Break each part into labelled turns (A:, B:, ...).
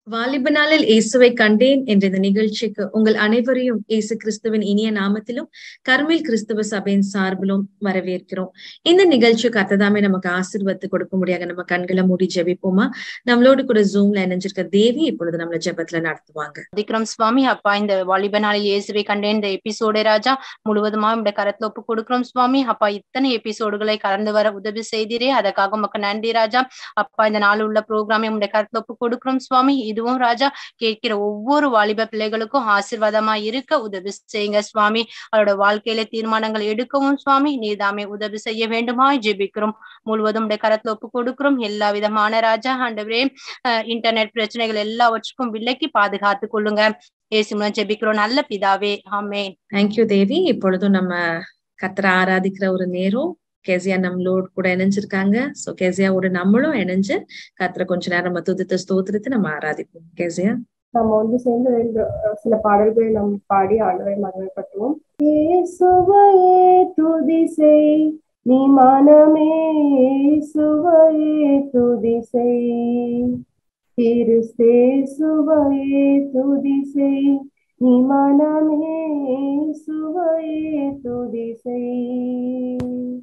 A: வாலிப நாளில் இயேசுவை கண்டேன் என்ற இந்த நிகழ்ச்சிக்கு உங்கள் அனைவரையும் இயேசு கிறிஸ்துவின் இனிய நாமத்திலும் கர்மில் கிறிஸ்துவ சபையின் சார்பிலும் வரவேற்கிறோம் இந்த நிகழ்ச்சி கத்ததாமே நமக்கு ஆசிர்வத்து கொடுக்க முடியாத நம்ம கண்களை மூடி ஜெபிப்போமா நம்மளோடு கூட ஜூம்ல இணைஞ்சிருக்க தேவி இப்பொழுது நம்மள ஜெபத்துல நடத்துவாங்க
B: விக்ரம் சுவாமி அப்பா இந்த வாலிப நாளில் இயேசுவை கண்டேன் இந்த எபிசோடே ராஜா முழுவதுமா இந்த கரத்துல ஒப்பு கொடுக்கிறோம் சுவாமி அப்பா இத்தனை எபிசோடுகளை கலந்து வர உதவி செய்தீரே அதற்காக உமக்கு நன்றி ராஜா அப்பா இந்த நாள் உள்ள ப்ரோக்ராமை உங்களுடைய கருத்துல ஒப்பு கொடுக்கிறோம் சுவாமி இதுவும் ராஜா கேட்கிற ஒவ்வொரு வாலிப பிள்ளைகளுக்கும் ஆசீர்வாதமா இருக்க உதவி செய்யுங்க சுவாமி அவரோட வாழ்க்கையில தீர்மானங்கள் எடுக்கவும் சுவாமி நீதாமே உதவி செய்ய வேண்டுமா ஜெபிக்கிறோம் முழுவதும் உடைய கரத்துல ஒப்பு கொடுக்கிறோம் எல்லா விதமான ராஜா ஆண்டவரே இன்டர்நெட் பிரச்சனைகள் எல்லாவற்றுக்கும் விலைக்கு பாதுகாத்து கொள்ளுங்க ஏசு மூலம் ஜெபிக்கிறோம் நல்ல பிதாவே ஆமே
A: தேங்க்யூ தேவி இப்பொழுதும் நம்ம கத்தரை ஆராதிக்கிற ஒரு நேரம் கேசியா நம்மளோட கூட இணைஞ்சிருக்காங்க சோ கேசியாவோட நம்மளும் இணைஞ்சு கத்திர கொஞ்ச நேரம் நம்ம துதித்த ஸ்தோத்திரத்தை நம்ம ஆராதிப்போம் கேசியா
C: நம்ம வந்து சேர்ந்து ரெண்டு சில பாடல்களை நம்ம பாடி ஆண்டவரை மகிமைப்பட்டுவோம் இயேசுவையே துதி செய் நீ மனமே இயேசுவையே துதி செய் திரு சுவையே துதி செய் நீ மனமே இயேசுவையே துதி செய்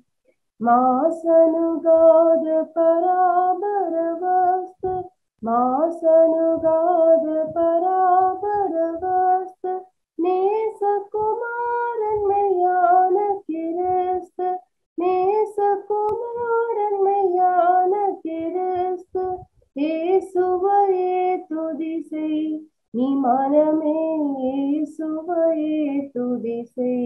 C: ಮಾಸನುಗಾದ ಪರಾಬರ ವಸ್ತ ಮಾಸನುಗಾದ ಪರಾಬರ ವಸ್ತ ನೇಸ ಕುಮಾರನ್ ಮಯಾನ ಕಿರಸ್ತ ನೇಸ ಕುಮಾರನ್ ಮಯಾನ ಕಿರಸ್ತ ಏಸುವಯೇ ತುದಿಸೈ ನೀ ಮನಮೇ ಏಸುವಯೇ ತುದಿಸೈ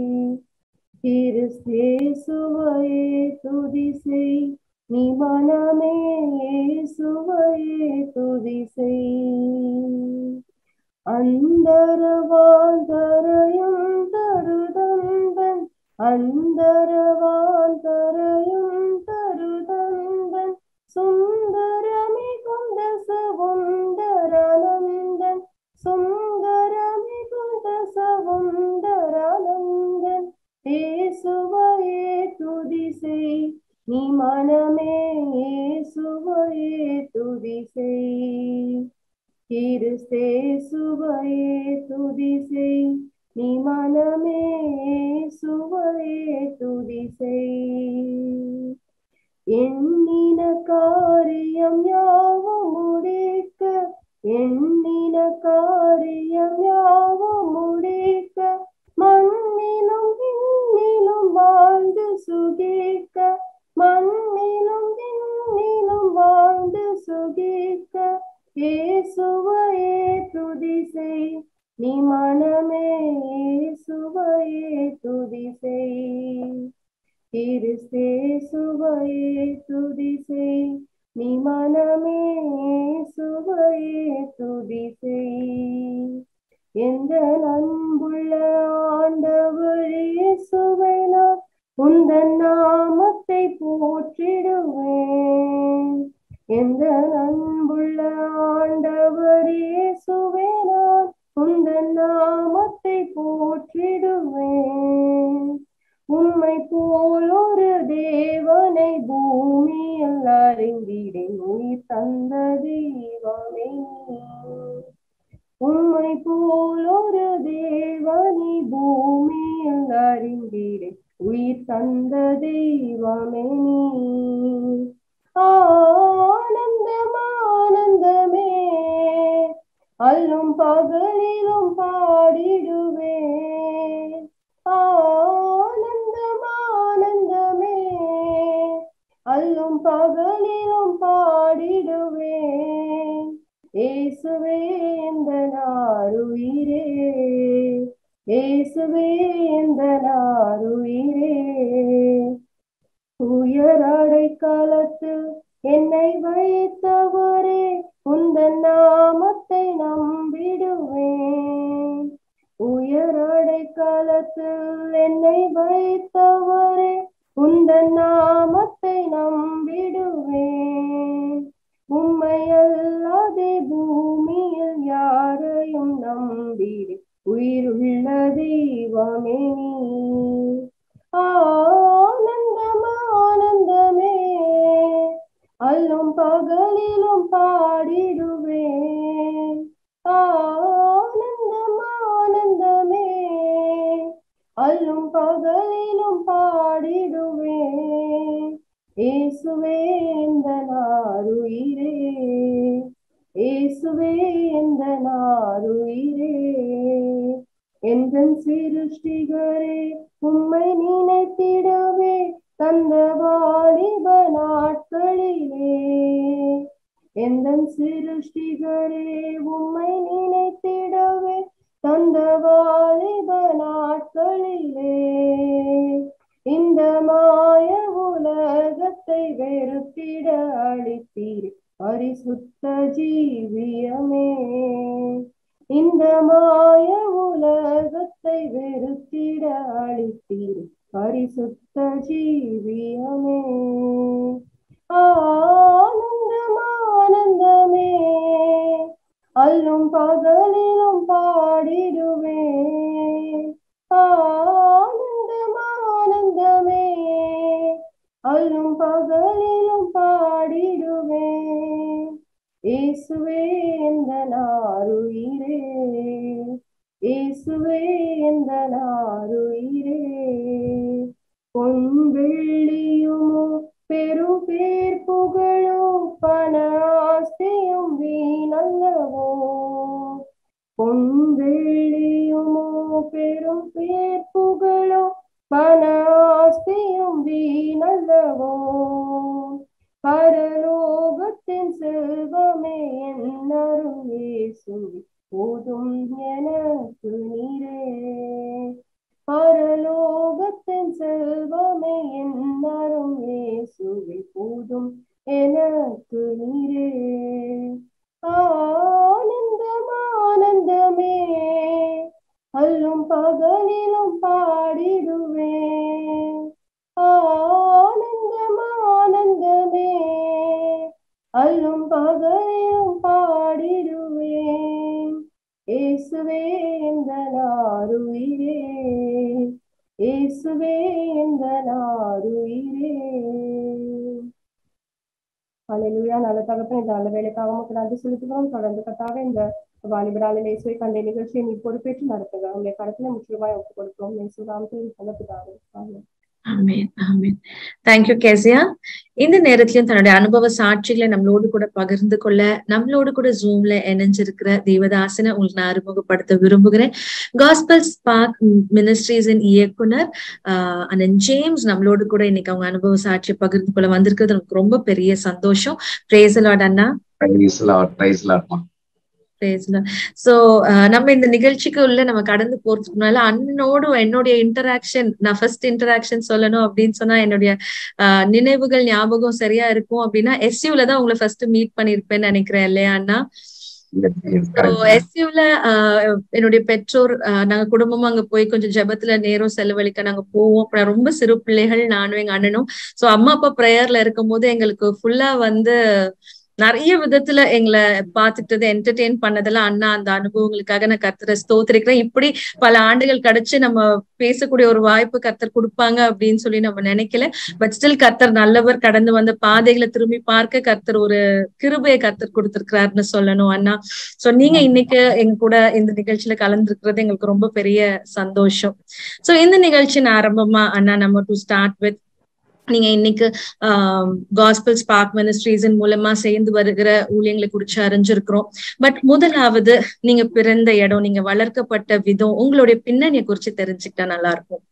C: திருசேசுவையே துதி செய் நீ மனமே சுவையே துதி செய் அந்தர வாழ்ந்தரையும் தருதந்தன் அந்தர வாழ்ந்தரையும் தருதந்தன் சுந்தரமி குந்த சவுந்தரநந்தன் சுந்தரமி குந்த சவுந்தரநந்தன் ஏசுவையே துதி செய் நீ மனமே ஏசுவையே துதி செய் திருசேசுவையே துதி செய் நீ மனமே ஏசுவையே துதி செய் எண்ணின காரியம் யாவும் முடிக்க எண்ணின காரியம் யாவும் முடிக்க மண்ணிலும் விண்ணிலும் வாழ்ந்து சுகிக்க மண்ணிலும் விண்ணிலும் வாழ்ந்து சுகிக்க ஏசுவையே துதி செய் நீ மனமே ஏசுவையே துதி செய் திருசேசுவையே துதி செய் நீ மனமே ஏசுவையே துதி செய் எந்த அன்புள்ள ஆண்டவரே சுவைனார் உந்தன் நாமத்தை போற்றிடுவேன் எந்த அன்புள்ள ஆண்டவரே சுவைனார் உந்தன் நாமத்தை போற்றிடுவேன் உண்மை போல் ஒரு தேவனை பூமியில் அறிந்திடேன் உயிர் தந்த தெய்வமே உண்மை போல் ஒரு தேவனி பூமியில் அறிந்திடு உயிர் தந்த தெய்வமே நீ ஆனந்தம் ஆனந்தமே அல்லும் பகலிலும் பாடிடுவேன் ஆனந்தம் ஆனந்தமே அல்லும் பகலிலும் பாடிடுவேன் ஏசுவே இந்த நாருயிரே ஏசுவே இந்த நாருயிரே உயரடை காலத்தில் என்னை வைத்தவரே உந்தன் நாமத்தை நம்பிடுவேன் உயரடை காலத்தில் என்னை வைத்தவரே உந்தன் நாமத்தை நம்பிடுவேன் உண்மையல்லாதே பூமியில் யாரையும் நம்பிடு உயிருள்ள தெய்வமே ஆனந்தம் ஆனந்தமே அல்லும் பகலிலும் பாடிடுவேன் அல்லும் பகலிலும் பாடிடுவேன் இயேசுவே இந்த நாருயிரே இயேசுவே இந்த நாருயிரே என்றன் சிருஷ்டிகரே உம்மை நினைத்திடவே தந்த வாலிப நாட்களிலே எந்தன் சிருஷ்டிகரே உம்மை நினைத்திடவே தந்த வாலிப நாட்களிலே இந்த மாய உலகத்தை வெறுத்திட அளித்தீர் பரிசுத்த ஜீவியமே இந்த மாய உலகத்தை வெறுத்திட அளித்தீர் பரிசுத்த ஜீவியமே ஆனந்தம் ஆனந்தமே அல்லும் பகலிலும் பாடிடுவேன் ஆனந்தம் ஆனந்தமே அல்லும் பகலிலும் பாடிடுவேன் இயேசுவே இந்த நாருயிரே இயேசுவே இந்த நாருயிரே பொன் வெள்ளியுமோ பெரும் பேர் புகழோ பண ஆஸ்தியும் வீணல்லவோ பொன் வெள்ளியுமோ பெரும் பேர் புகழோ பண ஆஸ்தியும் வீணல்லவோ பரலோகத்தின் செல்வமே என்னரும் இயேசுவே போதும் எனக்கு நீரே பரலோகத்தின் செல்வமே என்னரும் இயேசுவே போதும் எனக்கு நீரே ஆனந்தம் ஆனந்தமே அல்லும் பகலிலும் பாடிடுவேன் ஆனந்தம் ஆனந்தமே அல்லும் பகலிலும் பாடிடுவேன் இயேசுவே இந்த நாருயிரே இயேசுவே இந்த நாருயிரே ஹalleluya நல்ல தகப்பன் இந்த நல்ல வேலைக்காக உமக்கு நன்றி செலுத்துகிறோம் தொடர்ந்து கட்டாக இந்த வாலிபராலில் இயேசுவை கண்ட நிகழ்ச்சியை நீ பொறுப்பேற்று நடத்துக உங்களுடைய கடத்துல முக்கியமாய் ஒப்புக் கொடுக்கிறோம் இயேசு நாமத்தில் சொல்லப்பட்டாரு ஆமென்
A: ஆமென் ஆமென் தேங்க்யூ கேசியா இந்த நேரத்திலும் தன்னுடைய அனுபவ சாட்சிகளை நம்மளோடு கூட பகிர்ந்து கொள்ள நம்மளோடு கூட ஜூம்ல இணைஞ்சிருக்கிற தேவதாசனை உங்களுக்கு நான் அறிமுகப்படுத்த விரும்புகிறேன் காஸ்பல் ஸ்பார்க் மினிஸ்ட்ரீஸின் இயக்குனர் ஆஹ் அண்ணன் ஜேம்ஸ் நம்மளோடு கூட இன்னைக்கு அவங்க அனுபவ சாட்சியை பகிர்ந்து கொள்ள வந்திருக்கிறது நமக்கு ரொம்ப பெரிய சந்தோஷம் பிரேசலாட் அண்ணா
D: பிரைஸ் லார்ட் பிரைஸ் லார்ட்மா
A: சோ நம்ம இந்த நிகழ்ச்சிக்கு உள்ள நம்ம கடந்து போறதுக்கு முன்னால அண்ணனோடு என்னுடைய இன்டராக்ஷன் நான் ஃபர்ஸ்ட் இன்டராக்ஷன் சொல்லணும் அப்படின்னு சொன்னா என்னுடைய ஆஹ் நினைவுகள் ஞாபகம் சரியா இருக்கும் அப்படின்னா எஸ்யூல தான் உங்களை ஃபர்ஸ்ட் மீட் பண்ணிருப்பேன்னு நினைக்கிறேன் இல்லையா அண்ணா எஸ்யூல என்னுடைய பெற்றோர் நாங்க குடும்பமா அங்க போய் கொஞ்சம் ஜபத்துல நேரம் செலவழிக்க நாங்க போவோம் அப்புறம் ரொம்ப சிறு பிள்ளைகள் நானும் எங்க அண்ணனும் சோ அம்மா அப்பா ப்ரேயர்ல இருக்கும் போது எங்களுக்கு ஃபுல்லா வந்து நிறைய விதத்துல எங்களை பார்த்துட்டது என்டர்டெயின் பண்ணதெல்லாம் அண்ணா அந்த அனுபவங்களுக்காக நான் கர்த்தரை ஸ்தோத்திரிக்கிறேன் இப்படி பல ஆண்டுகள் கழிச்சு நம்ம பேசக்கூடிய ஒரு வாய்ப்பு கர்த்தர் கொடுப்பாங்க அப்படின்னு சொல்லி நம்ம நினைக்கல பட் ஸ்டில் கர்த்தர் நல்லவர் கடந்து வந்த பாதைகளை திரும்பி பார்க்க கர்த்தர் ஒரு கிருபையை கர்த்தர் கொடுத்திருக்கிறாருன்னு சொல்லணும் அண்ணா சோ நீங்க இன்னைக்கு எங்க கூட இந்த நிகழ்ச்சியில கலந்துருக்கிறது எங்களுக்கு ரொம்ப பெரிய சந்தோஷம் சோ இந்த நிகழ்ச்சியின் ஆரம்பமா அண்ணா நம்ம டு ஸ்டார்ட் வித் நீங்க இன்னைக்கு காஸ்பிள் ஸ்பார்க் மினிஸ்ட்ரீஸின் மூலமா சேர்ந்து வருகிற ஊழியங்களை குறிச்சு அறிஞ்சிருக்கிறோம் பட் முதலாவது நீங்க பிறந்த இடம் நீங்க வளர்க்கப்பட்ட விதம் உங்களுடைய பின்னணியை குறிச்சு தெரிஞ்சுக்கிட்டா நல்லா இருக்கும்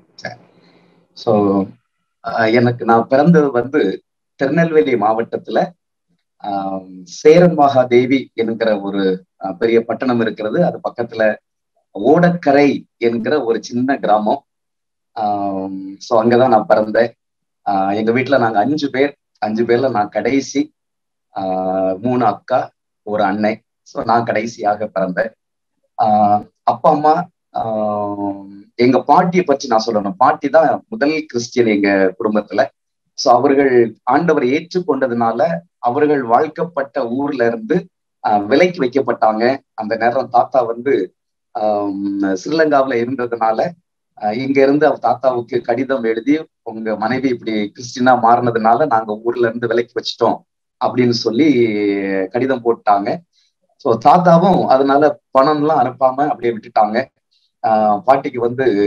D: சோ எனக்கு நான் பிறந்தது வந்து திருநெல்வேலி மாவட்டத்துல ஆஹ் சேரன் மகாதேவி என்கிற ஒரு பெரிய பட்டணம் இருக்கிறது அது பக்கத்துல ஓடக்கரை என்கிற ஒரு சின்ன கிராமம் ஆஹ் சோ அங்கதான் நான் பிறந்தேன் ஆஹ் எங்க வீட்டுல நாங்க அஞ்சு பேர் அஞ்சு பேர்ல நான் கடைசி ஆஹ் மூணு அக்கா ஒரு அன்னை ஸோ நான் கடைசியாக பிறந்தேன் ஆஹ் அப்பா அம்மா ஆஹ் எங்க பாட்டியை பற்றி நான் சொல்லணும் பாட்டி தான் முதல் கிறிஸ்டியன் எங்க குடும்பத்துல ஸோ அவர்கள் ஆண்டவரை ஏற்றுக்கொண்டதுனால அவர்கள் வாழ்க்கப்பட்ட ஊர்ல இருந்து விலைக்கு வைக்கப்பட்டாங்க அந்த நேரம் தாத்தா வந்து ஸ்ரீலங்காவில் இருந்ததுனால இங்க இருந்து அவர் தாத்தாவுக்கு கடிதம் எழுதி உங்க மனைவி இப்படி கிறிஸ்டினா மாறினதுனால நாங்க ஊர்ல இருந்து விலைக்கு வச்சிட்டோம் அப்படின்னு சொல்லி கடிதம் போட்டாங்க ஸோ தாத்தாவும் அதனால பணம் எல்லாம் அனுப்பாம அப்படியே விட்டுட்டாங்க ஆஹ் பாட்டிக்கு வந்து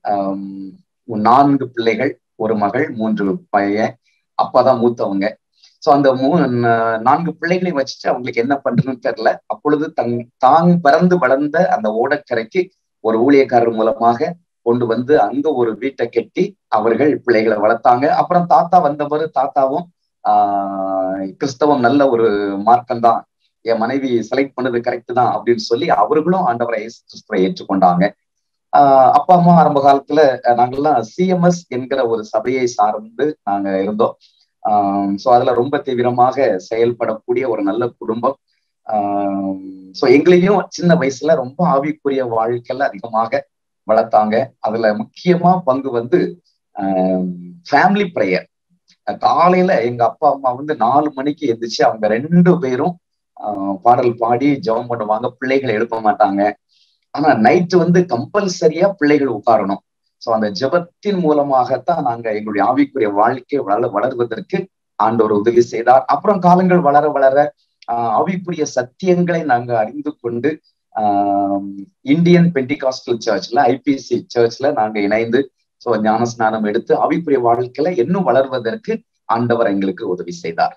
D: நான்கு பிள்ளைகள் ஒரு மகள் மூன்று பையன் அப்பா தான் மூத்தவங்க சோ அந்த மூ நான்கு பிள்ளைகளையும் வச்சுட்டு அவங்களுக்கு என்ன பண்றதுன்னு தெரியல அப்பொழுது தங் தான் பிறந்து வளர்ந்த அந்த ஓடக்கரைக்கு ஒரு ஊழியக்காரர் மூலமாக கொண்டு வந்து அங்க ஒரு வீட்டை கட்டி அவர்கள் பிள்ளைகளை வளர்த்தாங்க அப்புறம் தாத்தா வந்தவர் தாத்தாவும் ஆஹ் கிறிஸ்தவம் நல்ல ஒரு மார்க்கம் தான் என் மனைவி செலக்ட் பண்ணது கரெக்ட் தான் அப்படின்னு சொல்லி அவர்களும் ஆண்டவரை கிறிஸ்துவை ஏற்றுக்கொண்டாங்க ஆஹ் அப்பா அம்மா ஆரம்ப காலத்துல நாங்கெல்லாம் சிஎம்எஸ் என்கிற ஒரு சபையை சார்ந்து நாங்க இருந்தோம் ஆஹ் சோ அதுல ரொம்ப தீவிரமாக செயல்படக்கூடிய ஒரு நல்ல குடும்பம் ஆஹ் சோ எங்களையும் சின்ன வயசுல ரொம்ப ஆவிக்குரிய வாழ்க்கையில அதிகமாக வளர்த்தாங்க அதுல முக்கியமா பங்கு வந்து ஃபேமிலி ப்ரேயர் காலையில எங்க அப்பா அம்மா வந்து நாலு மணிக்கு எந்திரிச்சு அவங்க ரெண்டு பேரும் பாடல் பாடி ஜெபம் பண்ணுவாங்க பிள்ளைகளை எழுப்ப மாட்டாங்க ஆனா நைட்டு வந்து கம்பல்சரியா பிள்ளைகள் உட்காரணும் சோ அந்த ஜெபத்தின் மூலமாகத்தான் நாங்க எங்களுடைய ஆவிக்குரிய வாழ்க்கை வளர வளர்வதற்கு ஆண்டவர் உதவி செய்தார் அப்புறம் காலங்கள் வளர வளர ஆஹ் ஆவிக்குரிய சத்தியங்களை நாங்க அறிந்து கொண்டு ஆஹ் இந்தியன் பெண்டிகாஸ்டல் சர்ச்ல ஐபிசி சர்ச்ல நாங்க இணைந்து சோ ஞான ஸ்நானம் எடுத்து ஆவிக்குரிய வாழ்க்கையில இன்னும் வளர்வதற்கு ஆண்டவர் எங்களுக்கு உதவி செய்தார்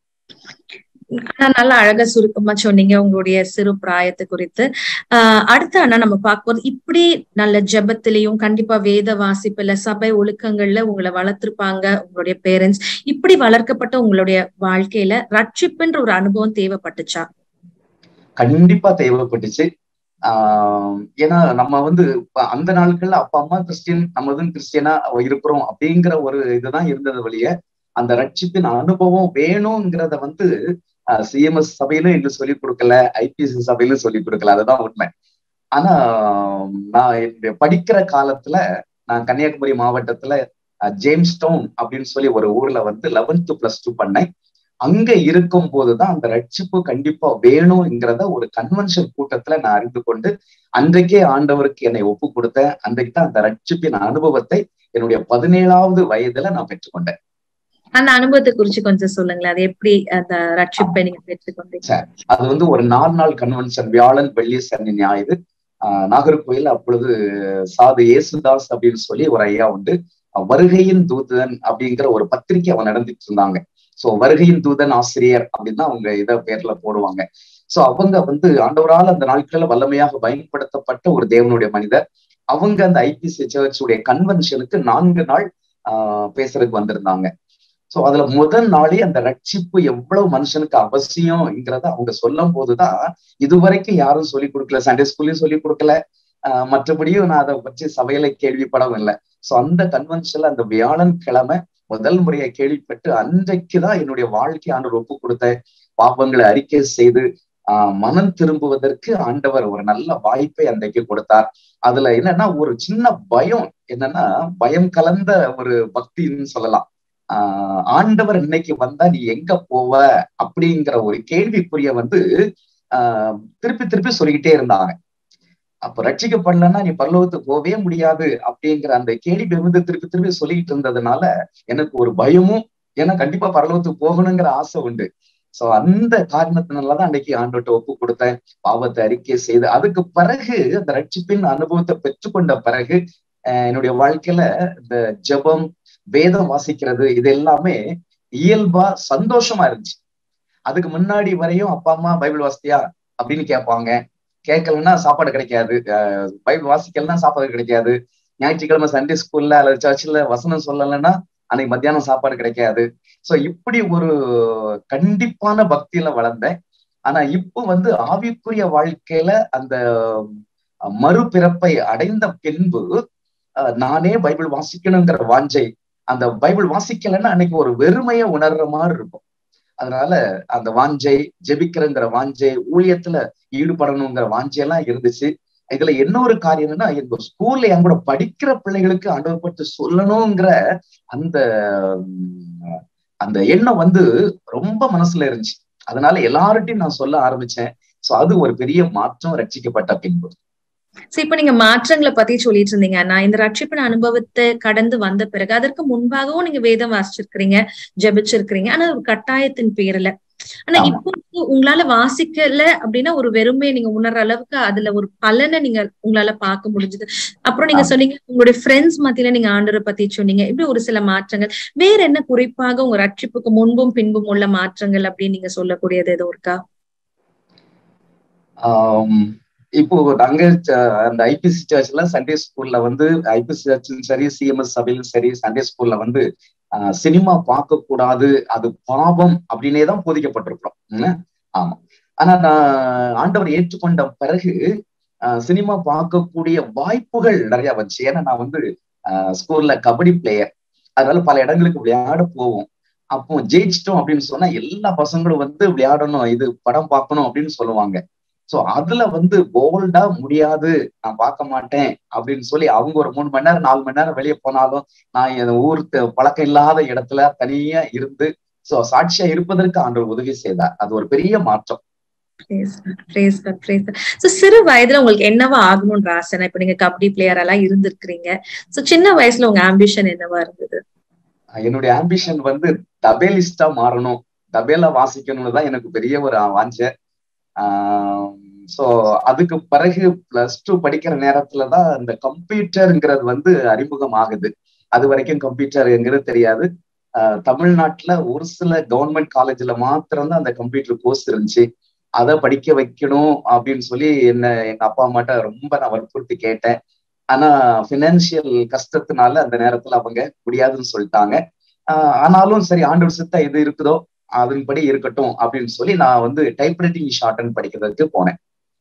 A: ஆனா நல்லா அழகா சுருக்கமா சொன்னீங்க உங்களுடைய சிறு பிராயத்தை குறித்து ஆஹ் அடுத்து ஆனா நம்ம பார்க்கும்போது இப்படி நல்ல ஜெபத்திலையும் கண்டிப்பா வேத வாசிப்புல சபை ஒழுக்கங்கள்ல உங்களை வளர்த்திருப்பாங்க உங்களுடைய பேரண்ட்ஸ் இப்படி வளர்க்கப்பட்ட உங்களுடைய வாழ்க்கையில ரட்சிப்புன்ற ஒரு அனுபவம் தேவைப்பட்டுச்சா
D: கண்டிப்பா தேவைப்பட்டுச்சு ஆஹ் ஏன்னா நம்ம வந்து அந்த நாட்கள்ல அப்பா அம்மா கிறிஸ்டின் நம்ம வந்து கிறிஸ்டியனா இருக்கிறோம் அப்படிங்கிற ஒரு இதுதான் இருந்தது வழிய அந்த ரட்சிப்பின் அனுபவம் வேணுங்கிறத வந்து சிஎம்எஸ் சபையிலும் எங்களுக்கு சொல்லிக் கொடுக்கல ஐபிஎஸ்சி சபையிலும் சொல்லிக் கொடுக்கல அதுதான் உண்மை ஆனா நான் என்னுடைய படிக்கிற காலத்துல நான் கன்னியாகுமரி மாவட்டத்துல ஜேம்ஸ் டவுன் அப்படின்னு சொல்லி ஒரு ஊர்ல வந்து லெவன்த் பிளஸ் டூ பண்ணேன் அங்க இருக்கும் போதுதான் அந்த ரட்சிப்பு கண்டிப்பா வேணுங்கிறத ஒரு கன்வென்ஷன் கூட்டத்துல நான் அறிந்து கொண்டு அன்றைக்கே ஆண்டவருக்கு என்னை ஒப்பு கொடுத்தேன் அன்றைக்கு தான் அந்த ரட்சிப்பின் அனுபவத்தை என்னுடைய பதினேழாவது வயதுல நான் பெற்றுக்கொண்டேன்
A: அந்த அனுபவத்தை குறிச்சு கொஞ்சம் சொல்லுங்களேன் அது எப்படி அந்த ரட்சிப்பை நீங்க பெற்றுக்கொண்டீங்க
D: அது வந்து ஒரு நாலு நாள் கன்வென்ஷன் வியாழன் வெள்ளி சனி ஞாயிறு ஆஹ் நாகர்கோயில் அப்பொழுது சாது ஏசுதாஸ் அப்படின்னு சொல்லி ஒரு ஐயா உண்டு வருகையின் தூதன் அப்படிங்கிற ஒரு பத்திரிகை அவன் நடந்துட்டு இருந்தாங்க சோ வருகையின் தூதன் ஆசிரியர் அப்படின்னு அவங்க இத பேர்ல போடுவாங்க சோ அவங்க வந்து ஆண்டவரால் அந்த நாட்கள்ல வல்லமையாக பயன்படுத்தப்பட்ட ஒரு தேவனுடைய மனிதர் அவங்க அந்த ஐபிசி சர்ச்சுடைய கன்வென்ஷனுக்கு நான்கு நாள் ஆஹ் பேசுறதுக்கு வந்திருந்தாங்க சோ அதுல முதல் நாளே அந்த ரட்சிப்பு எவ்வளவு மனுஷனுக்கு அவசியம்ங்கிறத அவங்க சொல்லும் போதுதான் இதுவரைக்கும் யாரும் சொல்லி கொடுக்கல சண்டே ஸ்கூல்லையும் சொல்லி கொடுக்கல ஆஹ் மற்றபடியும் நான் அதை பற்றி சபையில கேள்விப்படவும் இல்லை சோ அந்த கன்வென்ஷன்ல அந்த வியாழன் கிழமை முதல் முறையை கேள்விப்பட்டு அன்றைக்குதான் என்னுடைய வாழ்க்கை ஆண்டு ஒப்பு கொடுத்த பாவங்களை அறிக்கை செய்து ஆஹ் மனம் திரும்புவதற்கு ஆண்டவர் ஒரு நல்ல வாய்ப்பை அன்றைக்கு கொடுத்தார் அதுல என்னன்னா ஒரு சின்ன பயம் என்னன்னா பயம் கலந்த ஒரு பக்தின்னு சொல்லலாம் ஆஹ் ஆண்டவர் இன்னைக்கு வந்தா நீ எங்க போவ அப்படிங்கிற ஒரு கேள்விக்குரிய வந்து ஆஹ் திருப்பி திருப்பி சொல்லிக்கிட்டே இருந்தாங்க அப்ப ரட்சிக்கப்படலன்னா நீ பரலோகத்துக்கு போகவே முடியாது அப்படிங்கிற அந்த கேள்வி வந்து திருப்பி திருப்பி சொல்லிட்டு இருந்ததுனால எனக்கு ஒரு பயமும் ஏன்னா கண்டிப்பா பரலோகத்துக்கு போகணுங்கிற ஆசை உண்டு சோ அந்த காரணத்தினாலதான் அன்னைக்கு ஆண்டோட்ட ஒப்பு கொடுத்தேன் பாவத்தை அறிக்கை செய்து அதுக்கு பிறகு அந்த ரட்சிப்பின் அனுபவத்தை பெற்றுக்கொண்ட பிறகு என்னுடைய வாழ்க்கையில இந்த ஜபம் வேதம் வாசிக்கிறது இது எல்லாமே இயல்பா சந்தோஷமா இருந்துச்சு அதுக்கு முன்னாடி வரையும் அப்பா அம்மா பைபிள் வாசித்தியா அப்படின்னு கேட்பாங்க கேட்கலன்னா சாப்பாடு கிடைக்காது பைபிள் வாசிக்கலன்னா சாப்பாடு கிடைக்காது ஞாயிற்றுக்கிழமை சண்டே ஸ்கூல்ல அல்லது சர்ச்சில் வசனம் சொல்லலைன்னா அன்னைக்கு மத்தியானம் சாப்பாடு கிடைக்காது சோ இப்படி ஒரு கண்டிப்பான பக்தியில வளர்ந்தேன் ஆனா இப்போ வந்து ஆவிக்குரிய வாழ்க்கையில அந்த மறுபிறப்பை அடைந்த பின்பு நானே பைபிள் வாசிக்கணுங்கிற வாஞ்சை அந்த பைபிள் வாசிக்கலைன்னா அன்னைக்கு ஒரு வெறுமையை உணர்ற மாதிரி இருக்கும் அதனால அந்த வாஞ்சை ஜெபிக்கிறங்கிற வாஞ்சை ஊழியத்துல ஈடுபடணுங்கிற வாஞ்சையெல்லாம் இருந்துச்சு இதுல இன்னொரு காரியம் என்னன்னா எங்க ஸ்கூல்ல என் கூட படிக்கிற பிள்ளைகளுக்கு ஆண்டவர் பட்டு சொல்லணுங்கிற அந்த அந்த எண்ணம் வந்து ரொம்ப மனசுல இருந்துச்சு அதனால எல்லார்ட்டையும் நான் சொல்ல ஆரம்பிச்சேன் சோ அது ஒரு பெரிய மாற்றம் ரட்சிக்கப்பட்ட பின்பு
A: சோ இப்ப நீங்க மாற்றங்களை பத்தி சொல்லிட்டு இருந்தீங்க நான் இந்த ரட்சிப்பின் அனுபவத்தை கடந்து வந்த பிறகு அதற்கு முன்பாகவும் நீங்க வேதம் வாசிச்சிருக்கிறீங்க ஜபிச்சிருக்கிறீங்க ஆனா ஒரு கட்டாயத்தின் பேர்ல ஆனா
D: ஆமா.
A: இப்போ வந்து உங்களால வாசிக்கல அப்படின்னா ஒரு வெறுமை நீங்க உணர்ற அளவுக்கு அதுல ஒரு பலனை நீங்க உங்களால பார்க்க முடிஞ்சது அப்புறம் நீங்க
D: ஆமா.
A: சொன்னீங்க உங்களுடைய ஃப்ரெண்ட்ஸ் மத்தியில நீங்க ஆண்டவரை பத்தி சொன்னீங்க இப்படி ஒரு சில மாற்றங்கள் வேற என்ன குறிப்பாக உங்க ரட்சிப்புக்கு முன்பும் பின்பும் உள்ள மாற்றங்கள் அப்படின்னு நீங்க சொல்லக்கூடியது எதுவும் இருக்கா
D: ஆம், இப்போ நாங்க ச- அந்த ஐபிசி சர்ச்ல சண்டே ஸ்கூல்ல வந்து ஐபிசி சர்ச்சும் சரி சிஎம்எஸ் சபையிலும் சரி சண்டே ஸ்கூல்ல வந்து ஆஹ், சினிமா பார்க்க கூடாது அது பாவம் அப்படின்னே தான் போதிக்கப்பட்டிருக்கிறோம் உம், ஆமா ஆனா நான் ஆண்டவர் ஏற்றுக்கொண்ட பிறகு ஆஹ், சினிமா பார்க்கக்கூடிய வாய்ப்புகள் நிறைய வந்துச்சு ஏன்னா நான் வந்து ஆஹ், ஸ்கூல்ல கபடி பிளேயர் அதனால பல இடங்களுக்கு விளையாட போவோம் அப்போ ஜெயிச்சிட்டோம் அப்படின்னு சொன்னா எல்லா பசங்களும் வந்து விளையாடணும் இது படம் பார்க்கணும் அப்படின்னு சொல்லுவாங்க சோ அதுல வந்து போல்டா முடியாது நான் பார்க்க மாட்டேன் அப்படின்னு சொல்லி அவங்க ஒரு மூணு மணி நேரம் நாலு மணி நேரம் வெளியே போனாலும் நான் என் ஊருக்கு பழக்கம் இல்லாத இடத்துல தனியா இருந்து சோ சாட்சியா இருப்பதற்கு ஆண்டவர் உதவி செய்தார் அது ஒரு பெரிய மாற்றம்
A: Praise God, praise God, praise God. So, சிறு வயதுல உங்களுக்கு என்னவா ஆகணும்ன்ற ஆசை இப்ப நீங்க கபடி பிளேயர் எல்லாம் இருந்திருக்கிறீங்க சோ சின்ன வயசுல உங்க ஆம்பிஷன் என்னவா இருந்தது
D: என்னுடைய ஆம்பிஷன் வந்து தபேலிஸ்டா மாறணும் தபேலா வாசிக்கணும்னு தான் எனக்கு பெரிய ஒரு வாஞ்சை ஸோ அதுக்கு பிறகு பிளஸ் டூ படிக்கிற நேரத்துல தான் இந்த கம்ப்யூட்டருங்கிறது வந்து அறிமுகம் ஆகுது அது வரைக்கும் கம்ப்யூட்டருங்கிறது தெரியாது ஆஹ் தமிழ்நாட்டுல ஒரு சில கவர்மெண்ட் காலேஜ்ல மாத்திரம்தான் அந்த கம்ப்யூட்டர் கோர்ஸ் இருந்துச்சு அதை படிக்க வைக்கணும் அப்படின்னு சொல்லி என்ன எங்க அப்பா அம்மாட்ட ரொம்ப நான் வற்புறுத்தி கேட்டேன் ஆனா பினான்சியல் கஷ்டத்தினால அந்த நேரத்துல அவங்க முடியாதுன்னு சொல்லிட்டாங்க ஆஹ் ஆனாலும் சரி ஆண்டவர் சித்தா எது இருக்குதோ அதன்படி இருக்கட்டும் அப்படின்னு சொல்லி நான் வந்து டைப்ரைட்டிங் ஷார்ட்டன் படிக்கிறதுக்கு போனேன்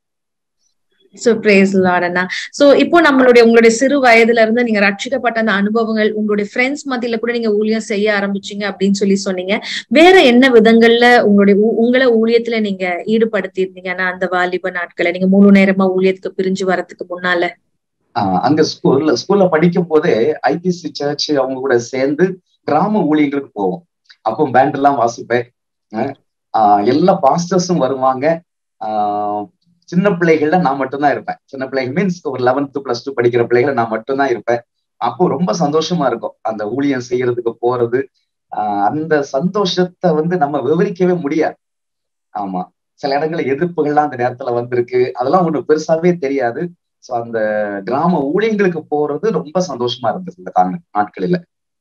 A: சோ பிரேஸ் லாடனா சோ இப்போ நம்மளுடைய உங்களுடைய சிறு வயதுல இருந்து நீங்க ரட்சிக்கப்பட்ட அந்த அனுபவங்கள் உங்களுடைய ஃப்ரெண்ட்ஸ் மத்தியில கூட நீங்க ஊழியம் செய்ய ஆரம்பிச்சீங்க அப்படின்னு சொல்லி சொன்னீங்க வேற என்ன விதங்கள்ல உங்களுடைய ஊ- உங்களை ஊழியத்துல நீங்க ஈடுபடுத்தி இருந்தீங்கன்னா அந்த வாலிப நாட்களை நீங்க முழு நேரமா ஊழியத்துக்கு பிரிஞ்சு வரதுக்கு முன்னால
D: ஆஹ் அங்க ஸ்கூல்ல ஸ்கூல்ல படிக்கும் போதே ஐபிசி சர்ச் அவங்க கூட சேர்ந்து கிராம ஊழியங்களுக்கு போவோம் அப்போ பேண்ட் எல்லாம் வாசிப்பேன் ஆஹ் ஆஹ் எல்லா பாஸ்டர்ஸும் வருவாங்க ஆஹ் சின்ன பிள்ளைகள்ல நான் மட்டும்தான் இருப்பேன் சின்ன பிள்ளைகள் மீன்ஸ் ஒரு லெவன்த் பிளஸ் டூ படிக்கிற பிள்ளைகளை நான் மட்டும்தான் இருப்பேன் அப்போ ரொம்ப சந்தோஷமா இருக்கும் அந்த ஊழியம் செய்யறதுக்கு போறது ஆஹ் அந்த சந்தோஷத்தை வந்து நம்ம விவரிக்கவே முடியாது ஆமா சில இடங்கள்ல எதிர்ப்புகள்லாம் அந்த நேரத்துல வந்திருக்கு அதெல்லாம் ஒண்ணு பெருசாவே தெரியாது சோ அந்த கிராம ஊழியங்களுக்கு போறது ரொம்ப சந்தோஷமா இருந்தது இந்த கால நாட்களில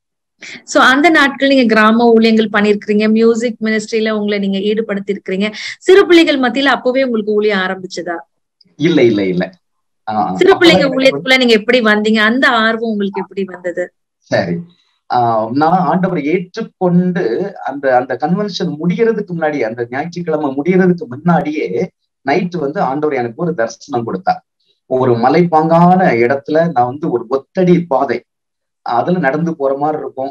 A: சோ அந்த நாட்கள் நீங்க கிராம ஊழியங்கள் பண்ணிருக்கிறீங்க மியூசிக் மினிஸ்ட்ரியில உங்களை நீங்க ஈடுபடுத்தி இருக்கிறீங்க சிறு பிள்ளைகள் மத்தியில அப்பவே உங்களுக்கு ஊழியம் ஆரம்பிச்சதா
D: இல்ல இல்ல இல்ல ஆஹ்
A: சிறு
D: அப்பதான்
A: பிள்ளைங்க
D: எனக்கு வந்து-
A: ஊழியத்துக்குள்ள நீங்க எப்படி வந்தீங்க அந்த ஆர்வம் உங்களுக்கு எப்படி வந்தது
D: சரி ஆஹ் நான் ஆண்டவரை ஏற்றுக்கொண்டு அந்த அந்த கன்வென்ஷன் முடியறதுக்கு முன்னாடி அந்த ஞாயிற்றுக்கிழமை முடியறதுக்கு முன்னாடியே நைட்டு வந்து ஆண்டவர் எனக்கு ஒரு தரிசனம் கொடுத்தார் ஒரு மலைப்பாங்கான இடத்துல நான் வந்து ஒரு ஒத்தடி பாதை அதுல நடந்து போற மாதிரி இருக்கும்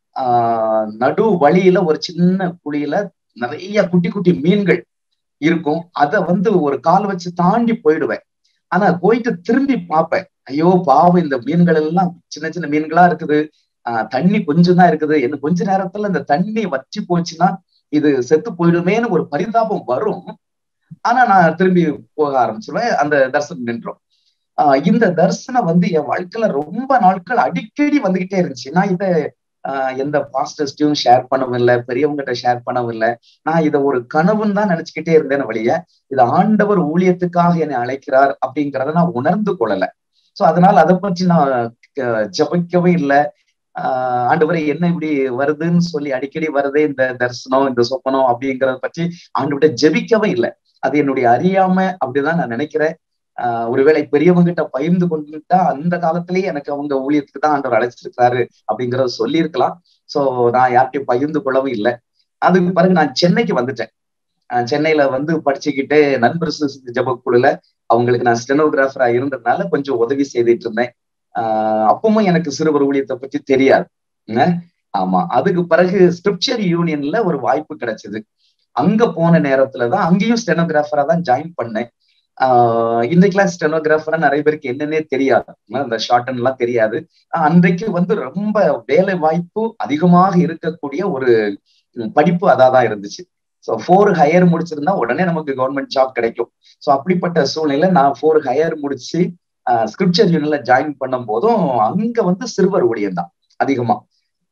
D: ஆஹ் நடு வழியில ஒரு சின்ன குழியில நிறைய குட்டி குட்டி மீன்கள் இருக்கும் அத வந்து ஒரு கால் வச்சு தாண்டி போயிடுவேன் ஆனா போயிட்டு திரும்பி பார்ப்பேன் ஐயோ பாவம் இந்த மீன்கள் எல்லாம் சின்ன சின்ன மீன்களா இருக்குது ஆஹ் தண்ணி கொஞ்சம் தான் இருக்குது என்ன கொஞ்ச நேரத்துல இந்த தண்ணி வற்றி போச்சுன்னா இது செத்து போயிடுமேன்னு ஒரு பரிதாபம் வரும் ஆனா நான் திரும்பி போக ஆரம்பிச்சிருவேன் அந்த தரிசனம் நின்றோம் ஆஹ் இந்த தரிசனம் வந்து என் வாழ்க்கையில ரொம்ப நாட்கள் அடிக்கடி வந்துகிட்டே இருந்துச்சு நான் இதை ஆஹ் எந்த பாஸ்டர்ஸ்டையும் ஷேர் பண்ணவும் இல்லை பெரியவங்ககிட்ட ஷேர் பண்ணவும் இல்லை நான் இதை ஒரு கனவுன்னு தான் நினைச்சுக்கிட்டே இருந்தேன் வழிய இது ஆண்டவர் ஊழியத்துக்காக என்னை அழைக்கிறார் அப்படிங்கிறத நான் உணர்ந்து கொள்ளல சோ அதனால அதை பற்றி நான் அஹ், ஜெபிக்கவே இல்லை ஆஹ் ஆண்டவரே என்ன இப்படி வருதுன்னு சொல்லி அடிக்கடி வருதே இந்த தரிசனம் இந்த சொப்பனம் அப்படிங்கறத பற்றி ஆண்டவர்கிட்ட ஜெபிக்கவே இல்லை அது என்னுடைய அறியாம அப்படிதான் நான் நினைக்கிறேன் ஆஹ் ஒருவேளை பெரியவங்க கிட்ட பகிர்ந்து கொண்டுட்டா அந்த காலத்திலேயே எனக்கு அவங்க ஊழியத்துக்கு தான் ஆண்டவர் அழைச்சிருக்காரு அப்படிங்கறத சொல்லியிருக்கலாம் சோ நான் யார்கிட்டயும் பகிர்ந்து கொள்ளவும் இல்லை அதுக்கு பிறகு நான் சென்னைக்கு வந்துட்டேன் ஆஹ் சென்னையில வந்து படிச்சுக்கிட்டு நண்பர் சிசு ஜபக்குழுல அவங்களுக்கு நான் ஸ்டெனோகிராஃபரா இருந்ததுனால கொஞ்சம் உதவி செய்துட்டு இருந்தேன் ஆஹ் அப்பவும் எனக்கு சிறுவர் ஊழியத்தை பற்றி தெரியாது என்ன? ஆமா அதுக்கு பிறகு ஸ்கிரிப்சர் யூனியன்ல ஒரு வாய்ப்பு கிடைச்சது அங்க போன நேரத்துலதான் அங்கேயும் ஸ்டெனோகிராஃபரா தான் ஜாயின் பண்ணேன் ஆஹ் இன்றைக்கெல்லாம் ஸ்டெனோகிராஃபரா நிறைய பேருக்கு என்னன்னே தெரியாது ஆனா, அந்த ஷார்டன் எல்லாம் தெரியாது ஆஹ் அன்றைக்கு வந்து ரொம்ப வேலை வாய்ப்பு அதிகமாக இருக்கக்கூடிய ஒரு உம், படிப்பு அதாதான் இருந்துச்சு ஸோ ஃபோர் ஹையர் முடிச்சிருந்தா உடனே நமக்கு கவர்மெண்ட் ஜாப் கிடைக்கும் ஸோ அப்படிப்பட்ட சூழ்நிலை நான் ஃபோர் ஹையர் முடிச்சு ஸ்கிரிப்சர் யூனியன்ல ஜாயின் பண்ணும் போதும் அங்க வந்து சிறுவர் ஊழியம் தான் அதிகமா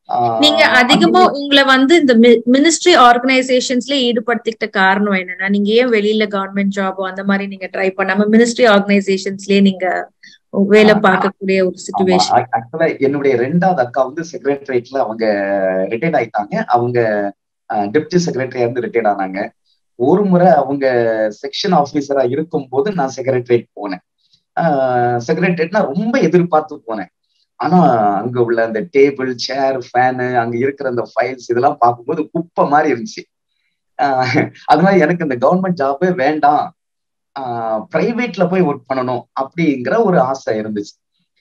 A: நீங்க அதிகமா உங்களை வந்து இந்த மினிஸ்ட்ரி ஆர்கனைசேஷன்ஸ்ல ஈடுபடுத்திக்கிட்ட காரணம் என்னன்னா நீங்க ஏன் வெளியில கவர்மெண்ட் ஜாபோ அந்த மாதிரி நீங்க ட்ரை பண்ணாம மினிஸ்ட்ரி ஆர்கனைசேஷன்ஸ்லயே நீங்க வேலை பார்க்கக்கூடிய ஒரு சுச்சுவேஷன்
D: ஆக்சுவலா என்னுடைய ரெண்டாவது அக்கா வந்து செக்ரட்டரியேட்ல அவங்க ரிட்டையர்ட் ஆயிட்டாங்க அவங்க டெப்டி செக்ரட்டரியா இருந்து ரிட்டையர்ட் ஆனாங்க ஒரு முறை அவங்க செக்ஷன் ஆபீசரா இருக்கும் போது நான் செக்ரட்டரியேட் போனேன் செக்ரட்டரியேட்னா ரொம்ப எதிர்பார்த்து போனேன் ஆனா அங்க உள்ள அந்த டேபிள் சேர் ஃபேனு அங்க இருக்கிற அந்த ஃபைல்ஸ் இதெல்லாம் பார்க்கும்போது குப்பை மாதிரி இருந்துச்சு அது மாதிரி எனக்கு இந்த கவர்மெண்ட் ஜாபே வேண்டாம் பிரைவேட்ல போய் ஒர்க் பண்ணணும் அப்படிங்கிற ஒரு ஆசை இருந்துச்சு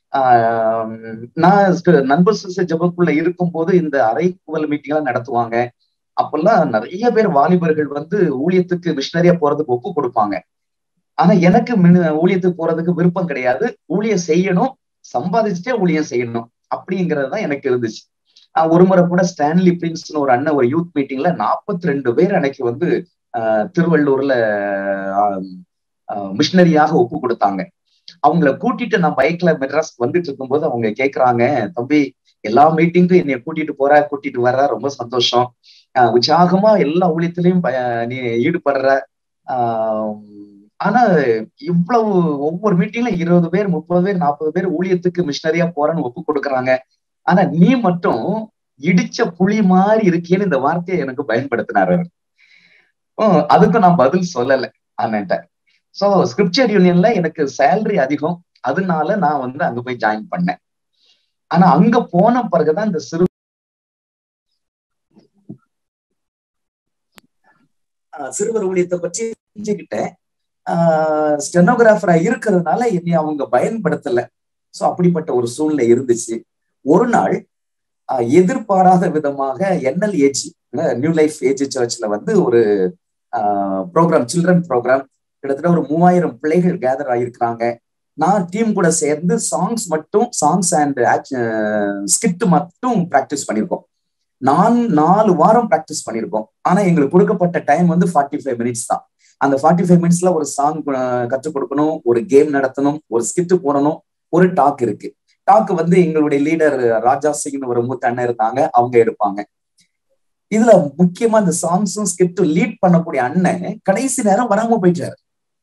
D: நான் நண்பர் சுச ஜபக்குள்ள இருக்கும்போது இந்த அரைக்குவல் மீட்டிங் எல்லாம் நடத்துவாங்க அப்பெல்லாம் நிறைய பேர் வாலிபர்கள் வந்து ஊழியத்துக்கு மிஷினரியா போறதுக்கு ஒப்பு கொடுப்பாங்க ஆனா எனக்கு ஊழியத்துக்கு போறதுக்கு விருப்பம் கிடையாது ஊழியம் செய்யணும் சம்பாதிச்சுட்டே ஊழியம் செய்யணும் அப்படிங்கிறது தான் எனக்கு இருந்துச்சு ஒரு முறை கூட ஸ்டான்லி பிரின்ஸ்னு ஒரு அண்ணன் ஒரு யூத் மீட்டிங்ல நாற்பத்தி ரெண்டு பேர் அன்னைக்கு வந்து திருவள்ளூர்ல மிஷினரியாக ஒப்பு கொடுத்தாங்க அவங்கள கூட்டிட்டு நான் பைக்ல மெட்ராஸ் வந்துட்டு இருக்கும்போது அவங்க கேக்குறாங்க தம்பி எல்லா மீட்டிங்கும் என்னைய கூட்டிட்டு போற கூட்டிட்டு வர்ற ரொம்ப சந்தோஷம் உற்சாகமா எல்லா ஊழியத்திலையும் நீ ஈடுபடுற ஆனா இவ்வளவு ஒவ்வொரு மீட்டிங்ல இருபது பேர் முப்பது பேர் நாற்பது பேர் ஊழியத்துக்கு மிஷினரியா போறேன்னு ஒப்பு கொடுக்குறாங்க ஆனா நீ மட்டும் இடிச்ச புலி மாதிரி இருக்கேன்னு இந்த வார்த்தையை எனக்கு பயன்படுத்தினார் அவர் அதுக்கும் நான் பதில் சொல்லலை அண்ணன்ட்ட சோ ஸ்கிரிப்சர் யூனியன்ல எனக்கு சேலரி அதிகம் அதனால நான் வந்து அங்க போய் ஜாயின் பண்ணேன் ஆனா அங்க போன பிறகுதான் இந்த சிறு சிறுவர் ஊழியத்தை பற்றி தெரிஞ்சுக்கிட்டேன் ஸ்டெனோகிராஃபரா இருக்கிறதுனால என்னை அவங்க பயன்படுத்தல சோ அப்படிப்பட்ட ஒரு சூழ்நிலை இருந்துச்சு ஒரு நாள் எதிர்பாராத விதமாக என்எல்ஏஜி நியூ லைஃப் ஏஜி சர்ச்ல வந்து ஒரு ப்ரோக்ராம் சில்ட்ரன் ப்ரோக்ராம் கிட்டத்தட்ட ஒரு மூவாயிரம் பிள்ளைகள் கேதர் ஆகிருக்கிறாங்க நான் டீம் கூட சேர்ந்து சாங்ஸ் மட்டும் சாங்ஸ் அண்ட் ஸ்கிட் மட்டும் ப்ராக்டிஸ் பண்ணியிருக்கோம் நான் நாலு வாரம் ப்ராக்டிஸ் பண்ணியிருக்கோம் ஆனா எங்களுக்கு கொடுக்கப்பட்ட டைம் வந்து ஃபார்ட்டி ஃபைவ் மினிட்ஸ் தான் அந்த ஃபார்ட்டி ஃபைவ் மினிட்ஸ்ல ஒரு சாங் கற்றுக் கொடுக்கணும் ஒரு கேம் நடத்தணும் ஒரு ஸ்கிட் போடணும் ஒரு டாக் இருக்கு டாக் வந்து எங்களுடைய லீடர் ராஜா சிங்னு ஒரு மூத்த அண்ணன் இருந்தாங்க அவங்க எடுப்பாங்க இதுல முக்கியமா இந்த சாங்ஸும் ஸ்கிரிப்டும் லீட் பண்ணக்கூடிய அண்ணன் கடைசி நேரம் வராம போயிட்டாரு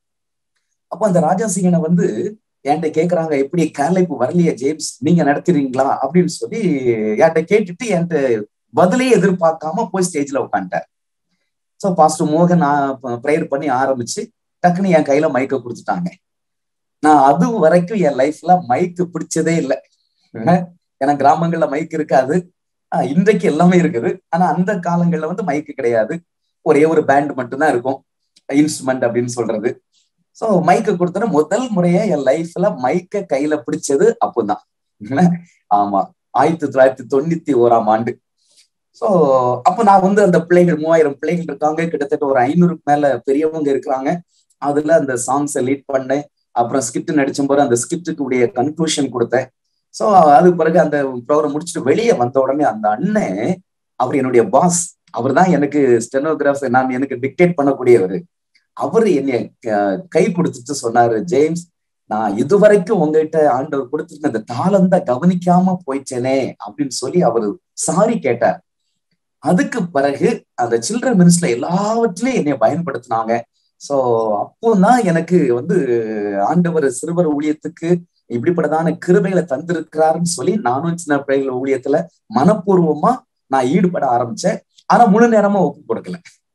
D: அப்போ அந்த ராஜா சிங்கனை வந்து என்கிட்ட கேக்குறாங்க எப்படி கேரளைப்பு வரலையா ஜேம்ஸ் நீங்க நடத்துறீங்களா அப்படின்னு சொல்லி என்கிட்ட கேட்டுட்டு என்கிட்ட பதிலே எதிர்பார்க்காம போய் ஸ்டேஜ்ல உட்காந்துட்டார் ஸோ பாஸ்டர் மோகன் ப்ரேயர் பண்ணி ஆரம்பிச்சு டக்குன்னு என் கையில மைக்க கொடுத்துட்டாங்க நான் அது வரைக்கும் என் லைஃப்ல மைக்கு பிடிச்சதே இல்லை ஏன்னா கிராமங்கள்ல மைக் இருக்காது இன்றைக்கு எல்லாமே இருக்குது ஆனா அந்த காலங்கள்ல வந்து மைக்கு கிடையாது ஒரே ஒரு பேண்ட் மட்டும்தான் இருக்கும் இன்ஸ்ட்ருமெண்ட் அப்படின்னு சொல்றது ஸோ மைக்கு கொடுத்தோன்னா முதல் முறையா என் லைஃப்ல மைக்க கையில பிடிச்சது அப்போதான் ஆமா ஆயிரத்தி தொள்ளாயிரத்தி தொண்ணூத்தி ஓராம் ஆண்டு ஸோ அப்போ நான் வந்து அந்த பிள்ளைகள் மூவாயிரம் பிள்ளைகள் இருக்காங்க கிட்டத்தட்ட ஒரு ஐநூறுக்கு மேல பெரியவங்க இருக்கிறாங்க அதுல அந்த சாங்ஸை லீட் பண்ணேன் அப்புறம் ஸ்கிட் நடிச்சும் போது அந்த ஸ்கிப்டுக்கு உடைய கன்க்ளூஷன் கொடுத்தேன் ஸோ அது பிறகு அந்த ப்ரோக்ராம் முடிச்சுட்டு வெளியே வந்த உடனே அந்த அண்ணன் அவர் என்னுடைய பாஸ் அவர் தான் எனக்கு ஸ்டெனோகிராஃப் நான் எனக்கு டிக்டேட் பண்ணக்கூடியவர் அவர் என்னை கை கொடுத்துட்டு சொன்னாரு ஜேம்ஸ் நான் இதுவரைக்கும் உங்ககிட்ட ஆண்டவர் கொடுத்துருக்க அந்த தாளம் தான் கவனிக்காம போயிட்டேனே அப்படின்னு சொல்லி அவர் சாரி கேட்டார் அதுக்கு பிறகு அந்த சில்ட்ரன் மினிஸ்ட்ல எல்லாவற்றிலையும் என்னை பயன்படுத்தினாங்க சோ அப்போதான் எனக்கு வந்து ஆண்டவர் சிறுவர் ஊழியத்துக்கு இப்படிப்பட்டதான கிருபைகளை தந்திருக்கிறாருன்னு சொல்லி நானும் சின்ன பிள்ளைகள் ஊழியத்துல மனப்பூர்வமா நான் ஈடுபட ஆரம்பிச்சேன் ஆனா முழு நேரமா ஒப்பு கொடுக்கல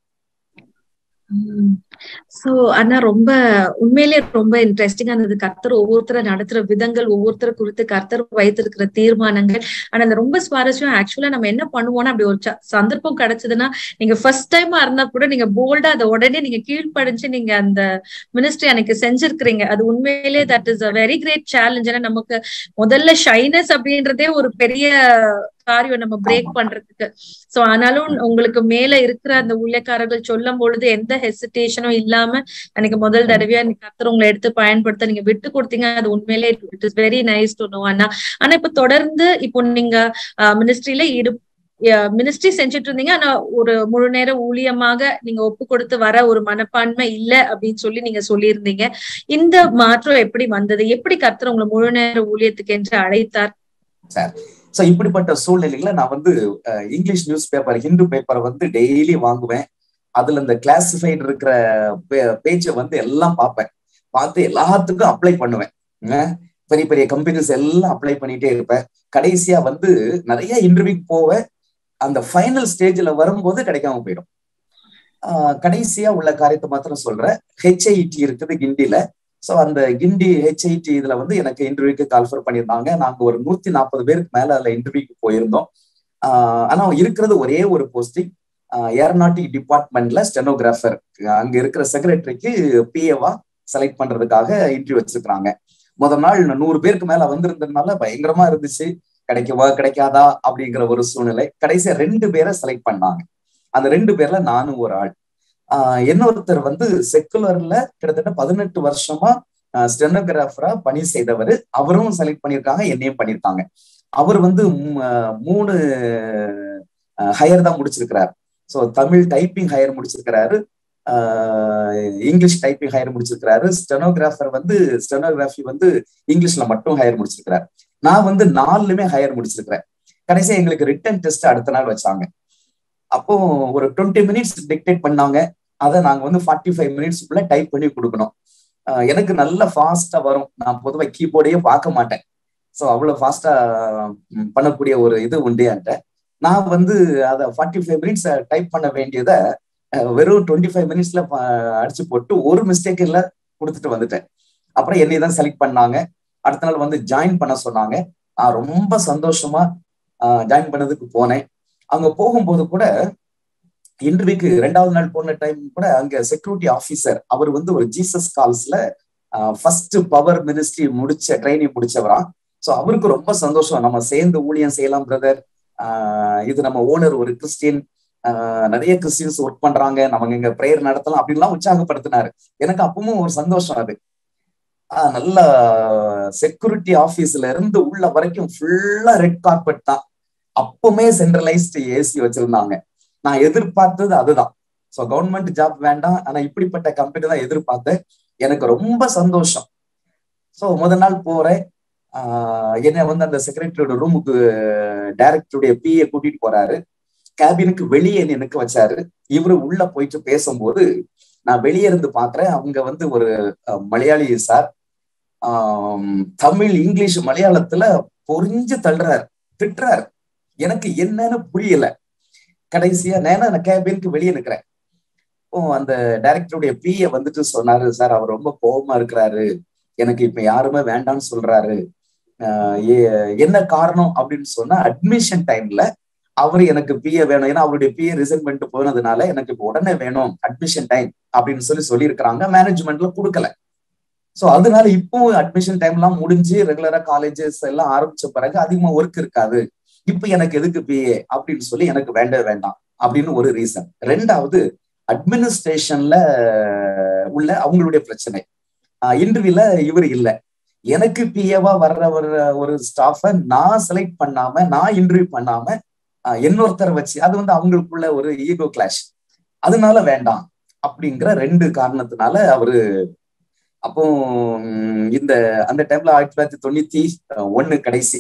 A: சோ ஆனா ரொம்ப உண்மையிலேயே ரொம்ப இன்ட்ரெஸ்டிங்கா இருந்தது கர்த்தர் ஒவ்வொருத்தரை நடத்துற விதங்கள் ஒவ்வொருத்தரை குறித்து கர்த்தர் வைத்திருக்கிற தீர்மானங்கள் ஆனா அந்த ரொம்ப சுவாரஸ்யம் ஆக்சுவலா நம்ம என்ன பண்ணுவோம்னா அப்படி ஒரு சந்தர்ப்பம் கிடைச்சதுன்னா நீங்க ஃபர்ஸ்ட் டைமா இருந்தா கூட நீங்க போல்டா அதை உடனே நீங்க கீழ்ப்படிஞ்சு நீங்க அந்த மினிஸ்ட்ரி அன்னைக்கு செஞ்சிருக்கிறீங்க அது உண்மையிலேயே that is a very great challenge ஏன்னா நமக்கு முதல்ல ஷைனஸ் அப்படின்றதே ஒரு பெரிய காரியம் நம்ம பிரேக் பண்றதுக்கு சோ ஆனாலும் உங்களுக்கு மேல இருக்கிற அந்த ஊழியக்காரர்கள் சொல்லும் பொழுது எந்த ஹெசிடேஷனும் இல்லாம அன்னைக்கு முதல் தடவையா கத்தர் உங்களை எடுத்து பயன்படுத்த நீங்க விட்டு கொடுத்தீங்க அது உண்மையிலே it is very nice to know அண்ணா ஆனா இப்ப தொடர்ந்து இப்போ நீங்க மினிஸ்ட்ரியில ஈடு மினிஸ்ட்ரி செஞ்சுட்டு இருந்தீங்க ஆனா ஒரு முழு நேர ஊழியமாக நீங்க ஒப்பு கொடுத்து வர ஒரு மனப்பான்மை இல்ல அப்படின்னு சொல்லி நீங்க சொல்லியிருந்தீங்க இந்த மாற்றம் எப்படி வந்தது எப்படி கர்த்தர் உங்களை முழு நேர ஊழியத்துக்கு என்று அழைத்தார்
D: சார் ஸோ இப்படிப்பட்ட சூழ்நிலையில நான் வந்து இங்கிலீஷ் நியூஸ் பேப்பர் ஹிந்து பேப்பரை வந்து டெய்லி வாங்குவேன் அதுல இந்த கிளாசிஃபைடு இருக்கிற பேஜை வந்து எல்லாம் பார்ப்பேன் பார்த்து எல்லாத்துக்கும் அப்ளை பண்ணுவேன் பெரிய பெரிய கம்பெனிஸ் எல்லாம் அப்ளை பண்ணிட்டே இருப்பேன் கடைசியா வந்து நிறைய இன்டர்வியூக்கு போவேன் அந்த ஃபைனல் ஸ்டேஜ்ல வரும்போது கிடைக்காம போயிடும் கடைசியா உள்ள காரியத்தை மாத்திரம் சொல்றேன் ஹெச்ஐடி இருக்குது கிண்டில ஸோ அந்த கிண்டி ஹெச்ஐடி இதுல வந்து எனக்கு இன்டர்வியூக்கு கால்ஃபர் பண்ணியிருந்தாங்க நாங்க ஒரு நூத்தி நாற்பது பேருக்கு மேல அதுல இன்டர்வியூக்கு போயிருந்தோம் ஆனா இருக்கிறது ஒரே ஒரு போஸ்டிங் ஏரோநாட்டிக் டிபார்ட்மெண்ட்ல ஸ்டெனோகிராஃபர் அங்க இருக்கிற செக்ரட்டரிக்கு பிஏவா செலக்ட் பண்றதுக்காக இன்டர்வியூ வச்சிருக்காங்க முதல் நாள் நூறு பேருக்கு மேல வந்திருந்ததுனால பயங்கரமா இருந்துச்சு கிடைக்கவா கிடைக்காதா அப்படிங்கிற ஒரு சூழ்நிலை கடைசியா ரெண்டு பேரை செலக்ட் பண்ணாங்க அந்த ரெண்டு பேர்ல நானும் ஒரு ஆள் ஆஹ் இன்னொருத்தர் வந்து செக்குலர்ல கிட்டத்தட்ட பதினெட்டு வருஷமா ஸ்டெனோகிராஃபரா பணி செய்தவர் அவரும் செலக்ட் பண்ணியிருக்காங்க என்னையும் பண்ணியிருக்காங்க அவர் வந்து மூணு ஹையர் தான் முடிச்சிருக்கிறார் ஸோ தமிழ் டைப்பிங் ஹையர் முடிச்சிருக்கிறாரு இங்கிலீஷ் டைப்பிங் ஹையர் முடிச்சிருக்கிறாரு ஸ்டெனோகிராஃபர் வந்து ஸ்டெனோகிராஃபி வந்து இங்கிலீஷ்ல மட்டும் ஹையர் முடிச்சிருக்கிறார் நான் வந்து நாலுலுமே ஹையர் முடிச்சிருக்கிறேன் கடைசியா எங்களுக்கு ரிட்டன் டெஸ்ட் அடுத்த நாள் வச்சாங்க அப்போ ஒரு டுவெண்ட்டி மினிட்ஸ் டிக்டேட் பண்ணாங்க அதை நாங்க வந்து ஃபார்ட்டி ஃபைவ் மினிட்ஸ்க்குள்ள டைப் பண்ணி கொடுக்கணும் எனக்கு நல்ல ஃபாஸ்டா வரும் நான் பொதுவாக கீபோர்டையே பார்க்க மாட்டேன் ஸோ அவ்வளோ ஃபாஸ்டா பண்ணக்கூடிய ஒரு இது உண்டு என்கிட்ட நான் வந்து அதை ஃபார்ட்டி ஃபைவ் மினிட்ஸ் டைப் பண்ண வேண்டியதை வெறும் டுவெண்ட்டி ஃபைவ் மினிட்ஸ்ல அடிச்சு போட்டு ஒரு மிஸ்டேக் இல்லை கொடுத்துட்டு வந்துட்டேன் அப்புறம் என்னை தான் செலக்ட் பண்ணாங்க அடுத்த நாள் வந்து ஜாயின் பண்ண சொன்னாங்க நான் ரொம்ப சந்தோஷமா ஜாயின் பண்ணதுக்கு போனேன் அங்க போகும்போது கூட இன்டர்வியூக்கு ரெண்டாவது நாள் போன டைம் கூட அங்க செக்யூரிட்டி ஆபீசர் அவர் வந்து ஒரு ஜீசஸ் கால்ஸ்ல ஃபர்ஸ்ட் பவர் மினிஸ்ட்ரி முடிச்ச ட்ரைனிங் முடிச்சவரா ஸோ அவருக்கு ரொம்ப சந்தோஷம் நம்ம சேர்ந்து ஊழியம் செய்யலாம் பிரதர் இது நம்ம ஓனர் ஒரு கிறிஸ்டின் நிறைய கிறிஸ்டின்ஸ் ஒர்க் பண்றாங்க நம்ம இங்க ப்ரேயர் நடத்தலாம் அப்படின்லாம் உற்சாகப்படுத்தினாரு எனக்கு அப்பவும் ஒரு சந்தோஷம் அது நல்ல செக்யூரிட்டி ஆபீஸ்ல இருந்து உள்ள வரைக்கும் ஃபுல்லா ரெட் கார்பெட் தான் அப்பவுமே சென்ட்ரலைஸ்டு ஏசி வச்சிருந்தாங்க நான் எதிர்பார்த்தது அதுதான் ஸோ கவர்மெண்ட் ஜாப் வேண்டாம் ஆனா இப்படிப்பட்ட கம்பெனி தான் எதிர்பார்த்தேன் எனக்கு ரொம்ப சந்தோஷம் ஸோ முதல் நாள் போறேன் என்ன வந்து அந்த செக்ரட்டரியோட ரூமுக்கு டைரக்டருடைய பிஏ கூட்டிட்டு போறாரு கேபினுக்கு வெளியே நிற்க வச்சாரு இவரு உள்ள போயிட்டு பேசும்போது நான் வெளியே இருந்து பாக்குறேன் அவங்க வந்து ஒரு மலையாளி சார் தமிழ் இங்கிலீஷ் மலையாளத்துல பொறிஞ்சு தள்ளுறாரு திட்டுறாரு எனக்கு என்னன்னு புரியல கடைசியா நேனா நான் கேபினுக்கு வெளியே நிக்கிறேன் ஓ அந்த டைரக்டருடைய பிஏ வந்துட்டு சொன்னாரு சார் அவர் ரொம்ப கோபமா இருக்கிறாரு எனக்கு இப்ப யாருமே வேண்டாம்னு சொல்றாரு என்ன காரணம் அப்படின்னு சொன்னா அட்மிஷன் டைம்ல அவர் எனக்கு பிஏ வேணும் ஏன்னா அவருடைய பிஏ ரிசைன் பண்ணிட்டு போனதுனால எனக்கு இப்போ உடனே வேணும் அட்மிஷன் டைம் அப்படின்னு சொல்லி சொல்லியிருக்கிறாங்க மேனேஜ்மெண்ட்ல கொடுக்கல ஸோ அதனால இப்போ அட்மிஷன் டைம் எல்லாம் முடிஞ்சு ரெகுலரா காலேஜஸ் எல்லாம் ஆரம்பிச்ச பிறகு அதிகமா ஒர்க் இருக்காது இப்ப எனக்கு எதுக்கு பிஏ அப்படின்னு சொல்லி எனக்கு வேண்டவே வேண்டாம் அப்படின்னு ஒரு ரீசன் ரெண்டாவது அட்மினிஸ்ட்ரேஷன்ல உள்ள அவங்களுடைய பிரச்சனை இன்டர்வியூல இவர் இல்லை எனக்கு பிஏவா வர்ற ஒரு ஒரு ஸ்டாஃபை நான் செலக்ட் பண்ணாம நான் இன்டர்வியூ பண்ணாம இன்னொருத்தரை வச்சு அது வந்து அவங்களுக்குள்ள ஒரு ஈகோ கிளாஷ் அதனால வேண்டாம் அப்படிங்கிற ரெண்டு காரணத்தினால அவரு அப்போ இந்த அந்த டைம்ல ஆயிரத்தி தொள்ளாயிரத்தி தொண்ணூத்தி ஒன்னு கடைசி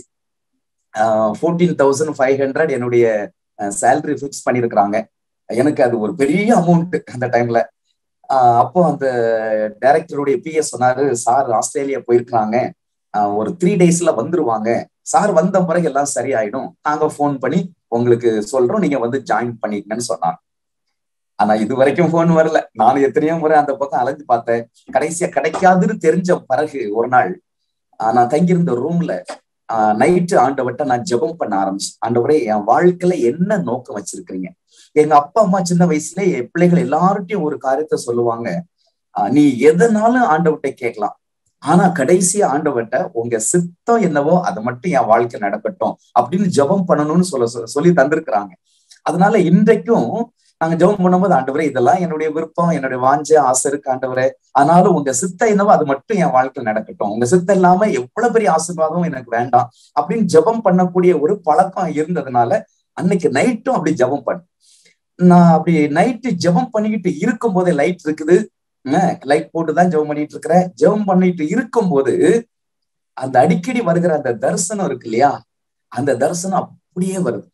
D: ஃபோர்டீன் தௌசண்ட் ஃபைவ் ஹண்ட்ரட் என்னுடைய சேலரி ஃபிக்ஸ் பண்ணியிருக்கிறாங்க எனக்கு அது ஒரு பெரிய அமௌண்ட் அந்த டைம்ல அப்போ அந்த டைரக்டருடைய பிஎஸ் சொன்னாரு சார் ஆஸ்திரேலியா போயிருக்கிறாங்க ஒரு த்ரீ டேஸ்ல வந்துருவாங்க சார் வந்த பிறகு எல்லாம் சரியாயிடும் நாங்க ஃபோன் பண்ணி உங்களுக்கு சொல்றோம் நீங்க வந்து ஜாயின் பண்ணிக்கங்கன்னு சொன்னாங்க ஆனா இது வரைக்கும் போன் வரல நானும் எத்தனையோ முறை அந்த பக்கம் அலைஞ்சு பார்த்தேன் கடைசியா கிடைக்காதுன்னு தெரிஞ்ச பிறகு ஒரு நாள் நான் தங்கியிருந்த ரூம்ல நைட்டு ஆண்டவட்ட நான் ஜெபம் பண்ண ஆரம்பிச்சேன் ஆண்டவரே என் வாழ்க்கையில என்ன நோக்கம் வச்சிருக்கிறீங்க எங்க அப்பா அம்மா சின்ன வயசுல என் பிள்ளைகள் எல்லார்ட்டையும் ஒரு காரியத்தை சொல்லுவாங்க நீ எதனாலும் ஆண்டவட்ட கேட்கலாம் ஆனா கடைசி ஆண்டவட்ட உங்க சித்தம் என்னவோ அதை மட்டும் என் வாழ்க்கை நடக்கட்டும் அப்படின்னு ஜெபம் பண்ணணும்னு சொல்ல சொல்லி தந்திருக்கிறாங்க அதனால இன்றைக்கும் நாங்க ஜெபம் பண்ணும்போது ஆண்டவரே இதெல்லாம் என்னுடைய விருப்பம் என்னுடைய வாஞ்ச ஆசை இருக்கு ஆண்டவரே ஆனாலும் உங்க சித்தம் என்னவோ அது மட்டும் என் வாழ்க்கையில் நடக்கட்டும் உங்க சித்தம் இல்லாம எவ்வளவு பெரிய ஆசீர்வாதம் எனக்கு வேண்டாம் அப்படின்னு ஜெபம் பண்ணக்கூடிய ஒரு பழக்கம் இருந்ததுனால அன்னைக்கு நைட்டும் அப்படி ஜெபம் பண்ண நான் அப்படி நைட்டு ஜெபம் பண்ணிக்கிட்டு இருக்கும் போதே லைட் இருக்குது லைட் போட்டுதான் ஜெபம் பண்ணிட்டு இருக்கிறேன் ஜெபம் பண்ணிட்டு இருக்கும் போது அந்த அடிக்கடி வருகிற அந்த தரிசனம் இருக்கு இல்லையா அந்த தரிசனம் அப்படியே வருது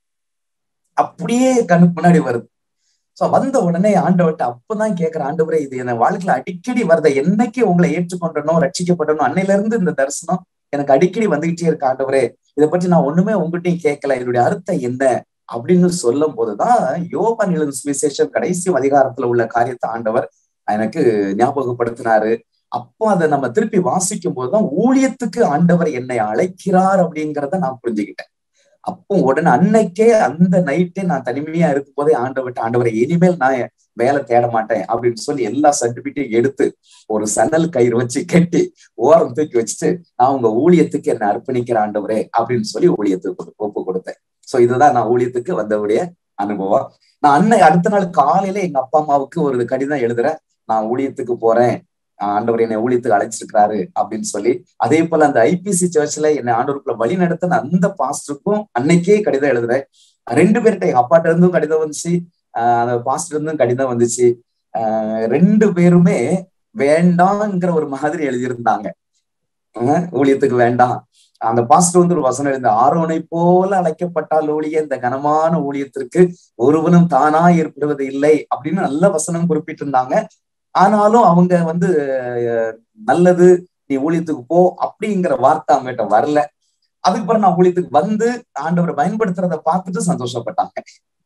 D: அப்படியே கண்ணுக்கு முன்னாடி வருது சோ வந்த உடனே ஆண்டவர்கிட்ட அப்பதான் கேட்கிற ஆண்டவரே இது என் வாழ்க்கையில அடிக்கடி வருத என்னைக்கு உங்களை ஏற்றுக்கொண்டனும் ரட்சிக்கப்படணும் அன்னையில இருந்து இந்த தரிசனம் எனக்கு அடிக்கடி வந்துகிட்டே இருக்கு ஆண்டவரே இதை பற்றி நான் ஒண்ணுமே உங்ககிட்டயும் கேட்கல இதனுடைய அர்த்தம் என்ன அப்படின்னு சொல்லும் போதுதான் யோபன் எழுதும் சுவிசேஷம் கடைசி அதிகாரத்துல உள்ள காரியத்தை ஆண்டவர் எனக்கு ஞாபகப்படுத்தினாரு அப்போ அதை நம்ம திருப்பி வாசிக்கும் போதுதான் ஊழியத்துக்கு ஆண்டவர் என்னை அழைக்கிறார் அப்படிங்கிறத நான் புரிஞ்சுக்கிட்டேன் அப்போ உடனே அன்னைக்கே அந்த நைட்டே நான் தனிமையா இருக்கும் போதே ஆண்டவர்கிட்ட ஆண்டவரை இனிமேல் நான் வேலை தேட மாட்டேன் அப்படின்னு சொல்லி எல்லா சர்டிபிகேட்டையும் எடுத்து ஒரு சணல் கயிறு வச்சு கட்டி ஓரம் தூக்கி வச்சுட்டு நான் உங்க ஊழியத்துக்கு என்ன அர்ப்பணிக்கிற ஆண்டவரே அப்படின்னு சொல்லி ஊழியத்துக்கு ஒப்பு கொடுத்தேன் சோ இதுதான் நான் ஊழியத்துக்கு வந்தவுடைய அனுபவம் நான் அன்னை அடுத்த நாள் காலையில எங்க அப்பா அம்மாவுக்கு ஒரு கடிதம் எழுதுறேன் நான் ஊழியத்துக்கு போறேன் ஆண்டவர் என்னை ஊழியத்துக்கு அழைச்சிருக்கிறாரு அப்படின்னு சொல்லி அதே போல அந்த ஐபிசி சர்ச்ல என்னை ஆண்டவருக்குள்ள வழி நடத்தின அந்த பாஸ்டருக்கும் அன்னைக்கே கடிதம் எழுதுறேன் ரெண்டு பேர்கிட்ட எங்க அப்பாட்ட இருந்தும் கடிதம் வந்துச்சு ஆஹ் அந்த பாஸ்டர் இருந்தும் கடிதம் வந்துச்சு ஆஹ் ரெண்டு பேருமே வேண்டாங்கிற ஒரு மாதிரி எழுதியிருந்தாங்க ஊழியத்துக்கு வேண்டாம் அந்த பாஸ்டர் வந்து ஒரு வசனம் எழுந்த ஆரோனை போல அழைக்கப்பட்டால் ஊழிய இந்த கனமான ஊழியத்திற்கு ஒருவனும் தானா ஏற்படுவது இல்லை அப்படின்னு நல்ல வசனம் குறிப்பிட்டிருந்தாங்க ஆனாலும் அவங்க வந்து நல்லது நீ ஊழியத்துக்கு போ அப்படிங்கிற வார்த்தை அவங்ககிட்ட வரல அதுக்கப்புறம் நான் ஊழியத்துக்கு வந்து ஆண்டவரை பயன்படுத்துறத பார்த்துட்டு சந்தோஷப்பட்டாங்க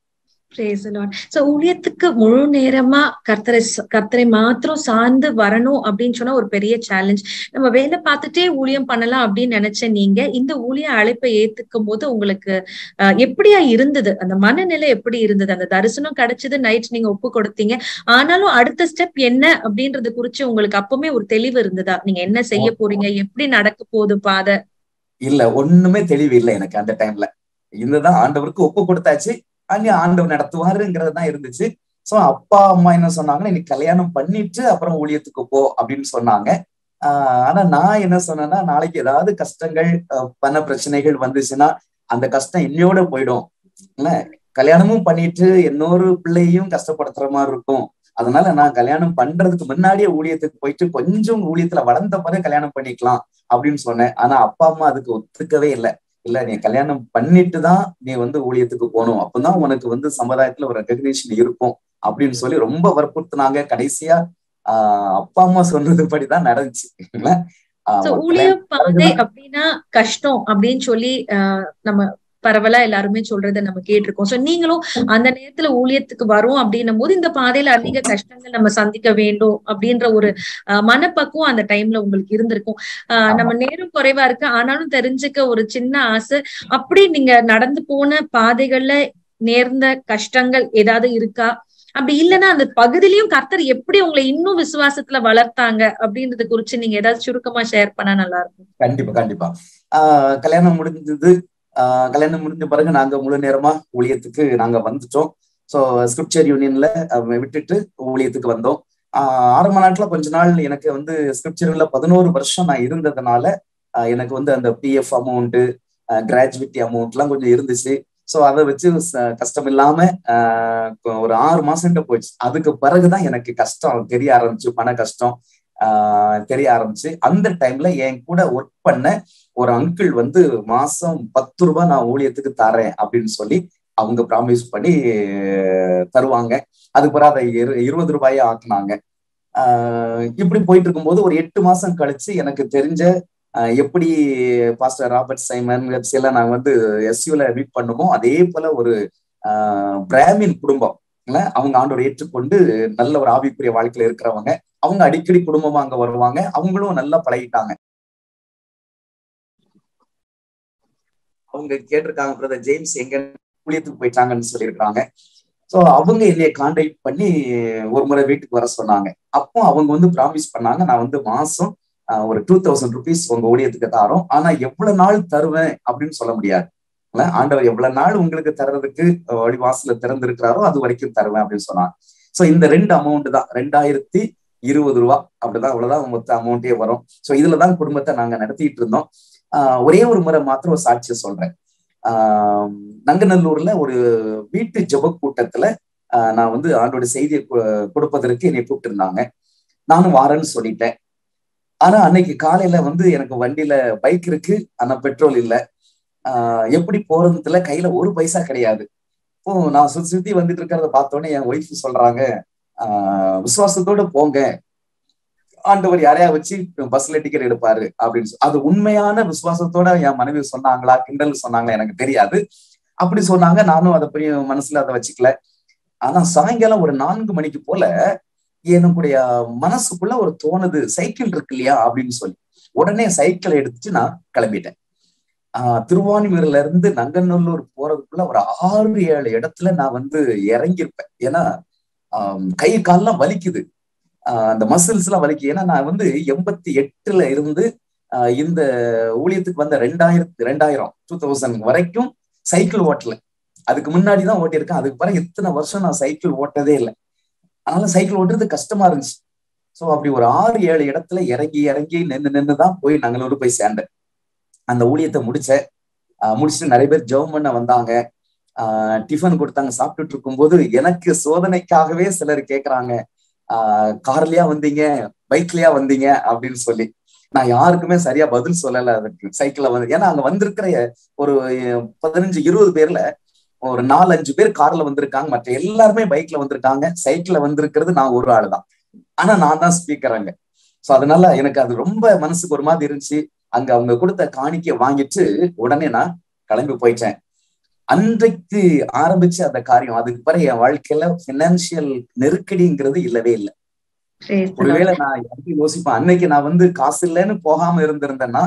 A: சோ ஊழியத்துக்கு முழு நேரமா கர்த்தரை கர்த்தரை மாத்திரம் சார்ந்து வரணும் அப்படின்னு சொன்னா ஒரு பெரிய சேலஞ்ச் நம்ம வேலை பார்த்துட்டே ஊழியம் பண்ணலாம் அப்படின்னு நினைச்ச நீங்க இந்த ஊழிய அழைப்பை ஏத்துக்கும் போது உங்களுக்கு எப்படியா இருந்தது அந்த மனநிலை எப்படி இருந்தது அந்த தரிசனம் கிடைச்சது நைட் நீங்க ஒப்பு கொடுத்தீங்க ஆனாலும் அடுத்த ஸ்டெப் என்ன அப்படின்றது குறிச்சு உங்களுக்கு அப்பவுமே ஒரு தெளிவு இருந்ததா நீங்க என்ன செய்ய போறீங்க எப்படி நடக்க போகுது பாதை
D: இல்ல ஒண்ணுமே தெளிவு இல்லை எனக்கு அந்த டைம்ல இதுதான் ஆண்டவருக்கு ஒப்பு கொடுத்தாச்சு அங்கே ஆண்டவர் நடத்துவாருங்கிறது தான் இருந்துச்சு சோ அப்பா அம்மா என்ன சொன்னாங்கன்னா இன்னைக்கு கல்யாணம் பண்ணிட்டு அப்புறம் ஊழியத்துக்கு போ அப்படின்னு சொன்னாங்க ஆஹ் ஆனா நான் என்ன சொன்னேன்னா நாளைக்கு ஏதாவது கஷ்டங்கள் பண பிரச்சனைகள் வந்துச்சுன்னா அந்த கஷ்டம் இன்னையோட போயிடும் இல்ல கல்யாணமும் பண்ணிட்டு இன்னொரு பிள்ளையும் கஷ்டப்படுத்துற மாதிரி இருக்கும் அதனால நான் கல்யாணம் பண்றதுக்கு முன்னாடியே ஊழியத்துக்கு போயிட்டு கொஞ்சம் ஊழியத்துல வளர்ந்த பிறகு கல்யாணம் பண்ணிக்கலாம் அப்படின்னு சொன்னேன் ஆனா அப்பா அம்மா அதுக்கு ஒத்துக்கவே இல்லை இல்ல நீ கல்யாணம் பண்ணிட்டு தான் நீ வந்து ஊழியத்துக்கு போகணும் அப்பதான் உனக்கு வந்து சமுதாயத்துல ஒரு ரெகக்னேஷன் இருக்கும் அப்படின்னு சொல்லி ரொம்ப வற்புறுத்தினாங்க கடைசியா ஆஹ் அப்பா அம்மா சொன்னது படிதான் நடந்துச்சு
A: ஊழிய பாதை அப்படின்னா கஷ்டம் அப்படின்னு சொல்லி ஆஹ் நம்ம பரவலா எல்லாருமே சொல்றத நம்ம கேட்டிருக்கோம் சோ நீங்களும் அந்த நேரத்துல ஊழியத்துக்கு வரும் அப்படின்னும் போது இந்த பாதையில அதிக கஷ்டங்கள் நம்ம சந்திக்க வேண்டும் அப்படின்ற ஒரு மனப்பக்குவம் அந்த டைம்ல உங்களுக்கு இருந்திருக்கும் ஆஹ் நம்ம நேரம் குறைவா இருக்கு ஆனாலும் தெரிஞ்சுக்க ஒரு சின்ன ஆசை அப்படி நீங்க நடந்து போன பாதைகள்ல நேர்ந்த கஷ்டங்கள் ஏதாவது இருக்கா அப்படி இல்லைன்னா அந்த பகுதியிலயும் கர்த்தர் எப்படி உங்களை இன்னும் விசுவாசத்துல வளர்த்தாங்க அப்படின்றத குறிச்சு நீங்க ஏதாவது சுருக்கமா ஷேர் பண்ணா நல்லா இருக்கும்
D: கண்டிப்பா கண்டிப்பா ஆஹ் கல்யாணம் முடிஞ்சது ஆஹ் கல்யாணம் முடிஞ்ச பிறகு நாங்க முழு நேரமா ஊழியத்துக்கு நாங்க வந்துட்டோம் ஸோ ஸ்கிரிப்சர் யூனியன்ல விட்டுட்டு ஊழியத்துக்கு வந்தோம் ஆஹ் ஆரம்ப நாட்டுல கொஞ்ச நாள் எனக்கு வந்து ஸ்கிரிப்சர்ல பதினோரு வருஷம் நான் இருந்ததுனால எனக்கு வந்து அந்த பிஎஃப் அமௌண்ட் கிராஜுவிட்டி அமௌண்ட் எல்லாம் கொஞ்சம் இருந்துச்சு ஸோ அதை வச்சு கஷ்டம் இல்லாம ஒரு ஆறு மாசம் போயிடுச்சு அதுக்கு பிறகுதான் எனக்கு கஷ்டம் தெரிய ஆரம்பிச்சு பண கஷ்டம் ஆஹ் தெரிய ஆரம்பிச்சு அந்த டைம்ல என் கூட ஒர்க் பண்ண ஒரு அங்கிள் வந்து மாசம் பத்து ரூபாய் நான் ஊழியத்துக்கு தரேன் அப்படின்னு சொல்லி அவங்க ப்ராமிஸ் பண்ணி தருவாங்க அதுக்கு பிறகு அதை இரு இருபது ரூபாயா ஆக்குனாங்க ஆஹ் இப்படி போயிட்டு இருக்கும்போது ஒரு எட்டு மாசம் கழிச்சு எனக்கு தெரிஞ்ச எப்படி பாஸ்டர் ராபர்ட் சைமன் எல்லாம் நாங்க வந்து எஸ்யூல மீட் பண்ணுமோ அதே போல ஒரு பிராமின் குடும்பம் அவங்க ஆண்டோட ஏற்றுக்கொண்டு நல்ல ஒரு ஆவிக்குரிய வாழ்க்கையில இருக்கிறவங்க அவங்க அடிக்கடி குடும்பமா அங்க வருவாங்க அவங்களும் நல்லா பழகிட்டாங்க அவங்க கேட்டிருக்காங்க பிரதர் ஜேம்ஸ் எங்க ஊழியத்துக்கு போயிட்டாங்கன்னு சொல்லியிருக்காங்க ஸோ அவங்க என்னைய கான்டாக்ட் பண்ணி ஒரு முறை வீட்டுக்கு வர சொன்னாங்க அப்போ அவங்க வந்து ப்ராமிஸ் பண்ணாங்க நான் வந்து மாசம் ஒரு டூ தௌசண்ட் ருபீஸ் உங்க ஊழியத்துக்கு தாரோம் ஆனா எவ்வளவு நாள் தருவேன் அப்படின்னு சொல்ல முடியாது ஆண்டவர் எவ்வளவு நாள் உங்களுக்கு தர்றதுக்கு வழி வாசல திறந்திருக்கிறாரோ அது வரைக்கும் தருவேன் அப்படின்னு சொன்னாங்க ஸோ இந்த ரெண்டு அமௌண்ட் தான் ரெண்டாயிரத்தி இருபது ரூபா அப்படிதான் அவ்வளவுதான் மொத்த அமௌண்ட்டே வரும் ஸோ இதுலதான் குடும்பத்தை நாங்க நடத்திட்டு இருந்தோம் ஆஹ் ஒரே ஒரு முறை மாத்திரம் ஒரு சாட்சியை சொல்றேன் ஆஹ் நங்கநல்லூர்ல ஒரு வீட்டு ஜப கூட்டத்துல நான் வந்து ஆண்டோட செய்தியை கொடுப்பதற்கு என்னை கூப்பிட்டு இருந்தாங்க நானும் வாரேன்னு சொல்லிட்டேன் ஆனா அன்னைக்கு காலையில வந்து எனக்கு வண்டியில பைக் இருக்கு ஆனா பெட்ரோல் இல்லை ஆஹ் எப்படி போறதுல கையில ஒரு பைசா கிடையாது இப்போ நான் சுத்தி சுத்தி வந்துட்டு இருக்கிறத பார்த்தோன்னே என் ஒய்ஃப் சொல்றாங்க ஆஹ் விசுவாசத்தோட போங்க ஆண்டவர் யாரையா வச்சு பஸ்ல டிக்கெட் எடுப்பாரு அப்படின்னு சொ- அது உண்மையான விசுவாசத்தோட என் மனைவி சொன்னாங்களா கிண்டல் சொன்னாங்களா எனக்கு தெரியாது அப்படி சொன்னாங்க நானும் அதை பெரிய மனசுல அதை வச்சுக்கல ஆனா சாயங்காலம் ஒரு நான்கு மணிக்கு போல என்னுடைய மனசுக்குள்ள ஒரு தோணுது சைக்கிள் இருக்கு இல்லையா அப்படின்னு சொல்லி உடனே சைக்கிளை எடுத்துட்டு நான் கிளம்பிட்டேன் ஆஹ் திருவான்மியூர்ல இருந்து நங்கநல்லூர் போறதுக்குள்ள ஒரு ஆறு ஏழு இடத்துல நான் வந்து இறங்கியிருப்பேன் ஏன்னா ஆஹ் கை கால்லாம் வலிக்குது ஆஹ் அந்த மசில்ஸ் எல்லாம் வலிக்கு ஏன்னா நான் வந்து எண்பத்தி எட்டுல இருந்து ஆஹ் இந்த ஊழியத்துக்கு வந்த ரெண்டாயிரத்து ரெண்டாயிரம் டூ தௌசண்ட் வரைக்கும் சைக்கிள் ஓட்டல அதுக்கு முன்னாடி தான் ஓட்டியிருக்கேன் அதுக்கு பிறகு இத்தனை வருஷம் நான் சைக்கிள் ஓட்டதே இல்லை அதனால சைக்கிள் ஓட்டுறது கஷ்டமா இருந்துச்சு ஸோ அப்படி ஒரு ஆறு ஏழு இடத்துல இறங்கி இறங்கி நின்று நின்று தான் போய் நங்களூர் போய் சேர்ந்தேன் அந்த ஊழியத்தை முடிச்சேன் ஆஹ் முடிச்சுட்டு நிறைய பேர் ஜெபம் பண்ண வந்தாங்க ஆஹ் டிஃபன் கொடுத்தாங்க சாப்பிட்டுட்டு இருக்கும்போது எனக்கு சோதனைக்காகவே சிலர் கேக்குறாங்க ஆஹ் கார்லயா வந்தீங்க பைக்லயா வந்தீங்க அப்படின்னு சொல்லி நான் யாருக்குமே சரியா பதில் சொல்லல அதுக்கு சைக்கிள்ல வந்து ஏன்னா அங்க வந்திருக்கிற ஒரு பதினஞ்சு இருபது பேர்ல ஒரு நாலு அஞ்சு பேர் கார்ல வந்திருக்காங்க மற்ற எல்லாருமே பைக்ல வந்திருக்காங்க சைக்கிள்ல வந்திருக்கிறது நான் ஒரு ஆள் தான் ஆனா நான் தான் ஸ்பீக்கர் அங்க சோ அதனால எனக்கு அது ரொம்ப மனசுக்கு ஒரு மாதிரி இருந்துச்சு அங்க அவங்க கொடுத்த காணிக்கை வாங்கிட்டு உடனே நான் கிளம்பி போயிட்டேன் அன்றைக்கு ஆரம்பிச்ச அந்த காரியம் அதுக்கு பிறகு என் வாழ்க்கையில பினான்சியல் நெருக்கடிங்கிறது இல்லவே இல்லை
A: Praise the Lord.
D: ஒருவேளை நான் எப்படி யோசிப்பேன் அன்னைக்கு நான் வந்து காசு இல்லைன்னு போகாம இருந்திருந்தேன்னா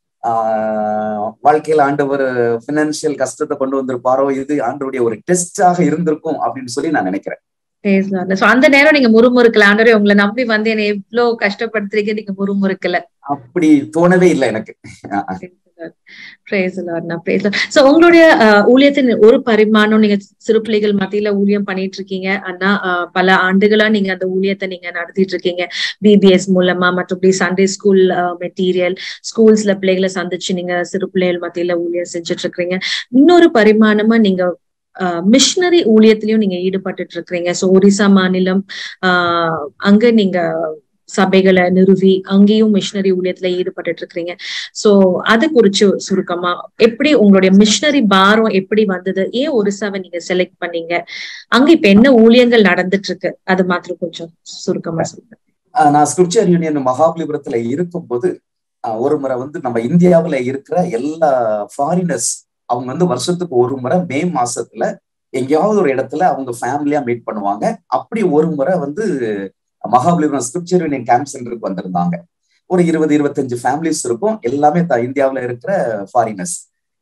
D: ஆஹ் வாழ்க்கையில ஆண்டவர் பினான்சியல் கஷ்டத்தை கொண்டு வந்திருப்பாரோ இது ஆண்டவருடைய ஒரு டெஸ்டாக இருந்திருக்கும் அப்படின்னு சொல்லி நான் நினைக்கிறேன்
A: Praise the Lord. So, அந்த நேரம் நீங்க முறுமுறுக்கல ஆண்டவரே உங்களை நம்பி வந்து என்னை எவ்வளவு கஷ்டப்படுத்துறீங்க நீங்க முறுமுறுக்கல
D: அப்படி தோணவே இல்லை எனக்கு
A: Praise the Lord. நான் praise the Lord. So, உங்களுடைய அஹ், ஊழியத்தின் ஒரு பரிமாணம் நீங்க சிறு பிள்ளைகள் மத்தியில ஊழியம் பண்ணிட்டு இருக்கீங்க ஆனா அஹ், பல ஆண்டுகளா நீங்க அந்த ஊழியத்தை நீங்க நடத்திட்டு இருக்கீங்க பிபிஎஸ் மூலமா மற்றபடி சண்டே ஸ்கூல் மெட்டீரியல் ஸ்கூல்ஸ்ல பிள்ளைகளை சந்திச்சு நீங்க சிறு பிள்ளைகள் மத்தியில ஊழியம் செஞ்சுட்டு இருக்கிறீங்க இன்னொரு பரிமாணமா நீங்க மிஷினரி ஊழியத்திலயும் நீங்க ஈடுபட்டுட்டு இருக்கிறீங்க சோ ஒரிசா மாநிலம் ஆஹ் அங்க நீங்க சபைகளை நிறுவி அங்கேயும் மிஷினரி ஊழியத்துல ஈடுபட்டுட்டு இருக்கிறீங்க சோ அது குறிச்சு சுருக்கமா எப்படி உங்களுடைய மிஷினரி பாரம் எப்படி வந்தது ஏன் ஒரிசாவை நீங்க செலக்ட் பண்ணீங்க அங்க இப்ப என்ன ஊழியங்கள் நடந்துட்டு இருக்கு அது மாத்திரம் கொஞ்சம் சுருக்கமா சொல்லுங்க
D: ஆஹ் நான் ஸ்கிரிப்சர் யூனியன் மகாபலிபுரத்துல இருக்கும்போது ஆஹ் ஒரு முறை வந்து நம்ம இந்தியாவுல இருக்கிற எல்லா ஃபாரினர்ஸ் அவங்க வந்து வருஷத்துக்கு ஒரு முறை மே மாசத்துல எங்கேயாவது ஒரு இடத்துல அவங்க ஃபேமிலியா மீட் பண்ணுவாங்க அப்படி ஒரு முறை வந்து மகாபலிபுரம் ஸ்கிரிப்சர் யூனியன் கேம்ப் சென்டருக்கு வந்திருந்தாங்க ஒரு இருபது இருபத்தஞ்சு ஃபேமிலிஸ் இருக்கும் எல்லாமே த இந்தியாவுல இருக்கிற ஃபாரினர்ஸ்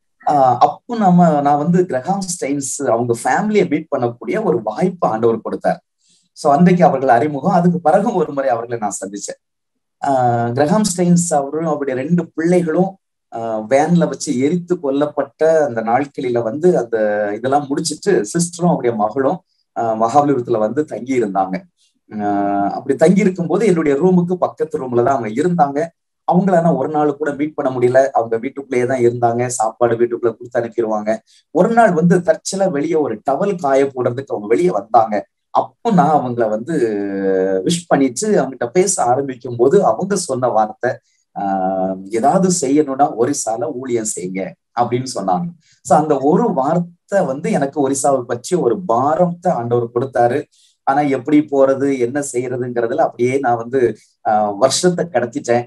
D: அப்போ நம்ம நான் வந்து கிரகாம் ஸ்டைன்ஸ் அவங்க ஃபேமிலியை மீட் பண்ணக்கூடிய ஒரு வாய்ப்பு ஆண்டவர் கொடுத்தார் சோ அன்றைக்கு அவர்கள் அறிமுகம் அதுக்கு பிறகும் ஒரு முறை அவர்களை நான் சந்திச்சேன் ஆஹ் கிரகாம் ஸ்டைன்ஸ் அவரும் அவருடைய ரெண்டு பிள்ளைகளும் வேன்ல வச்சு எரித்து கொல்லப்பட்ட அந்த நாட்களில வந்து அந்த இதெல்லாம் முடிச்சிட்டு சிஸ்டரும் அவருடைய மகளும் மகாபலிபுரத்துல வந்து தங்கி இருந்தாங்க ஆஹ் அப்படி தங்கி இருக்கும்போது என்னுடைய ரூமுக்கு பக்கத்து ரூம்ல தான் அவங்க இருந்தாங்க அவங்கள நான் ஒரு நாள் கூட மீட் பண்ண முடியல அவங்க வீட்டுக்குள்ளேயே தான் இருந்தாங்க சாப்பாடு வீட்டுக்குள்ள கொடுத்து அனுப்பிடுவாங்க ஒரு நாள் வந்து தற்செல வெளியே ஒரு டவல் காய போடுறதுக்கு அவங்க வெளியே வந்தாங்க அப்போ நான் அவங்கள வந்து விஷ் பண்ணிட்டு அவங்ககிட்ட பேச ஆரம்பிக்கும் போது அவங்க சொன்ன வார்த்தை ஆஹ் ஏதாவது செய்யணும்னா ஒரிசால ஊழியம் செய்யுங்க அப்படின்னு சொன்னாங்க சோ அந்த ஒரு வார்த்தை வந்து எனக்கு ஒரிசாவை பற்றி ஒரு பாரத்தை ஆண்டவர் கொடுத்தாரு ஆனா எப்படி போறது என்ன செய்யறதுங்கிறதுல அப்படியே நான் வந்து ஆஹ் வருஷத்தை கடத்திட்டேன்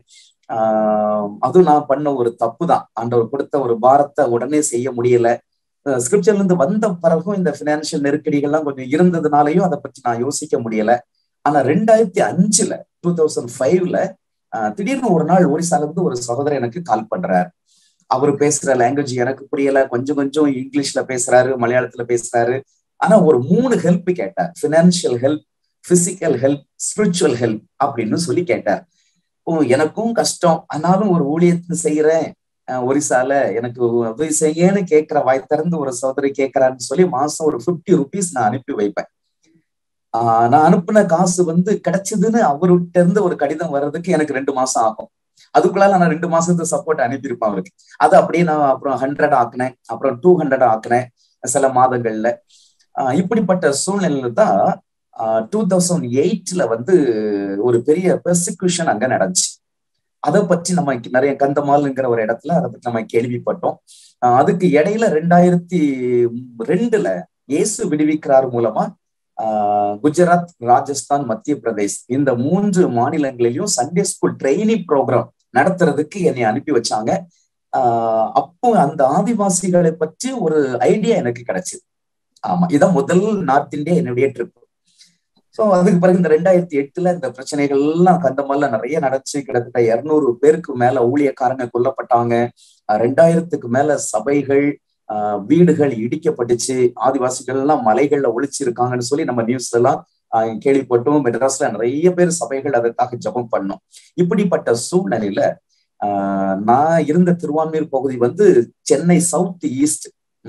D: ஆஹ் அதுவும் நான் பண்ண ஒரு தப்பு தான் ஆண்டவர் கொடுத்த ஒரு பாரத்தை உடனே செய்ய முடியல ஸ்கிரிப்சர்ல இருந்து வந்த பிறகும் இந்த பினான்சியல் நெருக்கடிகள்லாம் கொஞ்சம் இருந்ததுனாலையும் அதை பற்றி நான் யோசிக்க முடியல ஆனா ரெண்டாயிரத்தி அஞ்சுல டூ தௌசண்ட் ஃபைவ்ல திடீர்னு ஒரு நாள் ஒரிசால இருந்து ஒரு சகோதரர் எனக்கு கால் பண்றாரு அவர் பேசுற லாங்குவேஜ் எனக்கு புரியல கொஞ்சம் கொஞ்சம் இங்கிலீஷ்ல பேசுறாரு மலையாளத்துல பேசுறாரு ஆனா ஒரு மூணு ஹெல்ப் கேட்டார் financial help physical help spiritual help அப்படின்னு சொல்லி கேட்டார் ஓ எனக்கும் கஷ்டம் ஆனாலும் ஒரு ஊழியத்தை செய்யறேன் ஒரிசால எனக்கு உதவி செய்யன்னு கேட்கிற வாய் திறந்து ஒரு சோதரி கேட்கிறான்னு சொல்லி மாசம் ஒரு பிப்டி ருபீஸ் நான் அனுப்பி வைப்பேன் ஆஹ் நான் அனுப்புன காசு வந்து கிடைச்சதுன்னு அவர்கிட்ட இருந்து ஒரு கடிதம் வர்றதுக்கு எனக்கு ரெண்டு மாசம் ஆகும் அதுக்குள்ளால நான் ரெண்டு மாசத்து சப்போர்ட் அனுப்பியிருப்பேன் அவருக்கு அது அப்படியே நான் அப்புறம் ஹண்ட்ரட் ஆக்குனேன் அப்புறம் டூ ஹண்ட்ரட் ஆக்குனேன் சில மாதங்கள்ல ஆஹ் இப்படிப்பட்ட சூழ்நிலையில தான் டூ தௌசண்ட் எயிட்ல வந்து ஒரு பெரிய பெர்சிக்யூஷன் அங்க நடந்துச்சு அதை பற்றி நம்ம நிறைய கந்தமால்ங்கிற ஒரு இடத்துல அதை பற்றி நம்ம கேள்விப்பட்டோம் அதுக்கு இடையில ரெண்டாயிரத்தி ரெண்டுல இயேசு விடுவிக்கிறார் மூலமா ஆஹ் குஜராத் ராஜஸ்தான் மத்திய பிரதேஷ் இந்த மூன்று மாநிலங்களிலும் சண்டே ஸ்கூல் ட்ரைனிங் ப்ரோக்ராம் நடத்துறதுக்கு என்னை அனுப்பி வச்சாங்க ஆஹ் அப்போ அந்த ஆதிவாசிகளை பற்றி ஒரு ஐடியா எனக்கு கிடைச்சது ஆமா இதான் முதல் நார்த் இந்தியா என்னுடைய ட்ரிப் சோ அதுக்கு பிறகு இந்த ரெண்டாயிரத்தி எட்டுல இந்த பிரச்சனைகள் எல்லாம் கந்தமல்ல நிறைய நடந்துச்சு கிட்டத்தட்ட இருநூறு பேருக்கு மேல ஊழியக்காரங்க கொல்லப்பட்டாங்க ரெண்டாயிரத்துக்கு மேல சபைகள் ஆஹ் வீடுகள் இடிக்கப்பட்டுச்சு ஆதிவாசிகள் எல்லாம் மலைகள்ல ஒழிச்சிருக்காங்கன்னு சொல்லி நம்ம நியூஸ் எல்லாம் கேள்விப்பட்டோம் மெட்ராஸ்ல நிறைய பேர் சபைகள் அதற்காக ஜபம் பண்ணோம் இப்படிப்பட்ட சூழ்நிலையில ஆஹ் நான் இருந்த திருவான்மையூர் பகுதி வந்து சென்னை சவுத் ஈஸ்ட்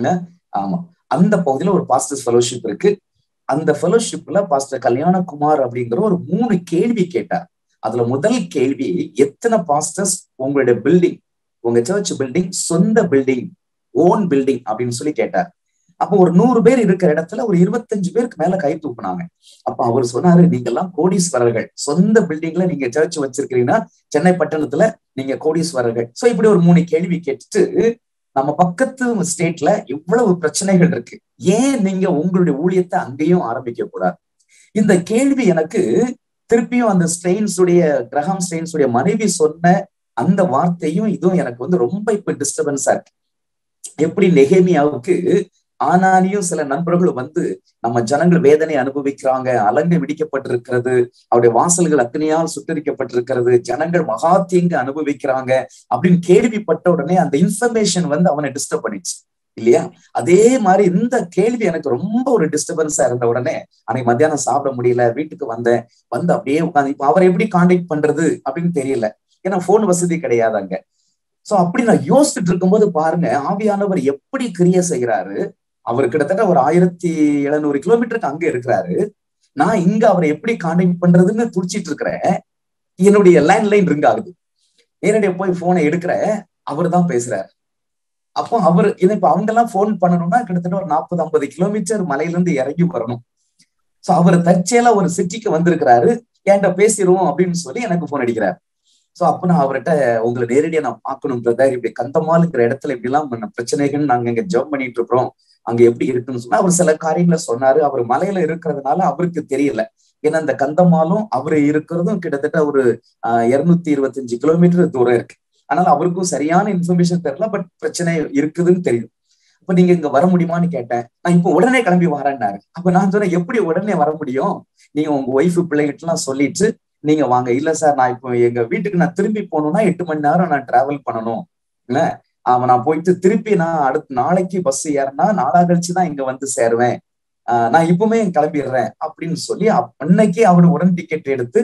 D: ஆமா அந்த பகுதியில ஒரு பாஸ்டர்ஸ் ஃபெலோஷிப் இருக்கு அந்த ஃபெலோஷிப்ல பாஸ்டர் கல்யாணகுமார் அப்படிங்கிற ஒரு மூணு கேள்வி கேட்டார் அதுல முதல் கேள்வி எத்தனை பாஸ்டர்ஸ் உங்களுடைய பில்டிங் உங்க சர்ச் பில்டிங் சொந்த பில்டிங் ஓன் பில்டிங் அப்படின்னு சொல்லி கேட்டார் அப்போ ஒரு நூறு பேர் இருக்கிற இடத்துல ஒரு இருபத்தஞ்சு பேருக்கு மேல கை தூக்குனாங்க அப்ப அவர் சொன்னாரு நீங்க எல்லாம் கோடீஸ்வரர்கள் சொந்த பில்டிங்ல நீங்க சர்ச் வச்சிருக்கிறீங்கன்னா சென்னை பட்டணத்துல நீங்க கோடீஸ்வரர்கள் சோ இப்படி ஒரு மூணு கேள்வி கேட்டுட்டு நம்ம பக்கத்து ஸ்டேட்ல இவ்வளவு பிரச்சனைகள் இருக்கு ஏன் நீங்க உங்களுடைய ஊழியத்தை அங்கேயும் ஆரம்பிக்க கூடாது இந்த கேள்வி எனக்கு திருப்பியும் அந்த ஸ்ட்ரெயின்ஸ் உடைய கிரகம் ஸ்ட்ரெயின்ஸ் உடைய மனைவி சொன்ன அந்த வார்த்தையும் இதுவும் எனக்கு வந்து ரொம்ப இப்ப டிஸ்டர்பன்ஸா இருக்கு எப்படி நெகேமியாவுக்கு ஆனாலியும் சில நண்பர்கள் வந்து நம்ம ஜனங்கள் வேதனை அனுபவிக்கிறாங்க அலங்கு விடிக்கப்பட்டிருக்கிறது அவருடைய வாசல்கள் அக்னியால் சுட்டரிக்கப்பட்டிருக்கிறது ஜனங்கள் மகா தீங்கு அனுபவிக்கிறாங்க அப்படின்னு கேள்விப்பட்ட உடனே அந்த இன்ஃபர்மேஷன் வந்து அவனை டிஸ்டர்ப் பண்ணிச்சு இல்லையா அதே மாதிரி இந்த கேள்வி எனக்கு ரொம்ப ஒரு டிஸ்டர்பன்ஸா இருந்த உடனே அன்னைக்கு மத்தியானம் சாப்பிட முடியல வீட்டுக்கு வந்தேன் வந்து அப்படியே உட்காந்து இப்ப அவரை எப்படி கான்டாக்ட் பண்றது அப்படின்னு தெரியல ஏன்னா போன் வசதி கிடையாது அங்க சோ அப்படி நான் யோசிச்சுட்டு இருக்கும்போது பாருங்க ஆவியானவர் எப்படி கிரிய செய்கிறாரு அவர் கிட்டத்தட்ட ஒரு ஆயிரத்தி எழுநூறு கிலோமீட்டருக்கு அங்க இருக்கிறாரு நான் இங்க அவரை எப்படி கான்டாக்ட் பண்றதுன்னு துடிச்சிட்டு இருக்கிறேன் என்னுடைய லேண்ட்லைன் ரிங் ஆகுது நேரடியா போய் போனை எடுக்கிற அவர் தான் பேசுறாரு அப்போ அவர் இப்ப அவங்க எல்லாம் போன் பண்ணணும்னா கிட்டத்தட்ட ஒரு நாற்பது ஐம்பது கிலோமீட்டர் மலையில இருந்து இறங்கி வரணும் சோ அவர் தற்செயலா ஒரு சிட்டிக்கு வந்திருக்கிறாரு என்கிட்ட பேசிடுவோம் அப்படின்னு சொல்லி எனக்கு போன் அடிக்கிறார் சோ அப்ப நான் அவர்கிட்ட உங்களை நேரடியா நான் பார்க்கணும் பிரதர் இப்படி கந்தமாலுங்கிற இடத்துல இப்படி எல்லாம் பிரச்சனைகள் நாங்க இங்க ஜப் பண்ணிட்டு இருக்கிறோம் அங்க எப்படி இருக்குன்னு சொன்னா அவர் சில காரியங்களை சொன்னாரு அவர் மலையில இருக்கிறதுனால அவருக்கு தெரியல ஏன்னா இந்த கந்தமாலும் அவரு இருக்கிறதும் கிட்டத்தட்ட ஒரு ஆஹ் இருநூத்தி இருபத்தஞ்சு கிலோமீட்டர் தூரம் இருக்கு அதனால அவருக்கும் சரியான இன்ஃபர்மேஷன் தெரியல பட் பிரச்சனை இருக்குதுன்னு தெரியும் அப்ப நீங்க இங்க வர முடியுமான்னு கேட்டேன் நான் இப்போ உடனே கிளம்பி வரேன்னாரு அப்ப நான் சொன்னேன் எப்படி உடனே வர முடியும் நீங்க உங்க ஒய்ஃப் பிள்ளைகிட்ட எல்லாம் சொல்லிட்டு நீங்க வாங்க இல்ல சார் நான் இப்போ எங்க வீட்டுக்கு நான் திரும்பி போகணும்னா எட்டு மணி நேரம் நான் டிராவல் பண்ணணும் இல்ல அவன் நான் போயிட்டு திருப்பி நான் அடுத்த நாளைக்கு பஸ் ஏறினா நாளா கழிச்சுதான் இங்க வந்து சேருவேன் ஆஹ் நான் இப்பவுமே கிளம்பிடுறேன் அப்படின்னு சொல்லி அன்னைக்கு அவரு உடன் டிக்கெட் எடுத்து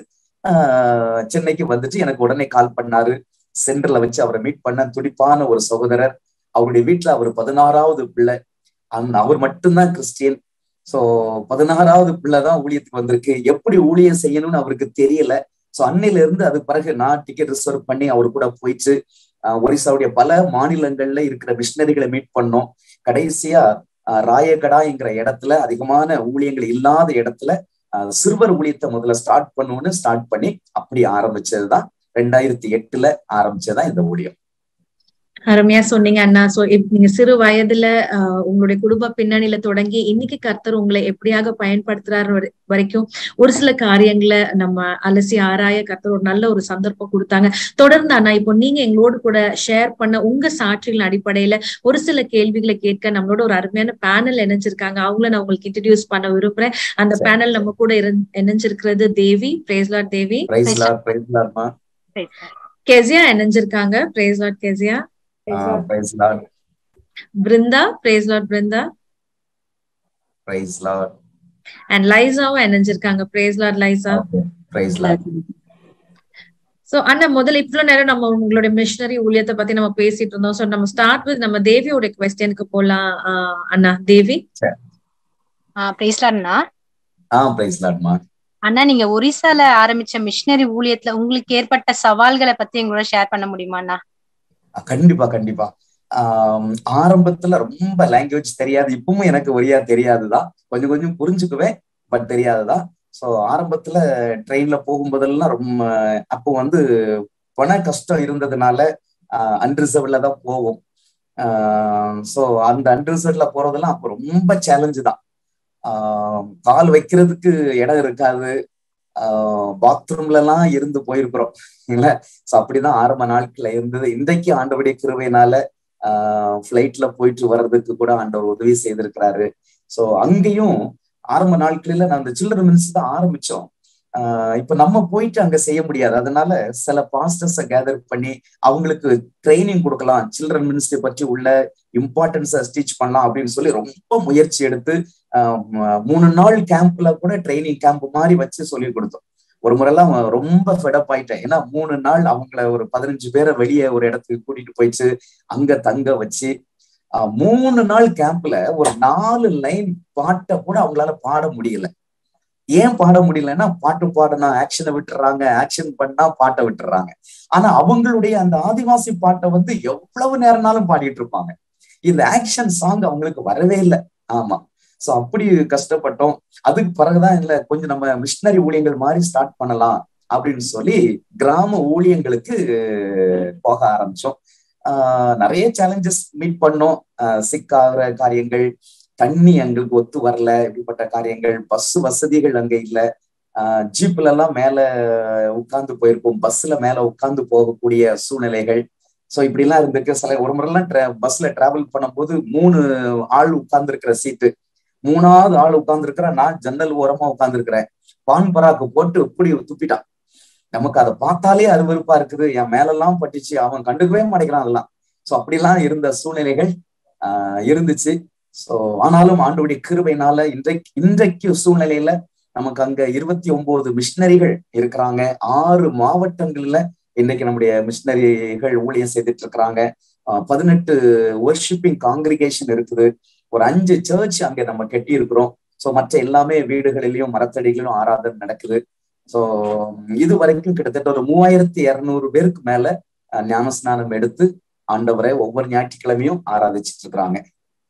D: ஆஹ் சென்னைக்கு வந்துட்டு எனக்கு உடனே கால் பண்ணாரு சென்டர்ல வச்சு அவரை மீட் பண்ண துடிப்பான ஒரு சகோதரர் அவருடைய வீட்டுல அவர் பதினாறாவது பிள்ளை அந்த அவர் மட்டும்தான் கிறிஸ்டியன் சோ பதினாறாவது பிள்ளைதான் ஊழியத்துக்கு வந்திருக்கு எப்படி ஊழியம் செய்யணும்னு அவருக்கு தெரியல சோ அன்னையில இருந்து அது பிறகு நான் டிக்கெட் ரிசர்வ் பண்ணி அவர் கூட போயிட்டு ஒரிசாவுடைய பல மாநிலங்கள்ல இருக்கிற மிஷினரிகளை மீட் பண்ணோம் கடைசியா ராயகடாங்கிற இடத்துல அதிகமான ஊழியங்கள் இல்லாத இடத்துல சிறுவர் ஊழியத்தை முதல்ல ஸ்டார்ட் பண்ணுவோம்னு ஸ்டார்ட் பண்ணி அப்படி ஆரம்பிச்சதுதான் ரெண்டாயிரத்தி எட்டுல ஆரம்பிச்சதுதான் இந்த ஊழியம்
A: அருமையா சொன்னீங்க அண்ணா சோ நீங்க சிறு வயதுல ஆஹ் உங்களுடைய குடும்ப பின்னணியில தொடங்கி இன்னைக்கு கர்த்தர் உங்களை எப்படியாக பயன்படுத்துறாரு வரைக்கும் ஒரு சில காரியங்களை நம்ம அலசி ஆராய கர்த்தர் ஒரு நல்ல ஒரு சந்தர்ப்பம் கொடுத்தாங்க தொடர்ந்து அண்ணா இப்போ நீங்க எங்களோடு கூட ஷேர் பண்ண உங்க சாட்சிகளின் அடிப்படையில ஒரு சில கேள்விகளை கேட்க நம்மளோட ஒரு அருமையான பேனல் இணைஞ்சிருக்காங்க அவங்கள நான் உங்களுக்கு இன்ட்ரடியூஸ் பண்ண விரும்புறேன் அந்த பேனல் நம்ம கூட இணைஞ்சிருக்கிறது தேவி பிரேஸ்லாட் தேவி கெசியா இணைஞ்சிருக்காங்க praise Lord Kezia Brinda praise Lord Brinda
D: praise Lord
A: and லைசாவும் இணைஞ்சிருக்காங்க praise Lord Lisa
D: praise Lord
A: so அண்ணா முதல்ல இவ்வளவு நேரம் நம்ம உங்களுடைய மிஷினரி ஊழியத்தை பத்தி நம்ம பேசிட்டு இருந்தோம் சோ நம்ம ஸ்டார்ட் வித் நம்ம தேவியோட கொஸ்டினுக்கு போலாம் அண்ணா தேவி
B: பிரைஸ் லார்ட்னா
D: ஆ பிரைஸ் லார்ட்மா
B: அண்ணா நீங்க ஒரிசால ஆரம்பிச்ச மிஷினரி ஊழியத்துல உங்களுக்கு ஏற்பட்ட சவால்களை பத்தி எங்களோட ஷேர் பண்ண முடியுமா அண்ணா
D: கண்டிப்பா கண்டிப்பா ஆஹ் ஆரம்பத்துல ரொம்ப லாங்குவேஜ் தெரியாது இப்பவும் எனக்கு ஒரியா தெரியாதுதான் கொஞ்சம் கொஞ்சம் புரிஞ்சுக்குவேன் பட் தெரியாதுதான் ஸோ ஆரம்பத்துல ட்ரெயின்ல போகும்போதெல்லாம் ரொம்ப அப்போ வந்து பண கஷ்டம் இருந்ததுனால அன்ரிசர்வ்ல தான் போவோம் ஸோ அந்த அன்ரிசர்வ்ல போறதெல்லாம் அப்போ ரொம்ப சேலஞ்சு தான் கால் வைக்கிறதுக்கு இடம் இருக்காது பாத்ரூம்ல எல்லாம் இருந்து போயிருக்கிறோம் இல்ல ஸோ அப்படிதான் ஆரம்ப நாட்கள்ல இருந்தது இன்றைக்கு ஆண்டவருடைய கிருவையினால ஆஹ் ஃபிளைட்ல போயிட்டு வர்றதுக்கு கூட ஆண்டவர் உதவி செய்திருக்கிறாரு ஸோ அங்கேயும் ஆரம்ப நாட்களில நான் அந்த சில்ட்ரன் மினிட்ஸ் தான் ஆரம்பிச்சோம் ஆஹ் இப்ப நம்ம போயிட்டு அங்க செய்ய முடியாது அதனால சில பாஸ்டர்ஸை கேதர் பண்ணி அவங்களுக்கு ட்ரைனிங் கொடுக்கலாம் சில்ட்ரன் மினிஸ்ட்ரி பற்றி உள்ள இம்பார்ட்டன்ஸை ஸ்டிச் பண்ணலாம் அப்படின்னு சொல்லி ரொம்ப முயற்சி எடுத்து மூணு நாள் கேம்ப்ல கூட ட்ரைனிங் கேம்ப் மாதிரி வச்சு சொல்லி கொடுத்தோம் ஒரு முறைலாம் ரொம்ப ஃபெடப் ஆயிட்டேன் ஏன்னா மூணு நாள் அவங்கள ஒரு பதினஞ்சு பேரை வெளியே ஒரு இடத்துக்கு கூட்டிட்டு போயிட்டு அங்க தங்க வச்சு மூணு நாள் கேம்ப்ல ஒரு நாலு லைன் பாட்டை கூட அவங்களால பாட முடியல ஏன் பாட முடியலன்னா பாட்டு பாடினா ஆக்ஷனை விட்டுறாங்க ஆக்ஷன் பண்ணா பாட்டை விட்டுறாங்க ஆனா அவங்களுடைய அந்த ஆதிவாசி பாட்டை வந்து எவ்வளவு நேரம்னாலும் பாடிட்டு இருப்பாங்க இந்த ஆக்ஷன் சாங் அவங்களுக்கு வரவே இல்லை ஆமா சோ அப்படி கஷ்டப்பட்டோம் அதுக்கு பிறகுதான் இல்ல கொஞ்சம் நம்ம மிஷினரி ஊழியங்கள் மாதிரி ஸ்டார்ட் பண்ணலாம் அப்படின்னு சொல்லி கிராம ஊழியங்களுக்கு போக ஆரம்பிச்சோம் ஆஹ் நிறைய சேலஞ்சஸ் மீட் பண்ணோம் சிக் ஆகிற காரியங்கள் தண்ணி எங்களுக்கு ஒத்து வரல இப்படிப்பட்ட காரியங்கள் பஸ் வசதிகள் அங்க இல்ல ஆஹ் ஜீப்ல எல்லாம் மேல உட்கார்ந்து போயிருப்போம் பஸ்ல மேல உட்கார்ந்து போகக்கூடிய சூழ்நிலைகள் சோ இப்படி எல்லாம் இருந்திருக்கு சில ஒரு முறைலாம் பஸ்ல டிராவல் பண்ணும்போது மூணு ஆள் உட்கார்ந்து இருக்கிற சீட்டு மூணாவது ஆள் உட்கார்ந்து நான் ஜன்னல் ஓரமா உட்கார்ந்துருக்கிறேன் பான் பராக்கு போட்டு இப்படி துப்பிட்டான் நமக்கு அதை பார்த்தாலே அருவறுப்பா இருக்குது என் மேலெல்லாம் பட்டுச்சு அவன் கண்டுக்கவே மாட்டேங்கிறான் அதெல்லாம் சோ அப்படிலாம் இருந்த சூழ்நிலைகள் ஆஹ் இருந்துச்சு சோ ஆனாலும் ஆண்டோடைய கிருபைனால இன்றைக்கு இன்றைக்கு சூழ்நிலையில நமக்கு அங்க இருபத்தி ஒன்பது மிஷினரிகள் இருக்கிறாங்க ஆறு மாவட்டங்கள்ல இன்னைக்கு நம்முடைய மிஷினரிகள் ஊழியம் செய்துட்டு இருக்கிறாங்க பதினெட்டு ஒர்ஷிப்பிங் காங்கிரிகேஷன் இருக்குது ஒரு அஞ்சு சர்ச் அங்க நம்ம கட்டி இருக்கிறோம் ஸோ மற்ற எல்லாமே வீடுகளிலையும் மரத்தடிகளிலும் ஆராதனை நடக்குது ஸோ இது வரைக்கும் கிட்டத்தட்ட ஒரு மூவாயிரத்தி இருநூறு பேருக்கு மேல ஞானஸ்நானம் எடுத்து ஆண்டவரை ஒவ்வொரு ஞாயிற்றுக்கிழமையும் ஆராதிச்சிட்டு இருக்கிறாங்க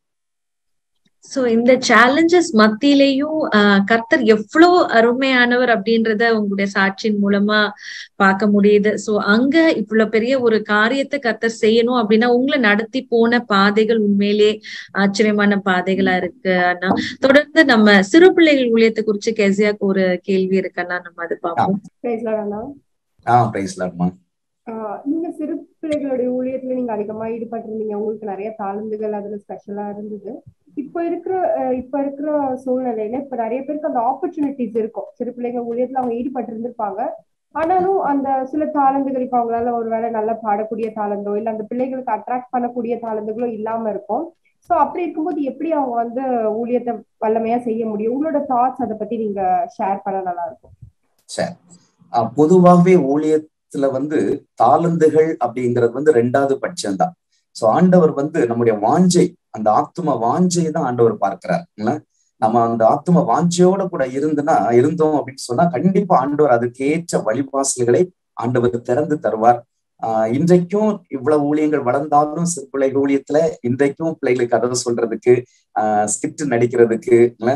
A: சோ இந்த சேலஞ்சஸ் மத்தியிலையும் ஆஹ் கர்த்தர் எவ்வளவு அருமையானவர் அப்படின்றத உங்களுடைய சாட்சியின் மூலமா பார்க்க முடியுது சோ அங்க இவ்வளவு பெரிய ஒரு காரியத்தை கர்த்தர் செய்யணும் அப்படின்னா உங்களை நடத்தி போன பாதைகள் உண்மையிலே ஆச்சரியமான பாதைகளா இருக்கு அண்ணா தொடர்ந்து நம்ம சிறு பிள்ளைகள் ஊழியத்தை குறிச்சு கெசியாக்கு ஒரு கேள்வி இருக்குன்னா நம்ம அது பார்ப்போம்
D: ஆஹ் பிரைஸ்லாமா
C: நீங்க சிறு பிள்ளைகளுடைய ஊழியத்துல நீங்க அதிகமா ஈடுபட்டிருந்தீங்க உங்களுக்கு நிறைய தாளந்துகள் அதுல ஸ்பெஷலா இருந்தது இப்ப இருக்கிற இப்ப இருக்கிற சூழ்நிலையில இப்ப நிறைய பேருக்கு அந்த ஆப்பர்ச்சுனிட்டிஸ் இருக்கும் சிறு பிள்ளைங்க ஊழியத்துல அவங்க ஈடுபட்டு இருந்திருப்பாங்க ஆனாலும் அந்த சில தாளந்துகள் இப்ப அவங்களால ஒருவேளை நல்லா பாடக்கூடிய தாளந்தோ இல்ல அந்த பிள்ளைகளுக்கு அட்ராக்ட் பண்ணக்கூடிய தாளந்துகளோ இல்லாம இருக்கும் சோ அப்படி இருக்கும்போது எப்படி அவங்க வந்து ஊழியத்தை வல்லமையா செய்ய முடியும் உங்களோட தாட்ஸ் அதை பத்தி நீங்க ஷேர் பண்ண நல்லா இருக்கும்
D: சரி பொதுவாகவே ஊழியத்துல வந்து தாளந்துகள் அப்படிங்கிறது வந்து ரெண்டாவது பட்சம்தான் சோ ஆண்டவர் வந்து நம்முடைய வாஞ்சை அந்த ஆத்தும வாஞ்சையை தான் ஆண்டவர் பார்க்கிறார் நம்ம அந்த ஆத்தும வாஞ்சையோட கூட இருந்துனா இருந்தோம் அப்படின்னு சொன்னா கண்டிப்பா ஆண்டவர் அதுக்கேற்ற வழிவாசல்களை ஆண்டவர் திறந்து தருவார் ஆஹ் இன்றைக்கும் இவ்வளவு ஊழியங்கள் வளர்ந்தாலும் சிறு பிள்ளைகள் ஊழியத்துல இன்றைக்கும் பிள்ளைகளுக்கு கதை சொல்றதுக்கு ஆஹ் ஸ்கிரிப்ட் நடிக்கிறதுக்கு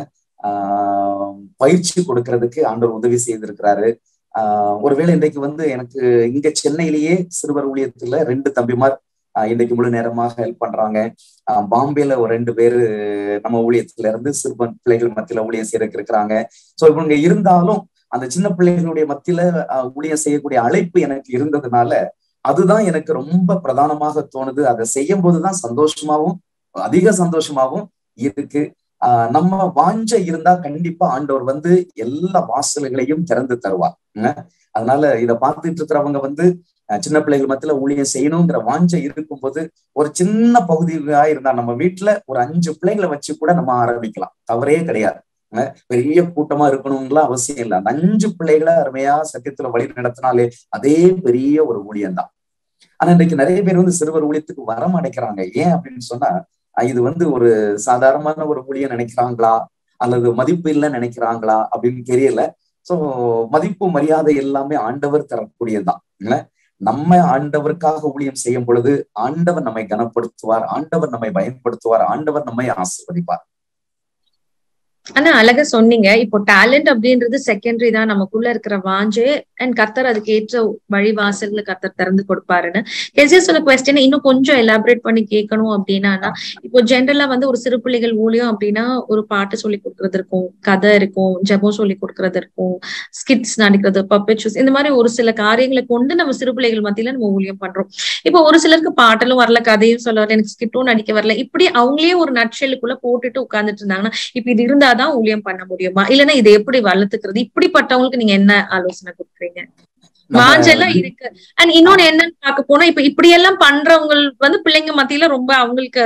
D: ஆஹ் பயிற்சி கொடுக்கறதுக்கு ஆண்டவர் உதவி செய்திருக்கிறாரு ஆஹ் ஒருவேளை இன்றைக்கு வந்து எனக்கு இங்க சென்னையிலேயே சிறுவர் ஊழியத்துல ரெண்டு தம்பிமார் இன்னைக்கு முழு நேரமாக ஹெல்ப் பண்றாங்க பாம்பேல ஒரு ரெண்டு பேரு நம்ம ஊழியத்துல இருந்து சிறுவன் பிள்ளைகள் மத்தியில ஊழியம் செய்யறதுக்கு இருக்கிறாங்க சோ இவங்க இருந்தாலும் அந்த சின்ன பிள்ளைகளுடைய மத்தியில ஊழியம் செய்யக்கூடிய அழைப்பு எனக்கு இருந்ததுனால அதுதான் எனக்கு ரொம்ப பிரதானமாக தோணுது அதை செய்யும் போதுதான் சந்தோஷமாவும் அதிக சந்தோஷமாவும் இருக்கு ஆஹ் நம்ம வாஞ்ச இருந்தா கண்டிப்பா ஆண்டவர் வந்து எல்லா வாசல்களையும் திறந்து தருவார் அதனால இதை பார்த்துட்டு இருக்கிறவங்க வந்து சின்ன பிள்ளைகள் மத்தியில ஊழியம் செய்யணுங்கிற வாஞ்ச இருக்கும்போது ஒரு சின்ன பகுதியா இருந்தா நம்ம வீட்டுல ஒரு அஞ்சு பிள்ளைகளை வச்சு கூட நம்ம ஆரம்பிக்கலாம் தவறே கிடையாது பெரிய கூட்டமா இருக்கணும்லாம் அவசியம் இல்லை அந்த அஞ்சு பிள்ளைகளை அருமையா சத்தியத்துல வழி நடத்தினாலே அதே பெரிய ஒரு ஊழியம் தான் ஆனா இன்னைக்கு நிறைய பேர் வந்து சிறுவர் ஊழியத்துக்கு வரம் அடைக்கிறாங்க ஏன் அப்படின்னு சொன்னா இது வந்து ஒரு சாதாரணமான ஒரு ஊழியம் நினைக்கிறாங்களா அல்லது மதிப்பு இல்லைன்னு நினைக்கிறாங்களா அப்படின்னு தெரியல சோ மதிப்பு மரியாதை எல்லாமே ஆண்டவர் தரக்கூடியதுதான் இல்ல நம்ம ஆண்டவருக்காக ஊழியம் செய்யும் பொழுது ஆண்டவர் நம்மை கனப்படுத்துவார் ஆண்டவர் நம்மை பயன்படுத்துவார் ஆண்டவர் நம்மை ஆசிர்வதிப்பார்
A: ஆனா அழகா சொன்னீங்க இப்போ டேலண்ட் அப்படின்றது செகண்டரி தான் நமக்குள்ள இருக்கிற வாஞ்சே அண்ட் கர்த்தர் அதுக்கு ஏற்ற வழி வாசல்ல கர்த்தர் திறந்து கொடுப்பாருன்னு கெசியா சொன்ன கொஸ்டின் இன்னும் கொஞ்சம் எலாபரேட் பண்ணி கேட்கணும் அப்படின்னா இப்போ ஜென்ரலா வந்து ஒரு சிறு பிள்ளைகள் ஊழியம் அப்படின்னா ஒரு பாட்டு சொல்லி கொடுக்கறது இருக்கும் கதை இருக்கும் ஜபம் சொல்லி கொடுக்கறது இருக்கும் ஸ்கிட்ஸ் நடிக்கிறது பப்பெட் இந்த மாதிரி ஒரு சில காரியங்களை கொண்டு நம்ம சிறு பிள்ளைகள் மத்தியில நம்ம ஊழியம் பண்றோம் இப்போ ஒரு சிலருக்கு பாட்டலும் வரல கதையும் சொல்ல வரல எனக்கு ஸ்கிட்டும் நடிக்க வரல இப்படி அவங்களே ஒரு நட்சலுக்குள்ள போட்டுட்டு உட்கார்ந்துட்டு இருந்தாங்கன்னா இப்ப இது இருந்தாதான் ஊழியம் பண்ண முடியுமா இல்லைன்னா இதை எப்படி வளர்த்துக்கிறது இப்படிப்பட்டவங்களுக்கு நீங்க என்ன ஆலோசனை கொடுக்குறீங்க வாஞ்செல்லாம் இருக்கு அண்ட் இன்னொன்னு என்னன்னு பார்க்க போனா இப்ப இப்படி எல்லாம் பண்றவங்க வந்து பிள்ளைங்க மத்தியில ரொம்ப அவங்களுக்கு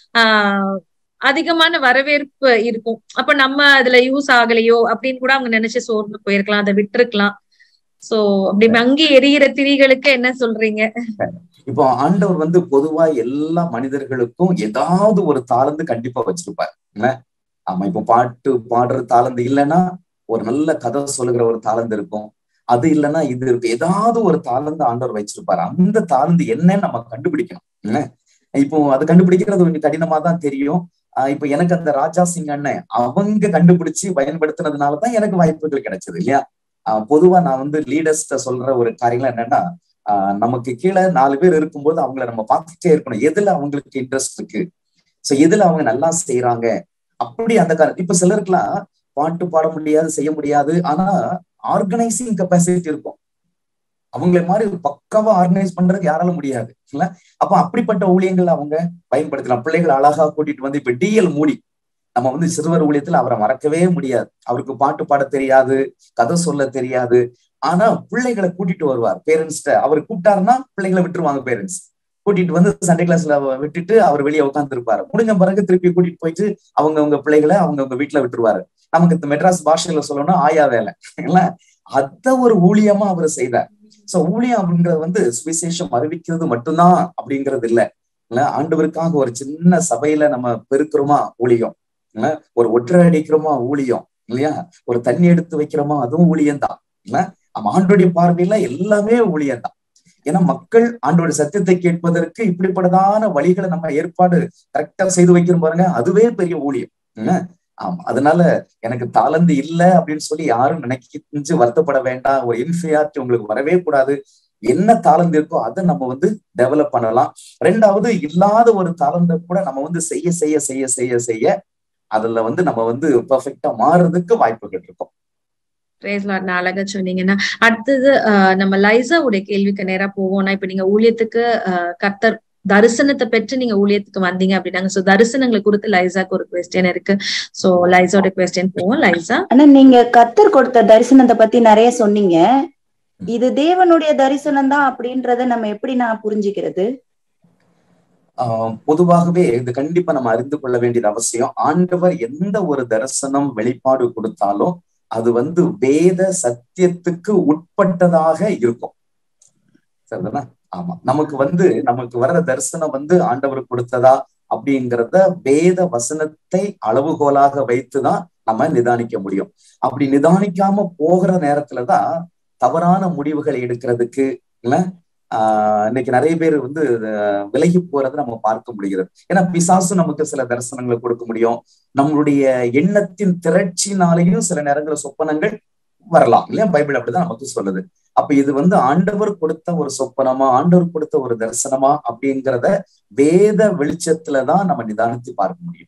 A: ஆஹ் அதிகமான வரவேற்பு இருக்கும் அப்ப நம்ம அதுல யூஸ் ஆகலையோ அப்படின்னு கூட அவங்க நினைச்சு சோர்ந்து போயிருக்கலாம் அதை விட்டுருக்கலாம் சோ அப்படி அங்கே எரியிற திரிகளுக்கு என்ன சொல்றீங்க
E: இப்போ ஆண்டவர் வந்து பொதுவா எல்லா மனிதர்களுக்கும் ஏதாவது ஒரு தாளந்து கண்டிப்பா வச்சிருப்பார் என்ன ஆமா இப்போ பாட்டு பாடுற தாளந்து இல்லைன்னா ஒரு நல்ல கதை சொல்லுகிற ஒரு தாளந்து இருக்கும் அது இல்லைன்னா இது இருக்கு ஏதாவது ஒரு தாளந்து ஆண்டவர் வச்சிருப்பாரு அந்த தாளந்து என்னன்னு நம்ம கண்டுபிடிக்கணும் என்ன இப்போ அது கண்டுபிடிக்கிறது கொஞ்சம் கடினமா தான் தெரியும் ஆஹ் இப்போ எனக்கு அந்த ராஜா சிங் அண்ணன் அவங்க கண்டுபிடிச்சு பயன்படுத்தினதுனாலதான் எனக்கு வாய்ப்புகள் கிடைச்சது இல்லையா ஆஹ் பொதுவா நான் வந்து லீடர்ஸ்ட சொல்ற ஒரு காரியங்கள் என்னன்னா ஆஹ் நமக்கு கீழே நாலு பேர் இருக்கும்போது அவங்கள நம்ம பார்த்துட்டே இருக்கணும் எதுல அவங்களுக்கு இன்ட்ரெஸ்ட் இருக்கு சோ எதுல அவங்க நல்லா செய்யறாங்க அப்படி அந்த காரணம் இப்ப சிலருக்குலாம் பாட்டு பாட முடியாது செய்ய முடியாது ஆனா ஆர்கனைசிங் கெப்பாசிட்டி இருக்கும் அவங்கள மாதிரி பக்காவா ஆர்கனைஸ் பண்றது யாரால முடியாது இல்ல அப்ப அப்படிப்பட்ட ஊழியங்கள் அவங்க பயன்படுத்தலாம் பிள்ளைகள் அழகா கூட்டிட்டு வந்து இப்ப டிஎல் மூடி நம்ம வந்து சிறுவர் ஊழியத்துல அவரை மறக்கவே முடியாது அவருக்கு பாட்டு பாட தெரியாது கதை சொல்ல தெரியாது ஆனா பிள்ளைகளை கூட்டிட்டு வருவார் பேரண்ட்ஸ்ட அவர் கூப்பிட்டாருன்னா பிள்ளைங்களை விட்டுருவாங்க பேரண்ட்ஸ் கூட்டிட்டு வந்து சண்டே கிளாஸ்ல விட்டுட்டு அவர் வெளியே உட்கார்ந்து இருப்பாரு முடிஞ்ச பிறகு திருப்பி கூட்டிட்டு போயிட்டு அவங்க அவங்க பிள்ளைகளை அவங்க அவங்க வீட்டுல விட்டுருவாரு நமக்கு இந்த மெட்ராஸ் பாஷையில சொல்லணும்னா ஆயா வேலை இல்ல அத ஒரு ஊழியமா அவர் செய்தார் சோ ஊழியம் அப்படின்றது வந்து சுவிசேஷம் அறிவிக்கிறது மட்டும்தான் அப்படிங்கிறது இல்ல இல்ல ஆண்டவருக்காக ஒரு சின்ன சபையில நம்ம பெருக்கிறோமா ஊழியம் இல்ல ஒரு ஒற்றை அடிக்கிறோமா ஊழியம் இல்லையா ஒரு தண்ணி எடுத்து வைக்கிறோமா அதுவும் ஊழியம் தான் இல்ல நம்ம ஆண்டோடைய பார்வையில எல்லாமே ஊழியம் தான் ஏன்னா மக்கள் ஆண்டோட சத்தியத்தை கேட்பதற்கு இப்படிப்பட்டதான வழிகளை நம்ம ஏற்பாடு கரெக்டா செய்து வைக்கிறோம் பாருங்க அதுவே பெரிய ஊழியம் ஆமா அதனால எனக்கு தாளந்து இல்லை அப்படின்னு சொல்லி யாரும் நினைக்கிஞ்சு வருத்தப்பட வேண்டாம் ஒரு இன்ஃபியாரிட்டி உங்களுக்கு வரவே கூடாது என்ன தாளந்து இருக்கோ அதை நம்ம வந்து டெவலப் பண்ணலாம் ரெண்டாவது இல்லாத ஒரு தாளந்தை கூட நம்ம வந்து செய்ய செய்ய செய்ய செய்ய செய்ய அதுல வந்து நம்ம வந்து பெர்ஃபெக்டா மாறுறதுக்கு வாய்ப்புகள் இருக்கும்
A: அழகா சொன்னீங்கன்னா அடுத்தது நம்ம லைசாவுடைய கேள்விக்கு நேரா போவோம்னா இப்ப நீங்க ஊழியத்துக்கு கர்த்தர் தரிசனத்தை பெற்று நீங்க ஊழியத்துக்கு வந்தீங்க அப்படின்னாங்க சோ தரிசனங்களை குறித்து லைசாக்கு ஒரு கொஸ்டின் இருக்கு சோ லைசாவோட கொஸ்டின் போவோம் லைசா
F: ஆனா நீங்க கத்தர் கொடுத்த தரிசனத்தை பத்தி நிறைய சொன்னீங்க இது தேவனுடைய தரிசனம் தான் அப்படின்றத நம்ம எப்படி நான் புரிஞ்சுக்கிறது
E: ஆஹ் பொதுவாகவே இது கண்டிப்பா நம்ம அறிந்து கொள்ள வேண்டியது அவசியம் ஆண்டவர் எந்த ஒரு தரிசனம் வெளிப்பாடு கொடுத்தாலும் அது வந்து வேத சத்தியத்துக்கு உட்பட்டதாக இருக்கும் சரிதானா ஆமா நமக்கு வந்து நமக்கு வர்ற தரிசனம் வந்து ஆண்டவர் கொடுத்ததா அப்படிங்கிறத வேத வசனத்தை அளவுகோலாக வைத்துதான் நம்ம நிதானிக்க முடியும் அப்படி நிதானிக்காம போகிற நேரத்துலதான் தவறான முடிவுகளை எடுக்கிறதுக்கு இல்ல ஆஹ் இன்னைக்கு நிறைய பேர் வந்து விலகி போறதை நம்ம பார்க்க முடிகிறது ஏன்னா பிசாசு நமக்கு சில தரிசனங்களை கொடுக்க முடியும் நம்மளுடைய எண்ணத்தின் திரட்சினாலையும் சில நேரங்களில் சொப்பனங்கள் வரலாம் இல்லையா பைபிள் அப்படிதான் நமக்கு சொல்லுது அப்ப இது வந்து ஆண்டவர் கொடுத்த ஒரு சொப்பனமா ஆண்டவர் கொடுத்த ஒரு தரிசனமா அப்படிங்கிறத வேத வெளிச்சத்துலதான் நம்ம நிதானித்து பார்க்க முடியும்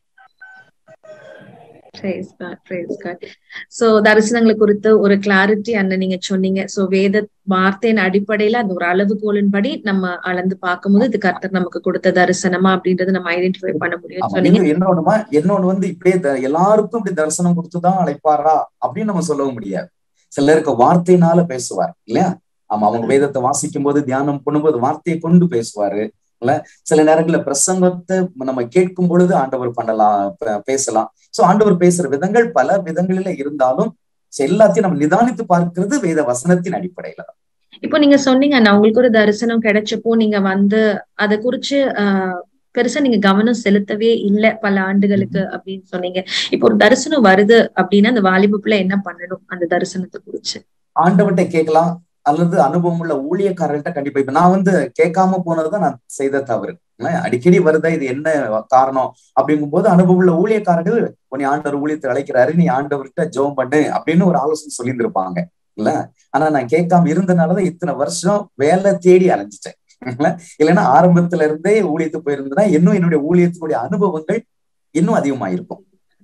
A: சோ தரிசனங்களை குறித்து ஒரு கிளாரிட்டி அண்ணன் நீங்க சொன்னீங்க சோ வேத வார்த்தையின் அடிப்படையில அந்த ஒரு அளவுகோலின்படி நம்ம அளந்து பார்க்கும்போது இது கர்த்தர் நமக்கு கொடுத்த தரிசனமா அப்படின்றது நம்ம ஐடென்டிஃபை பண்ண முடியும் சொன்னீங்க
E: என்னொன்னுமா என்னொன்னு வந்து இப்படியே எல்லாருக்கும் இப்படி தரிசனம் கொடுத்துதான் அழைப்பாரா அப்படின்னு நம்ம சொல்லவும் முடியாது சிலருக்கு வார்த்தையினால பேசுவார் இல்லையா ஆமா அவங்க வேதத்தை வாசிக்கும் போது தியானம் பண்ணும்போது வார்த்தையை கொண்டு பேசுவாரு இல்ல சில நேரங்கள்ல பிரசங்கத்தை நம்ம கேட்கும் பொழுது ஆண்டவர் பண்ணலாம் பேசலாம் சோ ஆண்டவர் பேசுற விதங்கள் பல விதங்களில இருந்தாலும் எல்லாத்தையும் நம்ம நிதானித்து பார்க்கிறது வேத வசனத்தின் அடிப்படையில தான்
A: இப்போ நீங்க சொன்னீங்க நான் உங்களுக்கு ஒரு தரிசனம் கிடைச்சப்போ நீங்க வந்து அதை குறிச்சு ஆஹ் பெருசா நீங்க கவனம் செலுத்தவே இல்லை பல ஆண்டுகளுக்கு அப்படின்னு சொன்னீங்க இப்போ ஒரு தரிசனம் வருது அப்படின்னா அந்த வாலிபப்புல என்ன பண்ணணும் அந்த தரிசனத்தை குறிச்சு
E: ஆண்டவன்கிட்ட கேட்கலாம் அல்லது அனுபவம் உள்ள ஊழியக்காரர்கள்ட்ட கண்டிப்பா இப்ப நான் வந்து கேட்காம போனதுதான் நான் செய்த தவறு அடிக்கடி வருதா இது என்ன காரணம் அப்படிங்கும் போது அனுபவம் உள்ள ஊழியக்காரர்கள் உன்னை ஆண்டவர் ஊழியத்தை அழைக்கிறாரு நீ ஆண்டவர்கிட்ட ஜெபம் பண்ணு அப்படின்னு ஒரு ஆலோசனை சொல்லியிருந்திருப்பாங்க இல்ல ஆனா நான் கேட்காம இருந்தனாலதான் இத்தனை வருஷம் வேலை தேடி அலைஞ்சிட்டேன் இல்லைன்னா ஆரம்பத்துல இருந்தே ஊழியத்துக்கு போயிருந்தா இன்னும் என்னுடைய ஊழியத்தினுடைய அனுபவங்கள் இன்னும் அதிகமாயிருக்கும்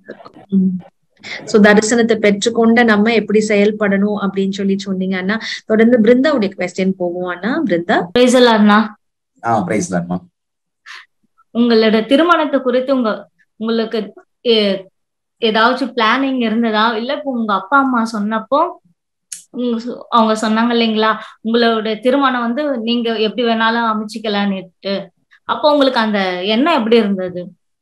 A: சோ தரிசனத்தை பெற்றுக்கொண்ட நம்ம எப்படி செயல்படணும் அப்படின்னு சொல்லி சொன்னீங்க அண்ணா தொடர்ந்து பிருந்தாவுடைய கொஸ்டின் போவோம் அண்ணா பிருந்தா
G: பேசலாம்னா
E: ஆஹ் பிரைஸ் லார்மா
G: உங்களோட திருமணத்தை குறித்து உங்க உங்களுக்கு ஏ- ஏதாச்சும் பிளானிங் இருந்ததா இல்ல இப்ப உங்க அப்பா அம்மா சொன்னப்போ உங்க சொ- அவங்க சொன்னாங்க இல்லைங்களா உங்களோட திருமணம் வந்து நீங்க எப்படி வேணாலும் அமைச்சிக்கலான்னுட்டு அப்போ உங்களுக்கு அந்த எண்ணம் எப்படி இருந்தது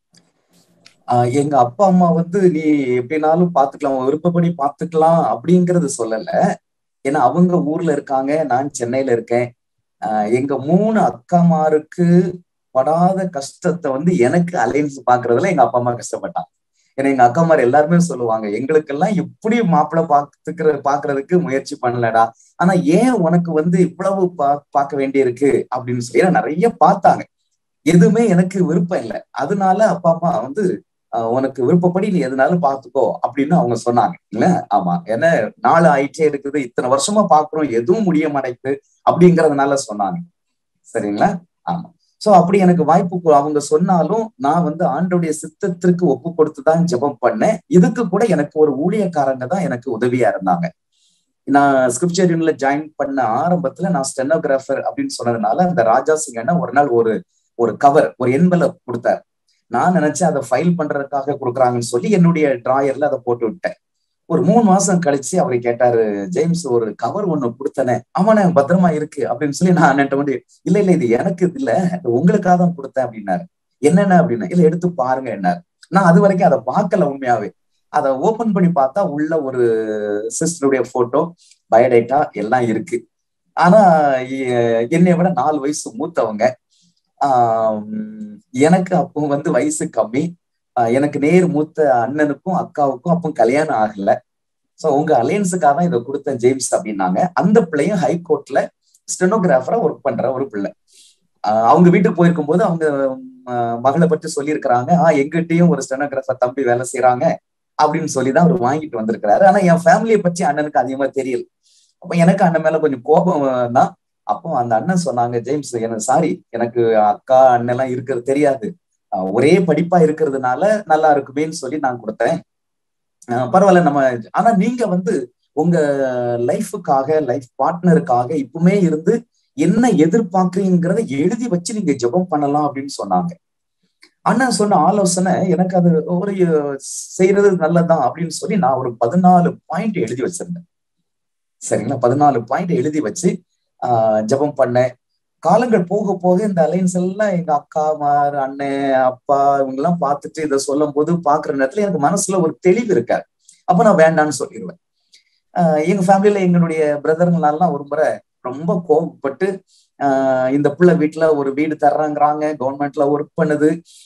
E: ஆஹ் எங்க அப்பா அம்மா வந்து நீ எப்படினாலும் பாத்துக்கலாம் உன் விருப்பப்படி பாத்துக்கலாம் அப்படிங்கறது சொல்லல ஏன்னா அவங்க ஊர்ல இருக்காங்க நான் சென்னையில இருக்கேன் ஆஹ் எங்க மூணு அக்காமாருக்கு படாத கஷ்டத்தை வந்து எனக்கு அலைன்ஸ் பாக்குறதுல எங்க அப்பா அம்மா கஷ்டப்பட்டாங்க ஏன்னா எங்க அக்காமார் எல்லாருமே சொல்லுவாங்க எங்களுக்கெல்லாம் இப்படி மாப்பிள்ளை பாத்துக்கிற பாக்குறதுக்கு முயற்சி பண்ணலடா ஆனா ஏன் உனக்கு வந்து இவ்வளவு பா பார்க்க வேண்டியிருக்கு அப்படின்னு சொல்லி ஏன்னா நிறைய பார்த்தாங்க எதுவுமே எனக்கு விருப்பம் இல்லை அதனால அப்பா அம்மா வந்து ஆஹ் உனக்கு விருப்பப்படி நீ எதுனாலும் பாத்துக்கோ அப்படின்னு அவங்க சொன்னாங்க இல்ல ஆமா ஏன்னா நாள் ஆயிட்டே இருக்குது இத்தனை வருஷமா பாக்குறோம் எதுவும் முடிய மாட்டேங்குது அப்படிங்கறதுனால சொன்னாங்க சரிங்களா ஆமா சோ அப்படி எனக்கு வாய்ப்பு கு- அவங்க சொன்னாலும் நான் வந்து ஆண்டோடைய சித்தத்திற்கு ஒப்பு கொடுத்து தான் ஜெபம் பண்ணேன் இதுக்கு கூட எனக்கு ஒரு ஊழியக்காரங்க தான் எனக்கு உதவியா இருந்தாங்க நான் ஸ்கிரிப்சர் யூனிட்ல ஜாயின் பண்ண ஆரம்பத்துல நான் ஸ்டெனோகிராஃபர் அப்படின்னு சொன்னதுனால அந்த ராஜா சிங் அண்ணா ஒரு நாள் ஒரு ஒரு கவர் ஒரு என்வலப் கொடுத்தார் நான் நினைச்சேன் அதை ஃபைல் பண்றதுக்காக கொடுக்குறாங்கன்னு சொல்லி என்னுடைய டிராயர்ல அதை போட்டு விட்டேன் ஒரு மூணு மாசம் கழிச்சு அவர் கேட்டாரு ஜேம்ஸ் ஒரு கவர் ஒண்ணு கொடுத்தனே அவனை பத்திரமா இருக்கு அப்படின்னு சொல்லி நான் அண்ணன்ட்ட வந்து இல்ல இல்ல இது எனக்கு இது இல்ல இது உங்களுக்காக தான் கொடுத்தேன் அப்படின்னாரு என்னென்ன அப்படின்னா இல்ல எடுத்து பாருங்க என்னாரு நான் அது வரைக்கும் அதை பார்க்கல உண்மையாவே அதை ஓபன் பண்ணி பார்த்தா உள்ள ஒரு சிஸ்டருடைய போட்டோ பயோடேட்டா எல்லாம் இருக்கு ஆனா எ- என்னை விட நாலு வயசு மூத்தவங்க ஆஹ் எனக்கு அப்போ வந்து வயசு கம்மி ஆஹ் எனக்கு நேர் மூத்த அண்ணனுக்கும் அக்காவுக்கும் அப்போ கல்யாணம் ஆகல சோ உங்க அலையன்ஸுக்காக தான் இதை கொடுத்த ஜேம்ஸ் அப்படின்னாங்க அந்த பிள்ளையும் ஹைகோர்ட்ல ஸ்டெனோகிராஃபரா ஒர்க் பண்ற ஒரு பிள்ளை ஆஹ் அவங்க வீட்டுக்கு போயிருக்கும் போது அவங்க ஆஹ் மகளை பற்றி சொல்லியிருக்கிறாங்க ஆஹ் எங்கிட்டயும் ஒரு ஸ்டெனோகிராஃபர் தம்பி வேலை செய்யறாங்க அப்படின்னு சொல்லிதான் அவர் வாங்கிட்டு வந்திருக்கிறாரு ஆனா என் ஃபேமிலியை பற்றி அண்ணனுக்கு அதிகமா தெரியல அப்ப எனக்கு அண்ணன் மேல கொஞ்சம் கோபம் தான் அப்போ அந்த அண்ணன் சொன்னாங்க ஜேம்ஸ் எனக்கு சாரி எனக்கு அக்கா அண்ணன் எல்லாம் இருக்கிறது தெரியாது ஆஹ் ஒரே படிப்பா இருக்கிறதுனால நல்லா இருக்குமேன்னு சொல்லி நான் கொடுத்தேன் ஆஹ் பரவாயில்ல நம்ம ஆனா நீங்க வந்து உங்க லைஃபுக்காக லைஃப் பார்ட்னருக்காக இப்பவுமே இருந்து என்ன எதிர்பார்க்குறீங்கிறத எழுதி வச்சு நீங்க ஜெபம் பண்ணலாம் அப்படின்னு சொன்னாங்க அண்ணன் சொன்ன ஆலோசனை எனக்கு அது ஒரு அஹ், செய்யறது நல்லதுதான் அப்படின்னு சொல்லி நான் ஒரு பதினாலு பாயிண்ட் எழுதி வச்சிருந்தேன் சரிங்களா பதினாலு பாயிண்ட் எழுதி வச்சு ஆஹ் ஜெபம் பண்ணேன் காலங்கள் போக போக இந்த அலைன்ஸ் எல்லாம் எங்க அக்காமார் அண்ணன் அப்பா இவங்க எல்லாம் பார்த்துட்டு இதை சொல்லும் போது பாக்குற நேரத்துல எனக்கு மனசுல ஒரு தெளிவு இருக்காது அப்ப நான் வேண்டான்னு சொல்லிடுவேன் ஆஹ் எங்க ஃபேமிலியில எங்களுடைய பிரதருங்களெல்லாம் ஒரு முறை ரொம்ப கோபப்பட்டு ஆஹ் இந்த பிள்ளை வீட்டுல ஒரு வீடு தர்றாங்கிறாங்க கவர்மெண்ட்ல ஒர்க் பண்ணுது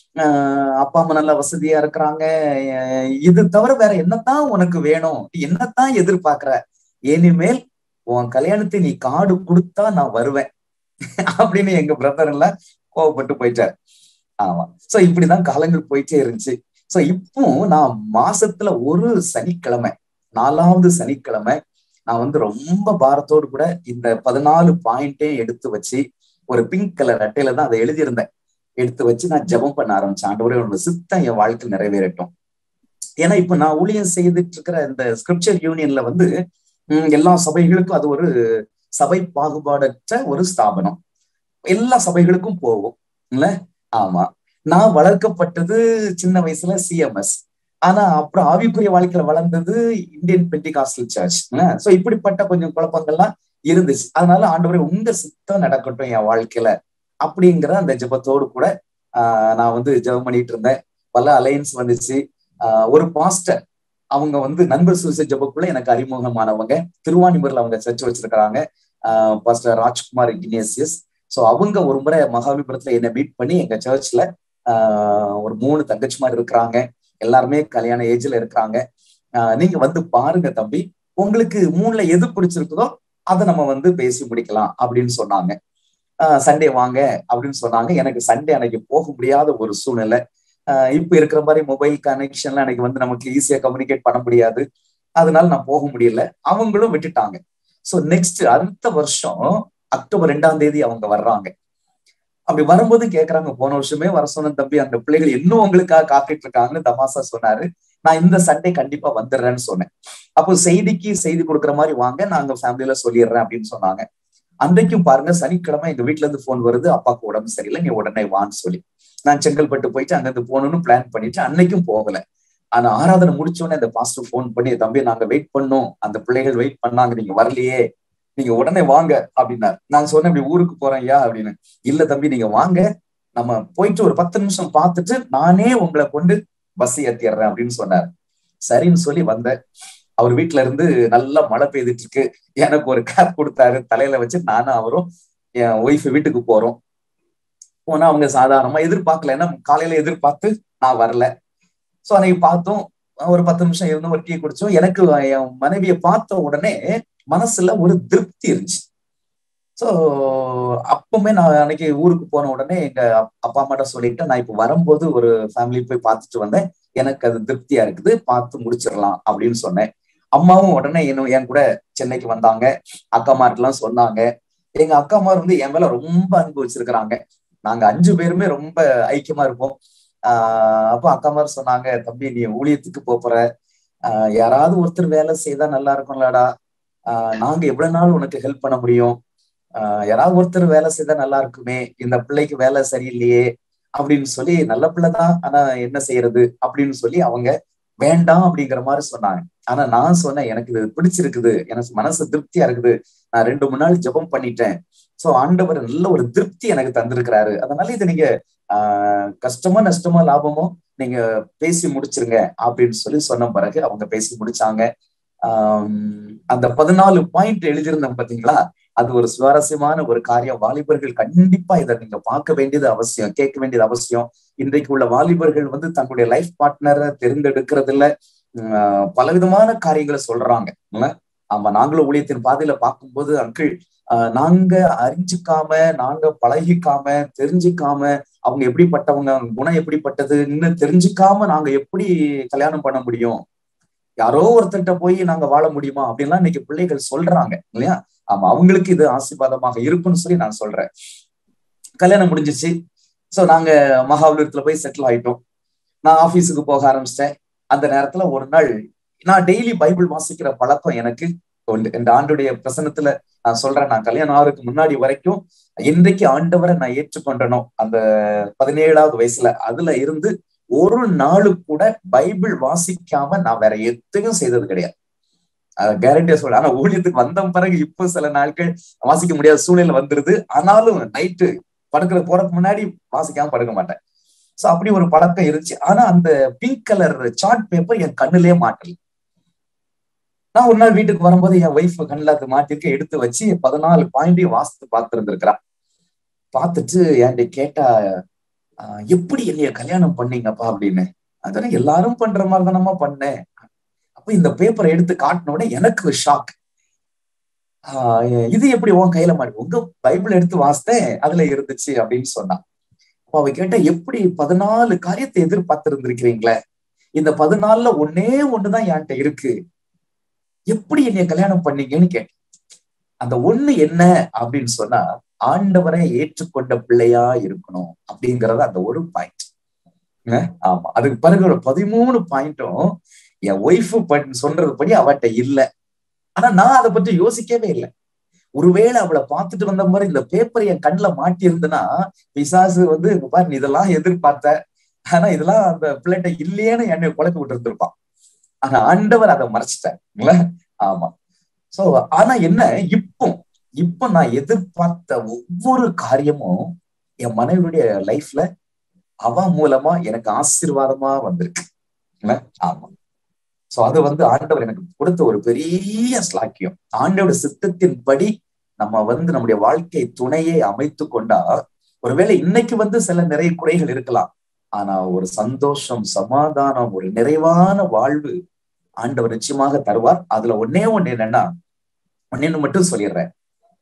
E: ஆஹ் அப்பா அம்மா நல்லா வசதியா இருக்கிறாங்க அஹ் இது தவிர வேற என்னத்தான் உனக்கு வேணும் நீ என்னத்தான் எதிர்பார்க்கிற இனிமேல் உன் கல்யாணத்தை நீ காடு கொடுத்தா நான் வருவேன் அப்படின்னு எங்க பிரதர் எல்லாம் கோவப்பட்டு போயிட்டார் ஆமா சோ இப்படிதான் காலங்கள் போயிட்டே இருந்துச்சு சோ இப்போ நான் மாசத்துல ஒரு சனிக்கிழமை நாலாவது சனிக்கிழமை நான் வந்து ரொம்ப பாரத்தோடு கூட இந்த பதினாலு பாயிண்டே எடுத்து வச்சு ஒரு பிங்க் கலர் அட்டையில தான் அதை எழுதியிருந்தேன் எடுத்து வச்சு நான் ஜெபம் பண்ண ஆரம்பிச்சேன் ஆண்டவரே உன்னோட சித்தம் என் வாழ்க்கை நிறைவேறட்டும் ஏன்னா இப்ப நான் ஊழியம் செய்துட்டு இருக்கிற இந்த ஸ்கிரிப்சர் யூனியன்ல வந்து உம், எல்லா சபைகளுக்கும் அது ஒரு சபை பாகுபாடற்ற ஒரு ஸ்தாபனம் எல்லா சபைகளுக்கும் போகும் இல்ல ஆமா நான் வளர்க்கப்பட்டது சின்ன வயசுல சிஎம்எஸ் ஆனா அப்புறம் ஆவிக்குரிய வாழ்க்கையில வளர்ந்தது இந்தியன் பெண்டிகாஸ்டல் சர்ச் சோ இப்படிப்பட்ட கொஞ்சம் குழப்பங்கள்லாம் இருந்துச்சு அதனால ஆண்டவரே உங்க சித்தம் நடக்கட்டும் என் வாழ்க்கையில அப்படிங்கிற அந்த ஜெபத்தோடு கூட ஆஹ் நான் வந்து ஜெபம் பண்ணிட்டு இருந்தேன் பல அலையன்ஸ் வந்துச்சு ஆஹ் ஒரு பாஸ்டர் அவங்க வந்து நண்பர் சுவிச ஜெபக்குள்ள எனக்கு அறிமுகமானவங்க திருவாணிமூர்ல அவங்க சர்ச் வச்சிருக்கிறாங்க ஆஹ் பாஸ்டர் ராஜ்குமார் இக்னேசியஸ் சோ அவங்க ஒரு முறை மகாவிபுரத்துல என்னை மீட் பண்ணி எங்க சர்ச்ல ஆஹ் ஒரு மூணு தங்கச்சிமார் இருக்கிறாங்க எல்லாருமே கல்யாண ஏஜ்ல இருக்கிறாங்க ஆஹ் நீங்க வந்து பாருங்க தம்பி உங்களுக்கு மூணுல எது பிடிச்சிருக்குதோ அதை நம்ம வந்து பேசி முடிக்கலாம் அப்படின்னு சொன்னாங்க சண்டே வாங்க அப்படின்னு சொன்னாங்க எனக்கு சண்டே அன்னைக்கு போக முடியாத ஒரு சூழ்நிலை ஆஹ் இப்ப இருக்கிற மாதிரி மொபைல் கனெக்ஷன்ல அன்னைக்கு வந்து நமக்கு ஈஸியா கம்யூனிகேட் பண்ண முடியாது அதனால நான் போக முடியல அவங்களும் விட்டுட்டாங்க சோ நெக்ஸ்ட் அடுத்த வருஷம் அக்டோபர் ரெண்டாம் தேதி அவங்க வர்றாங்க அப்படி வரும்போது கேக்குறாங்க போன வருஷமே வர சொன்ன தம்பி அந்த பிள்ளைகள் இன்னும் உங்களுக்காக காத்துட்டு இருக்காங்கன்னு தமாசா சொன்னாரு நான் இந்த சண்டே கண்டிப்பா வந்துடுறேன்னு சொன்னேன் அப்போ செய்திக்கு செய்தி கொடுக்குற மாதிரி வாங்க நாங்க ஃபேமிலியில சொல்லிடுறேன் அப்படின்னு சொன்னாங்க அன்றைக்கும் பாருங்க சனிக்கிழமை எங்க வீட்டுல இருந்து போன் வருது அப்பாவுக்கு உடம்பு சரியில்லை நீ உடனே வான்னு சொல்லி நான் செங்கல்பட்டு போயிட்டு அங்கிருந்து போகணும்னு பிளான் பண்ணிட்டு அன்னைக்கும் போகல ஆனா ஆராதனை முடிச்சோடனே அந்த பாஸ்டர் போன் பண்ணி தம்பி நாங்க வெயிட் பண்ணோம் அந்த பிள்ளைகள் வெயிட் பண்ணாங்க நீங்க வரலையே நீங்க உடனே வாங்க அப்படின்னாரு நான் சொன்னேன் இப்படி ஊருக்கு போறேன் ஐயா அப்படின்னு இல்ல தம்பி நீங்க வாங்க நம்ம போயிட்டு ஒரு பத்து நிமிஷம் பார்த்துட்டு நானே உங்களை கொண்டு பஸ் ஏத்திடுறேன் அப்படின்னு சொன்னார் சரின்னு சொல்லி வந்தேன் அவர் வீட்டுல இருந்து நல்லா மழை பெய்துட்டு இருக்கு எனக்கு ஒரு கேப் கொடுத்தாரு தலையில வச்சு நானும் அவரும் என் ஒய்ஃப் வீட்டுக்கு போறோம் போனா அவங்க சாதாரணமா எதிர்பார்க்கல ஏன்னா காலையில எதிர்பார்த்து நான் வரல சோ அன்னைக்கு பார்த்தோம் ஒரு பத்து நிமிஷம் இருந்தோம் ஒரு டீ குடிச்சோம் எனக்கு என் மனைவியை பார்த்த உடனே மனசுல ஒரு திருப்தி இருந்துச்சு சோ அப்பவுமே நான் அன்னைக்கு ஊருக்கு போன உடனே எங்க அப்பா அம்மாட்ட சொல்லிட்டு நான் இப்ப வரும்போது ஒரு ஃபேமிலி போய் பார்த்துட்டு வந்தேன் எனக்கு அது திருப்தியா இருக்குது பார்த்து முடிச்சிடலாம் அப்படின்னு சொன்னேன் அம்மாவும் உடனே இன்னும் என் கூட சென்னைக்கு வந்தாங்க அக்காமார்ட்டெல்லாம் சொன்னாங்க எங்க அக்காமார் வந்து என் மேல ரொம்ப அன்பு வச்சிருக்கிறாங்க நாங்க அஞ்சு பேருமே ரொம்ப ஐக்கியமா இருப்போம் ஆஹ் அப்போ அக்காமார் சொன்னாங்க தம்பி நீ ஊழியத்துக்கு போற ஆஹ் யாராவது ஒருத்தர் வேலை செய்தா நல்லா இருக்கும்லடா ஆஹ் நாங்க எவ்வளவு நாள் உனக்கு ஹெல்ப் பண்ண முடியும் ஆஹ் யாராவது ஒருத்தர் வேலை செய்தா நல்லா இருக்குமே இந்த பிள்ளைக்கு வேலை சரியில்லையே அப்படின்னு சொல்லி நல்ல பிள்ளைதான் ஆனா என்ன செய்யறது அப்படின்னு சொல்லி அவங்க வேண்டாம் அப்படிங்கிற மாதிரி சொன்னாங்க ஆனா நான் சொன்னேன் எனக்கு இது பிடிச்சிருக்குது எனக்கு மனசு திருப்தியா இருக்குது நான் ரெண்டு மூணு நாள் ஜெபம் பண்ணிட்டேன் சோ ஆண்டவர் நல்ல ஒரு திருப்தி எனக்கு தந்திருக்கிறாரு அதனால இதை நீங்க ஆஹ் கஷ்டமா நஷ்டமா லாபமோ நீங்க பேசி முடிச்சிருங்க அப்படின்னு சொல்லி சொன்ன பிறகு அவங்க பேசி முடிச்சாங்க ஆஹ் அந்த பதினாலு பாயிண்ட் எழுதியிருந்தேன் பாத்தீங்களா அது ஒரு சுவாரஸ்யமான ஒரு காரியம் வாலிபர்கள் கண்டிப்பா இதை நீங்க பார்க்க வேண்டியது அவசியம் கேட்க வேண்டியது அவசியம் இன்றைக்கு உள்ள வாலிபர்கள் வந்து தங்களுடைய லைஃப் பார்ட்னரை தேர்ந்தெடுக்கிறதுல பலவிதமான காரியங்களை சொல்றாங்க ஆமா நாங்களும் ஊழியத்தின் பாதையில பார்க்கும்போது அங்கிள் நாங்க அறிஞ்சிக்காம நாங்க பழகிக்காம தெரிஞ்சுக்காம அவங்க எப்படிப்பட்டவங்க குணம் எப்படிப்பட்டது இன்னும் தெரிஞ்சுக்காம நாங்க எப்படி கல்யாணம் பண்ண முடியும் யாரோ ஒருத்தர்கிட்ட போய் நாங்க வாழ முடியுமா அப்படின்லாம் இன்னைக்கு பிள்ளைகள் சொல்றாங்க இல்லையா ஆமா அவங்களுக்கு இது ஆசீர்வாதமாக இருக்கும்னு சொல்லி நான் சொல்றேன் கல்யாணம் முடிஞ்சிச்சு சோ நாங்க மகாபலிபுரத்துல போய் செட்டில் ஆயிட்டோம் நான் ஆபீஸுக்கு போக ஆரம்பிச்சிட்டேன் அந்த நேரத்துல ஒரு நாள் நான் டெய்லி பைபிள் வாசிக்கிற பழக்கம் எனக்கு இந்த ஆண்டுடைய பிரசனத்துல நான் சொல்றேன் நான் கல்யாணம் ஆகிறதுக்கு முன்னாடி வரைக்கும் இன்றைக்கு ஆண்டவரை நான் ஏற்றுக்கொண்டனோ அந்த பதினேழாவது வயசுல அதுல இருந்து ஒரு நாளு கூட பைபிள் வாசிக்காம நான் வேற எதையும் செய்தது கிடையாது கேரண்டியா சொல்றேன் ஆனா ஊழியத்துக்கு வந்த பிறகு இப்ப சில நாட்கள் வாசிக்க முடியாத சூழ்நிலை வந்துருது ஆனாலும் நைட்டு படுக்கிற போறதுக்கு முன்னாடி வாசிக்காம படுக்க மாட்டேன் சோ அப்படி ஒரு பழக்கம் இருந்துச்சு ஆனா அந்த பிங்க் கலர் சார்ட் பேப்பர் என் கண்ணுலயே மாட்டல நான் ஒரு நாள் வீட்டுக்கு வரும்போது என் ஒய்ஃப் கண்ணில் அது மாட்டிருக்க எடுத்து வச்சு பதினாலு பாயிண்டையும் வாசித்து பார்த்துருந்துருக்கிறான் பார்த்துட்டு என்கிட்ட கேட்டா எப்படி என்னைய கல்யாணம் பண்ணீங்கப்பா அப்படின்னு அதெல்லாம் எல்லாரும் பண்ற மாதிரி தானமா பண்ணேன் அப்ப இந்த பேப்பரை எடுத்து காட்டின உடனே எனக்கு ஷாக் ஆஹ் இது எப்படி உன் கையில மாடி உங்க பைபிள் எடுத்து வாசித்தேன் அதுல இருந்துச்சு அப்படின்னு சொன்னான் அப்ப அவ கேட்ட எப்படி பதினாலு காரியத்தை எதிர்பார்த்து இருந்திருக்கிறீங்களே இந்த பதினாலுல ஒன்னே ஒண்ணுதான் என்கிட்ட இருக்கு எப்படி என்னைய கல்யாணம் பண்ணீங்கன்னு கேட்டேன் அந்த ஒண்ணு என்ன அப்படின்னு சொன்னா ஆண்டவரை ஏற்றுக்கொண்ட பிள்ளையா இருக்கணும் அப்படிங்கறது அந்த ஒரு பாயிண்ட் ஆமா அதுக்கு பிறகு ஒரு பதிமூணு பாயிண்ட்டும் என் ஒய்ஃப் சொல்றது படி அவட்ட இல்ல ஆனா நான் அதை பற்றி யோசிக்கவே இல்லை ஒருவேளை அவளை பார்த்துட்டு வந்த மாதிரி இந்த பேப்பர் என் கண்ணுல மாட்டி இருந்தனா பிசாசு வந்து பாரு நீ இதெல்லாம் எதிர்பார்த்த ஆனா இதெல்லாம் அந்த பிள்ளைகிட்ட இல்லையேன்னு என்னை குழப்பி விட்டு இருந்திருப்பான் ஆனா ஆண்டவர் அதை மறைச்சிட்டார் ஆமா சோ ஆனா என்ன இப்போ இப்போ நான் எதிர்பார்த்த ஒவ்வொரு காரியமும் என் மனைவியுடைய லைஃப்ல அவ மூலமா எனக்கு ஆசீர்வாதமா வந்திருக்கு ஆமா சோ அது வந்து ஆண்டவர் எனக்கு கொடுத்த ஒரு பெரிய ஸ்லாக்கியம் ஆண்டோட சித்தத்தின்படி நம்ம வந்து நம்முடைய வாழ்க்கை துணையை அமைத்து கொண்டா ஒருவேளை இன்னைக்கு வந்து சில நிறைய குறைகள் இருக்கலாம் ஆனா ஒரு சந்தோஷம் சமாதானம் ஒரு நிறைவான வாழ்வு ஆண்டவர் நிச்சயமாக தருவார் அதுல ஒன்னே ஒண்ணு என்னன்னா ஒன்னேன்னு மட்டும் சொல்லிடுறேன்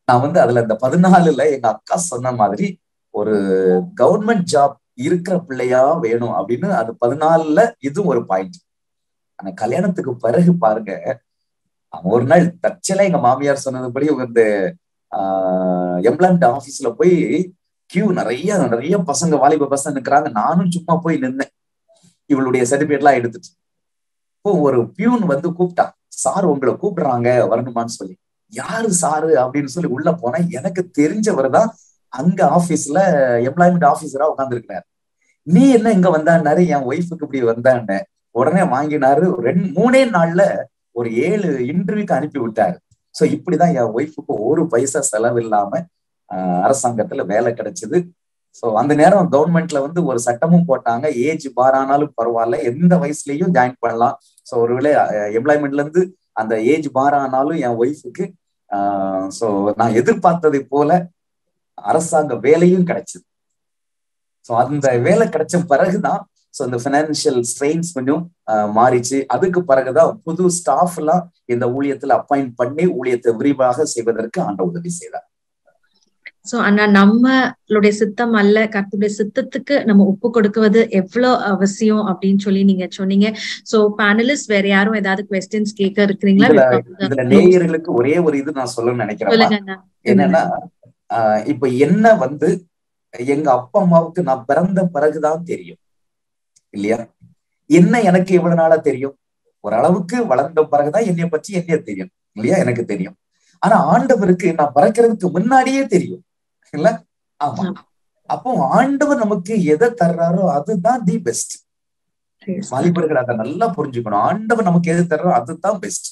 E: நான் வந்து அதுல இந்த பதினாலுல எங்க அக்கா சொன்ன மாதிரி ஒரு கவர்மெண்ட் ஜாப் இருக்கிற பிள்ளையா வேணும் அப்படின்னு அது பதினாலுல இதுவும் ஒரு பாயிண்ட் ஆனா கல்யாணத்துக்கு பிறகு பாருங்க ஒரு நாள் தற்செயலா எங்க மாமியார் சொன்னதுபடி இந்த ஆஹ் எம்ப்ளாய்மெண்ட் ஆபீஸ்ல போய் கியூ நிறைய நிறைய பசங்க வாலிப பசங்க நிக்கிறாங்க நானும் சும்மா போய் நின்னேன் இவளுடைய சர்டிபிகேட் எல்லாம் எடுத்துட்டு இப்போ ஒரு பியூன் வந்து கூப்பிட்டா சார் உங்களை கூப்பிடுறாங்க வரணுமான்னு சொல்லி யாரு சாரு அப்படின்னு சொல்லி உள்ள போனா எனக்கு தெரிஞ்சவர் தான் அங்க ஆபீஸ்ல எம்ப்ளாய்மெண்ட் ஆபீசரா உட்காந்துருக்கிறாரு நீ என்ன இங்க வந்தான்னாரு என் ஒய்ஃபுக்கு இப்படி வந்தான்னு உடனே வாங்கினாரு ரெண்டு மூணே நாள்ல ஒரு ஏழு இன்டர்வியூக்கு அனுப்பி விட்டாரு சோ இப்படிதான் என் ஒய்ஃபுக்கு ஒரு பைசா செலவு இல்லாம அரசாங்கத்துல வேலை கிடைச்சது சோ அந்த நேரம் கவர்மெண்ட்ல வந்து ஒரு சட்டமும் போட்டாங்க ஏஜ் பார் ஆனாலும் பரவாயில்ல எந்த வயசுலயும் ஜாயின் பண்ணலாம் சோ ஒருவேளை எம்ப்ளாய்மெண்ட்ல இருந்து அந்த ஏஜ் பார் ஆனாலும் என் ஒய்ஃபுக்கு சோ நான் எதிர்பார்த்ததை போல அரசாங்க வேலையும் கிடைச்சது ஸோ அந்த வேலை கிடைச்ச பிறகுதான் ஸோ இந்த பினான்சியல் ஸ்ட்ரெயின்ஸ் கொஞ்சம் மாறிச்சு அதுக்கு பிறகுதான் புது ஸ்டாஃப் எல்லாம் இந்த ஊழியத்துல அப்பாயிண்ட் பண்ணி ஊழியத்தை விரிவாக செய்வதற்கு ஆண்ட உதவி செய்தார்
A: சோ ஆனா நம்மளுடைய சித்தம் அல்ல கர்த்தருடைய சித்தத்துக்கு நம்ம ஒப்பு கொடுக்குவது எவ்வளவு அவசியம் அப்படின்னு சொல்லி நீங்க சொன்னீங்க சோ பேனலிஸ்ட் வேற யாரும் ஏதாவது கொஸ்டின்ஸ் கேட்க இருக்கிறீங்களா
E: இதுல நேயர்களுக்கு ஒரே ஒரு இது நான் சொல்லணும்னு நினைக்கிறேன் என்னன்னா இப்ப என்ன வந்து எங்க அப்பா அம்மாவுக்கு நான் பிறந்த பிறகுதான் தெரியும் இல்லையா என்ன எனக்கு எவ்வளவு நாளா தெரியும் ஓரளவுக்கு வளர்ந்த பிறகுதான் என்னைய பற்றி என்னைய தெரியும் இல்லையா எனக்கு தெரியும் ஆனா ஆண்டவருக்கு நான் பறக்கிறதுக்கு முன்னாடியே தெரியும் இல்ல ஆமா அப்போ ஆண்டவர் நமக்கு எதை தர்றாரோ அதுதான் தி பெஸ்ட் வாலிபர்கள் அதை நல்லா புரிஞ்சுக்கணும் ஆண்டவர் நமக்கு எது தர்றாரோ அதுதான் பெஸ்ட்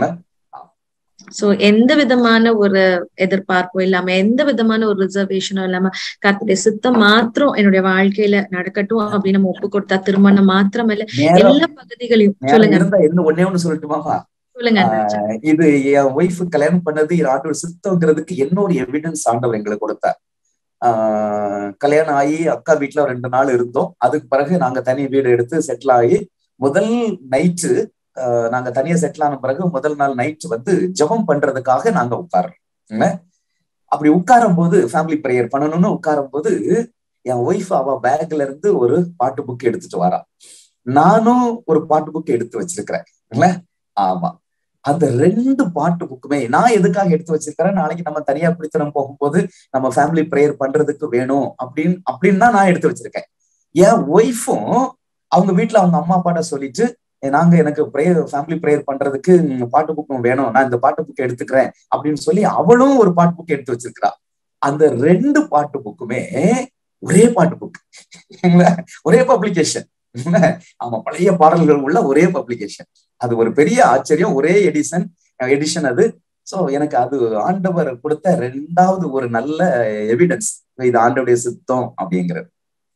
A: சோ எந்த விதமான ஒரு எதிர்பார்ப்போ இல்லாம எந்த விதமான ஒரு ரிசர்வேஷனோ இல்லாம கத்துடைய சித்தம் மாத்திரம் என்னுடைய வாழ்க்கையில நடக்கட்டும் அப்படின்னு நம்ம ஒப்பு கொடுத்தா திருமணம் மாத்திரம் இல்ல எல்லா பகுதிகளையும் சொல்லுங்க
E: என்ன ஒன்னே ஒண்ணு சொல்லட்டுமாமா
A: சொல்லுங்க
E: இது என் ஒய்ஃப் கல்யாணம் பண்ணது ஆண்டவர் சித்தங்கிறதுக்கு என்னோட எவிடன்ஸ் ஆண்டவர் எங்களுக்கு கொடுத்தார் ஆஹ் கல்யாணம் ஆகி அக்கா வீட்டுல ரெண்டு நாள் இருந்தோம் அதுக்கு பிறகு நாங்க தனி வீடு எடுத்து செட்டில் ஆகி முதல் நைட்டு நாங்க தனியா செட்டில் ஆன பிறகு முதல் நாள் நைட் வந்து ஜபம் பண்றதுக்காக நாங்க உட்கார்றோம் அப்படி உட்காரும் போது ஃபேமிலி ப்ரேயர் பண்ணணும்னு உட்காரும் போது என் ஒய்ஃப் அவ பேக்ல இருந்து ஒரு பாட்டு புக் எடுத்துட்டு வரா நானும் ஒரு பாட்டு புக் எடுத்து வச்சிருக்கிறேன் இல்ல ஆமா அந்த ரெண்டு பாட்டு புக்குமே நான் எதுக்காக எடுத்து வச்சிருக்கிறேன் நாளைக்கு நம்ம தனியா பிடித்தனம் போகும்போது நம்ம ஃபேமிலி ப்ரேயர் பண்றதுக்கு வேணும் அப்படின்னு அப்படின்னு தான் நான் எடுத்து வச்சிருக்கேன் என் ஒய்ஃபும் அவங்க வீட்டுல அவங்க அம்மா அப்பாட்ட சொல்லிட்டு நாங்க எனக்கு ப்ரேயர் ஃபேமிலி ப்ரேயர் பண்றதுக்கு பாட்டு புக்கும் வேணும் நான் இந்த பாட்டு புக் எடுத்துக்கிறேன் அப்படின்னு சொல்லி அவளும் ஒரு பாட்டு புக் எடுத்து வச்சிருக்கிறா அந்த ரெண்டு பாட்டு புக்குமே ஒரே பாட்டு புக் ஒரே பப்ளிகேஷன் ஆமா பழைய பாடல்கள் உள்ள ஒரே பப்ளிகேஷன் அது ஒரு பெரிய ஆச்சரியம் ஒரே எடிஷன் எடிஷன் அது சோ எனக்கு அது ஆண்டவர் கொடுத்த ரெண்டாவது ஒரு நல்ல எவிடன்ஸ் இது ஆண்டவுடைய சித்தம் அப்படிங்கிறது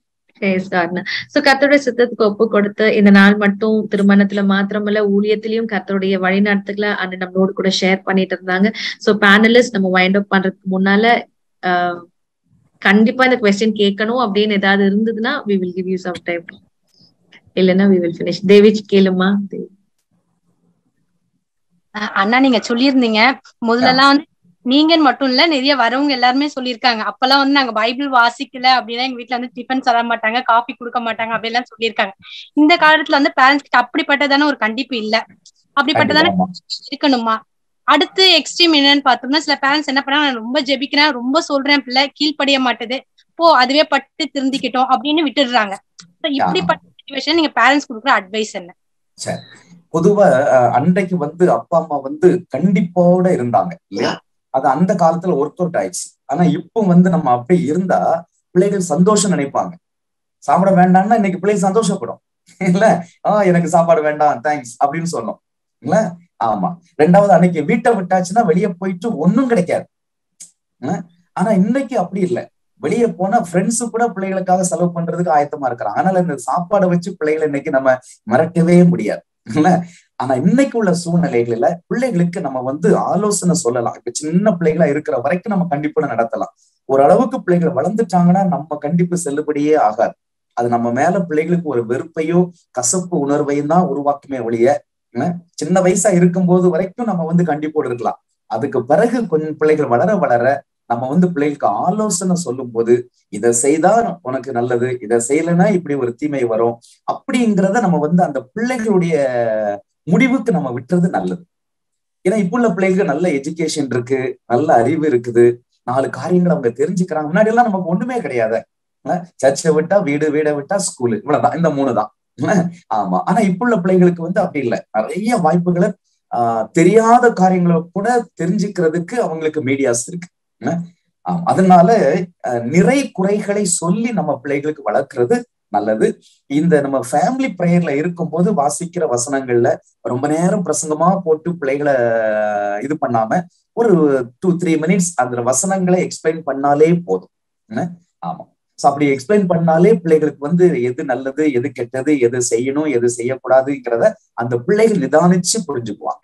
A: சோ கர்த்தருடைய சித்தத்துக்கு ஒப்பு கொடுத்து இந்த நாள் மட்டும் திருமணத்துல மாத்திரமல்ல ஊழியத்திலயும் கர்த்தருடைய வழிநடத்துக்களை அந்த நம்மளோட கூட ஷேர் பண்ணிட்டு இருந்தாங்க சோ பேனலிஸ்ட் நம்ம வைண்ட் அப் பண்றதுக்கு முன்னால கண்டிப்பா இந்த கொஸ்டின் கேட்கணும் அப்படின்னு ஏதாவது இருந்ததுன்னா we will give you some time இல்லைன்னா வி வில் பினிஷ் தேவிச் கேளுமா
B: அண்ணா நீங்க சொல்லியிருந்தீங்க முதல்லலாம் வந்து நீங்கன்னு மட்டும் இல்ல நிறைய வரவங்க எல்லாருமே சொல்லியிருக்காங்க அப்பெல்லாம் வந்து நாங்க பைபிள் வாசிக்கல அப்படின்னா எங்க வீட்டுல வந்து டிஃபன் தர மாட்டாங்க காஃபி கொடுக்க மாட்டாங்க அப்படிலாம் சொல்லியிருக்காங்க இந்த காலத்துல வந்து பேரண்ட்ஸ் கிட்ட அப்படிப்பட்டதான ஒரு கண்டிப்பு இல்ல அப்படிப்பட்டதான இருக்கணுமா அடுத்து எக்ஸ்ட்ரீம் என்னன்னு பார்த்தோம்னா சில பேரண்ட்ஸ் என்ன பண்ணாங்க நான் ரொம்ப ஜெபிக்கிறேன் ரொம்ப சொல்றேன் பிள்ளை கீழ்ப்படிய மாட்டுது போ அதுவே பட்டு திருந்திக்கிட்டோம் அப்படின்னு விட்டுடுறாங்க இப்படிப்பட்ட சுச்சுவேஷன் நீங்க பேரண்ட்ஸ் கொடுக்குற அட்வைஸ் என்ன
E: சரி பொதுவா அன்றைக்கு வந்து அப்பா அம்மா வந்து கண்டிப்போட இருந்தாங்க இல்லையா அது அந்த காலத்துல ஒர்க் அவுட் ஆயிடுச்சு ஆனா இப்போ வந்து நம்ம அப்படியே இருந்தா பிள்ளைகள் சந்தோஷம் நினைப்பாங்க சாப்பிட வேண்டாம்னா இன்னைக்கு பிள்ளை சந்தோஷப்படும் இல்ல ஆஹ் எனக்கு சாப்பாடு வேண்டாம் தேங்க்ஸ் அப்படின்னு சொன்னோம் இல்ல ஆமா ரெண்டாவது அன்னைக்கு வீட்டை விட்டாச்சுன்னா வெளியே போயிட்டு ஒன்னும் கிடைக்காது ஆனா இன்னைக்கு அப்படி இல்லை வெளியே போனா ஃப்ரெண்ட்ஸு கூட பிள்ளைகளுக்காக செலவு பண்றதுக்கு ஆயத்தமா இருக்கிறாங்க அதனால இந்த சாப்பாடை வச்சு பிள்ளைகளை இன்னைக்கு நம்ம மிரட்டவே முடியாது இல்ல ஆனா இன்னைக்கு உள்ள சூழ்நிலைகளில பிள்ளைகளுக்கு நம்ம வந்து ஆலோசனை சொல்லலாம் இப்ப சின்ன பிள்ளைகளா இருக்கிற வரைக்கும் நம்ம கண்டிப்பா நடத்தலாம் ஓரளவுக்கு பிள்ளைகள் வளர்ந்துட்டாங்கன்னா நம்ம கண்டிப்பு செல்லுபடியே ஆகாது அது நம்ம மேல பிள்ளைகளுக்கு ஒரு வெறுப்பையோ கசப்பு உணர்வையும் தான் உருவாக்குமே ஒழிய சின்ன வயசா இருக்கும் போது வரைக்கும் நம்ம வந்து கண்டிப்போடு இருக்கலாம் அதுக்கு பிறகு கொஞ்சம் பிள்ளைகள் வளர வளர நம்ம வந்து பிள்ளைகளுக்கு ஆலோசனை சொல்லும் போது இதை செய்தா உனக்கு நல்லது இதை செய்யலைன்னா இப்படி ஒரு தீமை வரும் அப்படிங்கிறத நம்ம வந்து அந்த பிள்ளைகளுடைய முடிவுக்கு நம்ம விட்டுறது நல்லது ஏன்னா இப்ப உள்ள பிள்ளைகளுக்கு நல்ல எஜுகேஷன் இருக்கு நல்ல அறிவு இருக்குது நாலு காரியங்கள் அவங்க தெரிஞ்சுக்கிறாங்க முன்னாடி எல்லாம் நமக்கு ஒண்ணுமே கிடையாது சர்ச்சை விட்டா வீடு வீடை விட்டா ஸ்கூலு இவ்வளவுதான் இந்த மூணு தான் ஆமா ஆனா இப்ப உள்ள பிள்ளைகளுக்கு வந்து அப்படி இல்லை நிறைய வாய்ப்புகளை ஆஹ் தெரியாத காரியங்களை கூட தெரிஞ்சுக்கிறதுக்கு அவங்களுக்கு மீடியாஸ் இருக்கு அதனால நிறை குறைகளை சொல்லி நம்ம பிள்ளைகளுக்கு வளர்க்கறது நல்லது இந்த நம்ம ஃபேமிலி ப்ரேயர்ல இருக்கும்போது வாசிக்கிற வசனங்கள்ல ரொம்ப நேரம் பிரசங்கமா போட்டு பிள்ளைகளை இது பண்ணாம ஒரு டூ த்ரீ மினிட்ஸ் அந்த வசனங்களை எக்ஸ்பிளைன் பண்ணாலே போதும் ஆமா ஸோ அப்படி எக்ஸ்பிளைன் பண்ணாலே பிள்ளைகளுக்கு வந்து எது நல்லது எது கெட்டது எது செய்யணும் எது செய்யக்கூடாதுங்கிறத அந்த பிள்ளைகள் நிதானிச்சு புரிஞ்சுக்குவாங்க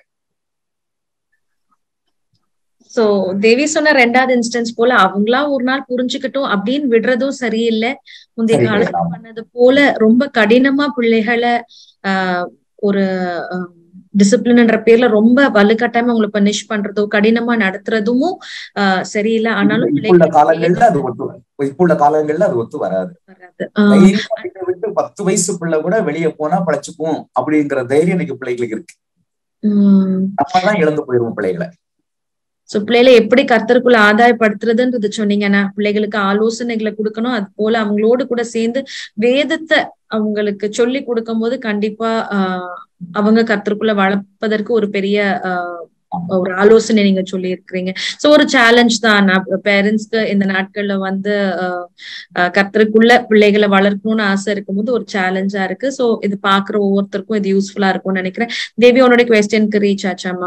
A: சோ தேவி சொன்ன ரெண்டாவது இன்ஸ்டன்ஸ் போல அவங்களா ஒரு நாள் புரிஞ்சுக்கிட்டோம் அப்படின்னு விடுறதும் சரியில்லை முந்தைய காலத்துல பண்ணது போல ரொம்ப கடினமா பிள்ளைகளை ஆஹ் ஒரு டிசிப்ளின்ன்ற பேர்ல ரொம்ப வலுக்கட்டாயமா அவங்களை பனிஷ் பண்றதோ கடினமா நடத்துறதும் ஆஹ் சரியில்லை ஆனாலும்
E: உள்ள காலங்கள்ல அது ஒத்து இப்ப உள்ள காலங்கள்ல அது ஒத்து வராது விட்டு பத்து வயசு பிள்ளை கூட வெளியே போனா பழச்சுக்கும் அப்படிங்கிற தைரியம் இன்னைக்கு பிள்ளைகளுக்கு இருக்கு நம்ம தான் இழந்து போயிருவோம் பிள்ளைகளை
A: சோ பிள்ளைகளை எப்படி கர்த்தருக்குள்ள ஆதாயப்படுத்துறதுன்றது சொன்னீங்கன்னா பிள்ளைகளுக்கு ஆலோசனைகளை கொடுக்கணும் அது போல அவங்களோடு கூட சேர்ந்து வேதத்தை அவங்களுக்கு சொல்லி கொடுக்கும் போது கண்டிப்பா ஆஹ் அவங்க கர்த்தருக்குள்ள வளர்ப்பதற்கு ஒரு பெரிய ஆஹ் ஒரு ஆலோசனை நீங்க சொல்லி இருக்கிறீங்க சோ ஒரு சேலஞ்ச் தான் பேரண்ட்ஸ்க்கு இந்த நாட்கள்ல வந்து கர்த்தருக்குள்ள பிள்ளைகளை வளர்க்கணும்னு ஆசை இருக்கும்போது ஒரு சேலஞ்சா இருக்கு சோ இது பாக்குற ஒவ்வொருத்தருக்கும் இது யூஸ்ஃபுல்லா இருக்கும்னு நினைக்கிறேன் தேவி உன்னோட கொஸ்டினுக்கு ரீச் ஆச்சாமா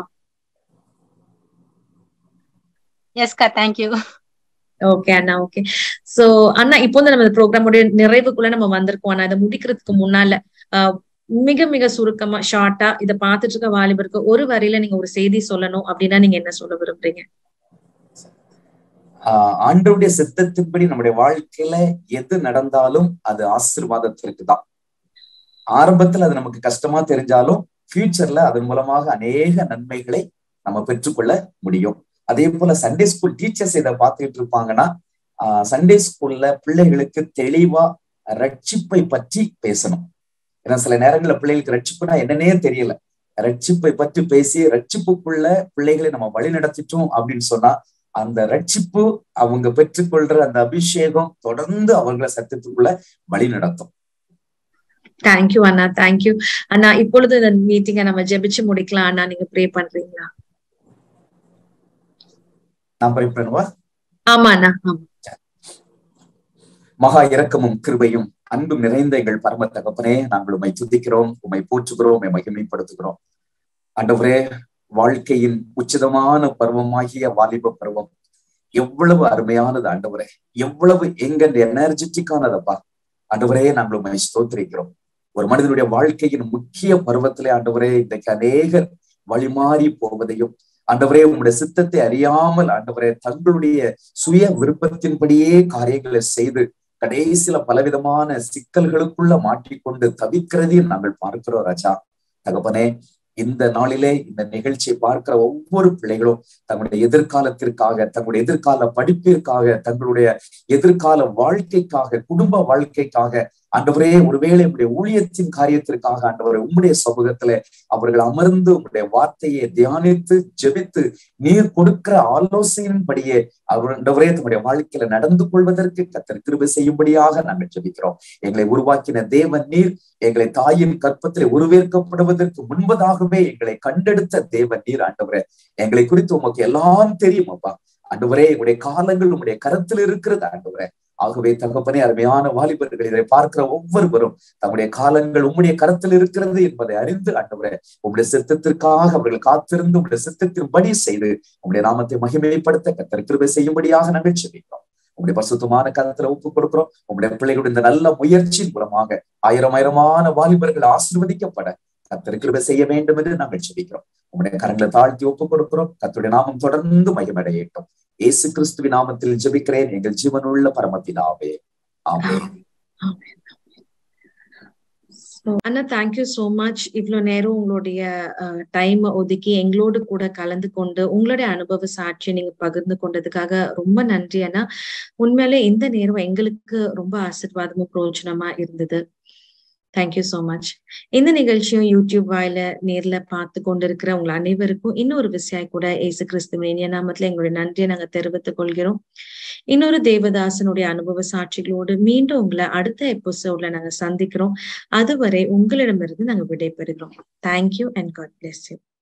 B: எஸ்கா தேங்க்யூ
A: ஓகே அண்ணா ஓகே சோ அண்ணா இப்போ வந்து நம்ம ப்ரோக்ராமுடைய நிறைவுக்குள்ள நம்ம வந்திருக்கோம் அண்ணா இதை முடிக்கிறதுக்கு முன்னால மிக மிக சுருக்கமா ஷார்ட்டா இதை பார்த்துட்டு இருக்க வாலிபருக்கு ஒரு வரியில நீங்க ஒரு செய்தி சொல்லணும் அப்படின்னா நீங்க என்ன சொல்ல விரும்புறீங்க
E: ஆண்டவருடைய சித்தத்தின்படி நம்முடைய வாழ்க்கையில எது நடந்தாலும் அது ஆசிர்வாதத்திற்கு தான் ஆரம்பத்துல அது நமக்கு கஷ்டமா தெரிஞ்சாலும் ஃபியூச்சர்ல அதன் மூலமாக அநேக நன்மைகளை நம்ம பெற்றுக்கொள்ள முடியும் அதே போல சண்டே ஸ்கூல் டீச்சர்ஸ் இதை பார்த்துக்கிட்டு இருப்பாங்கன்னா சண்டே ஸ்கூல்ல பிள்ளைகளுக்கு தெளிவா ரட்சிப்பை பற்றி பேசணும் ஏன்னா சில நேரங்கள்ல பிள்ளைகளுக்கு ரட்சிப்புனா என்னன்னே தெரியல ரட்சிப்பை பற்றி பேசி ரட்சிப்புக்குள்ள பிள்ளைகளை நம்ம வழி நடத்திட்டோம் அப்படின்னு சொன்னா அந்த ரட்சிப்பு அவங்க பெற்றுக்கொள்ற அந்த அபிஷேகம் தொடர்ந்து அவர்களை சத்தியத்துக்குள்ள வழி நடத்தும்
A: தேங்க்யூ அண்ணா தேங்க்யூ அண்ணா இப்பொழுது இந்த மீட்டிங்கை நம்ம ஜெபிச்சு முடிக்கலாம் அண்ணா நீங்க ப்ரே பண்றீங்களா
E: நான் ப்ரே பண்ணுவா
A: ஆமா அண்ணா
E: மகா இரக்கமும் கிருபையும் அன்பு நிறைந்த எங்கள் பரம தகப்பனே நாங்கள் உண்மை துதிக்கிறோம் உண்மை போற்றுகிறோம் உண்மை மகிமைப்படுத்துகிறோம் ஆண்டவரே வாழ்க்கையின் உச்சிதமான பருவமாகிய வாலிப பருவம் எவ்வளவு அருமையானது ஆண்டவரே எவ்வளவு எங்க எனர்ஜெட்டிக்கானதப்பா ஆண்டவரே நாங்கள் உண்மை ஸ்தோத்திரிக்கிறோம் ஒரு மனிதனுடைய வாழ்க்கையின் முக்கிய பருவத்திலே ஆண்டவரே இன்றைக்கு அநேகர் வழிமாறி போவதையும் ஆண்டவரே உங்களுடைய சித்தத்தை அறியாமல் ஆண்டவரே தங்களுடைய சுய விருப்பத்தின்படியே காரியங்களை செய்து கடைசியில பலவிதமான சிக்கல்களுக்குள்ள மாட்டிக்கொண்டு தவிக்கிறதையும் நாங்கள் பார்க்கிறோம் ராஜா தகப்பனே இந்த நாளிலே இந்த நிகழ்ச்சியை பார்க்கிற ஒவ்வொரு பிள்ளைகளும் தங்களுடைய எதிர்காலத்திற்காக தங்களுடைய எதிர்கால படிப்பிற்காக தங்களுடைய எதிர்கால வாழ்க்கைக்காக குடும்ப வாழ்க்கைக்காக ஆண்டவரே ஒருவேளை உங்களுடைய ஊழியத்தின் காரியத்திற்காக ஆண்டவரை உம்முடைய சமூகத்துல அவர்கள் அமர்ந்து உங்களுடைய வார்த்தையை தியானித்து ஜெபித்து நீர் கொடுக்கிற ஆலோசனையின்படியே அவர் ஆண்டவரே தம்முடைய வாழ்க்கையில நடந்து கொள்வதற்கு கத்தர் கிருபை செய்யும்படியாக நாங்கள் ஜெபிக்கிறோம் எங்களை உருவாக்கின தேவன் நீர் எங்களை தாயின் கற்பத்திலே உருவேற்கப்படுவதற்கு முன்பதாகவே எங்களை கண்டெடுத்த தேவன் நீர் ஆண்டவரே எங்களை குறித்து உமக்கு எல்லாம் தெரியும் அப்பா ஆண்டவரே உங்களுடைய காலங்கள் உங்களுடைய கருத்தில் இருக்கிறது ஆண்டவரே ஆகவே தகப்பனே அருமையான வாலிபர்கள் இதை பார்க்கிற ஒவ்வொருவரும் தம்முடைய காலங்கள் உம்முடைய கருத்தில் இருக்கிறது என்பதை அறிந்து ஆண்டவரே உங்களுடைய சித்தத்திற்காக அவர்கள் காத்திருந்து உங்களுடைய சித்தத்தின்படி செய்து உங்களுடைய நாமத்தை மகிமைப்படுத்த கத்தர் கிருபை செய்யும்படியாக நாங்கள் செபிக்கிறோம் உங்களுடைய பசுத்தமான கருத்துல ஒப்பு கொடுக்கிறோம் உங்களுடைய பிள்ளைகளுடைய இந்த நல்ல முயற்சியின் மூலமாக ஆயிரம் ஆயிரமான வாலிபர்கள் ஆசிர்வதிக்கப்பட கத்தர் கிருபை செய்ய வேண்டும் என்று நாங்கள் செபிக்கிறோம் உங்களுடைய கரங்களை தாழ்த்தி ஒப்பு கொடுக்கிறோம் கத்துடைய நாமம் தொடர்ந்து மகிமடையட்டும் இயேசு கிறிஸ்துவின் நாமத்தில் ஜெபிக்கிறேன் எங்கள் ஜீவனுள்ள பரமத்தினாவே ஆமே
A: அண்ணா தேங்க்யூ சோ மச் இவ்வளவு நேரம் உங்களுடைய டைம் ஒதுக்கி எங்களோடு கூட கலந்து கொண்டு உங்களுடைய அனுபவ சாட்சியை நீங்க பகிர்ந்து கொண்டதுக்காக ரொம்ப நன்றி அண்ணா உண்மையிலே இந்த நேரம் எங்களுக்கு ரொம்ப ஆசிர்வாதமும் பிரயோஜனமா இருந்தது தேங்க்யூ சோ மச் இந்த நிகழ்ச்சியும் யூடியூப் வாயில நேர்ல பார்த்து கொண்டிருக்கிற உங்கள் அனைவருக்கும் இன்னொரு விஷயம் கூட ஏசு கிறிஸ்துவின் இனிய நாமத்துல எங்களுடைய நன்றியை நாங்க தெரிவித்துக் கொள்கிறோம் இன்னொரு தேவதாசனுடைய அனுபவ சாட்சிகளோடு மீண்டும் உங்களை அடுத்த எபிசோட்ல நாங்க சந்திக்கிறோம் அதுவரை உங்களிடமிருந்து நாங்க விடைபெறுகிறோம் thank you and God bless you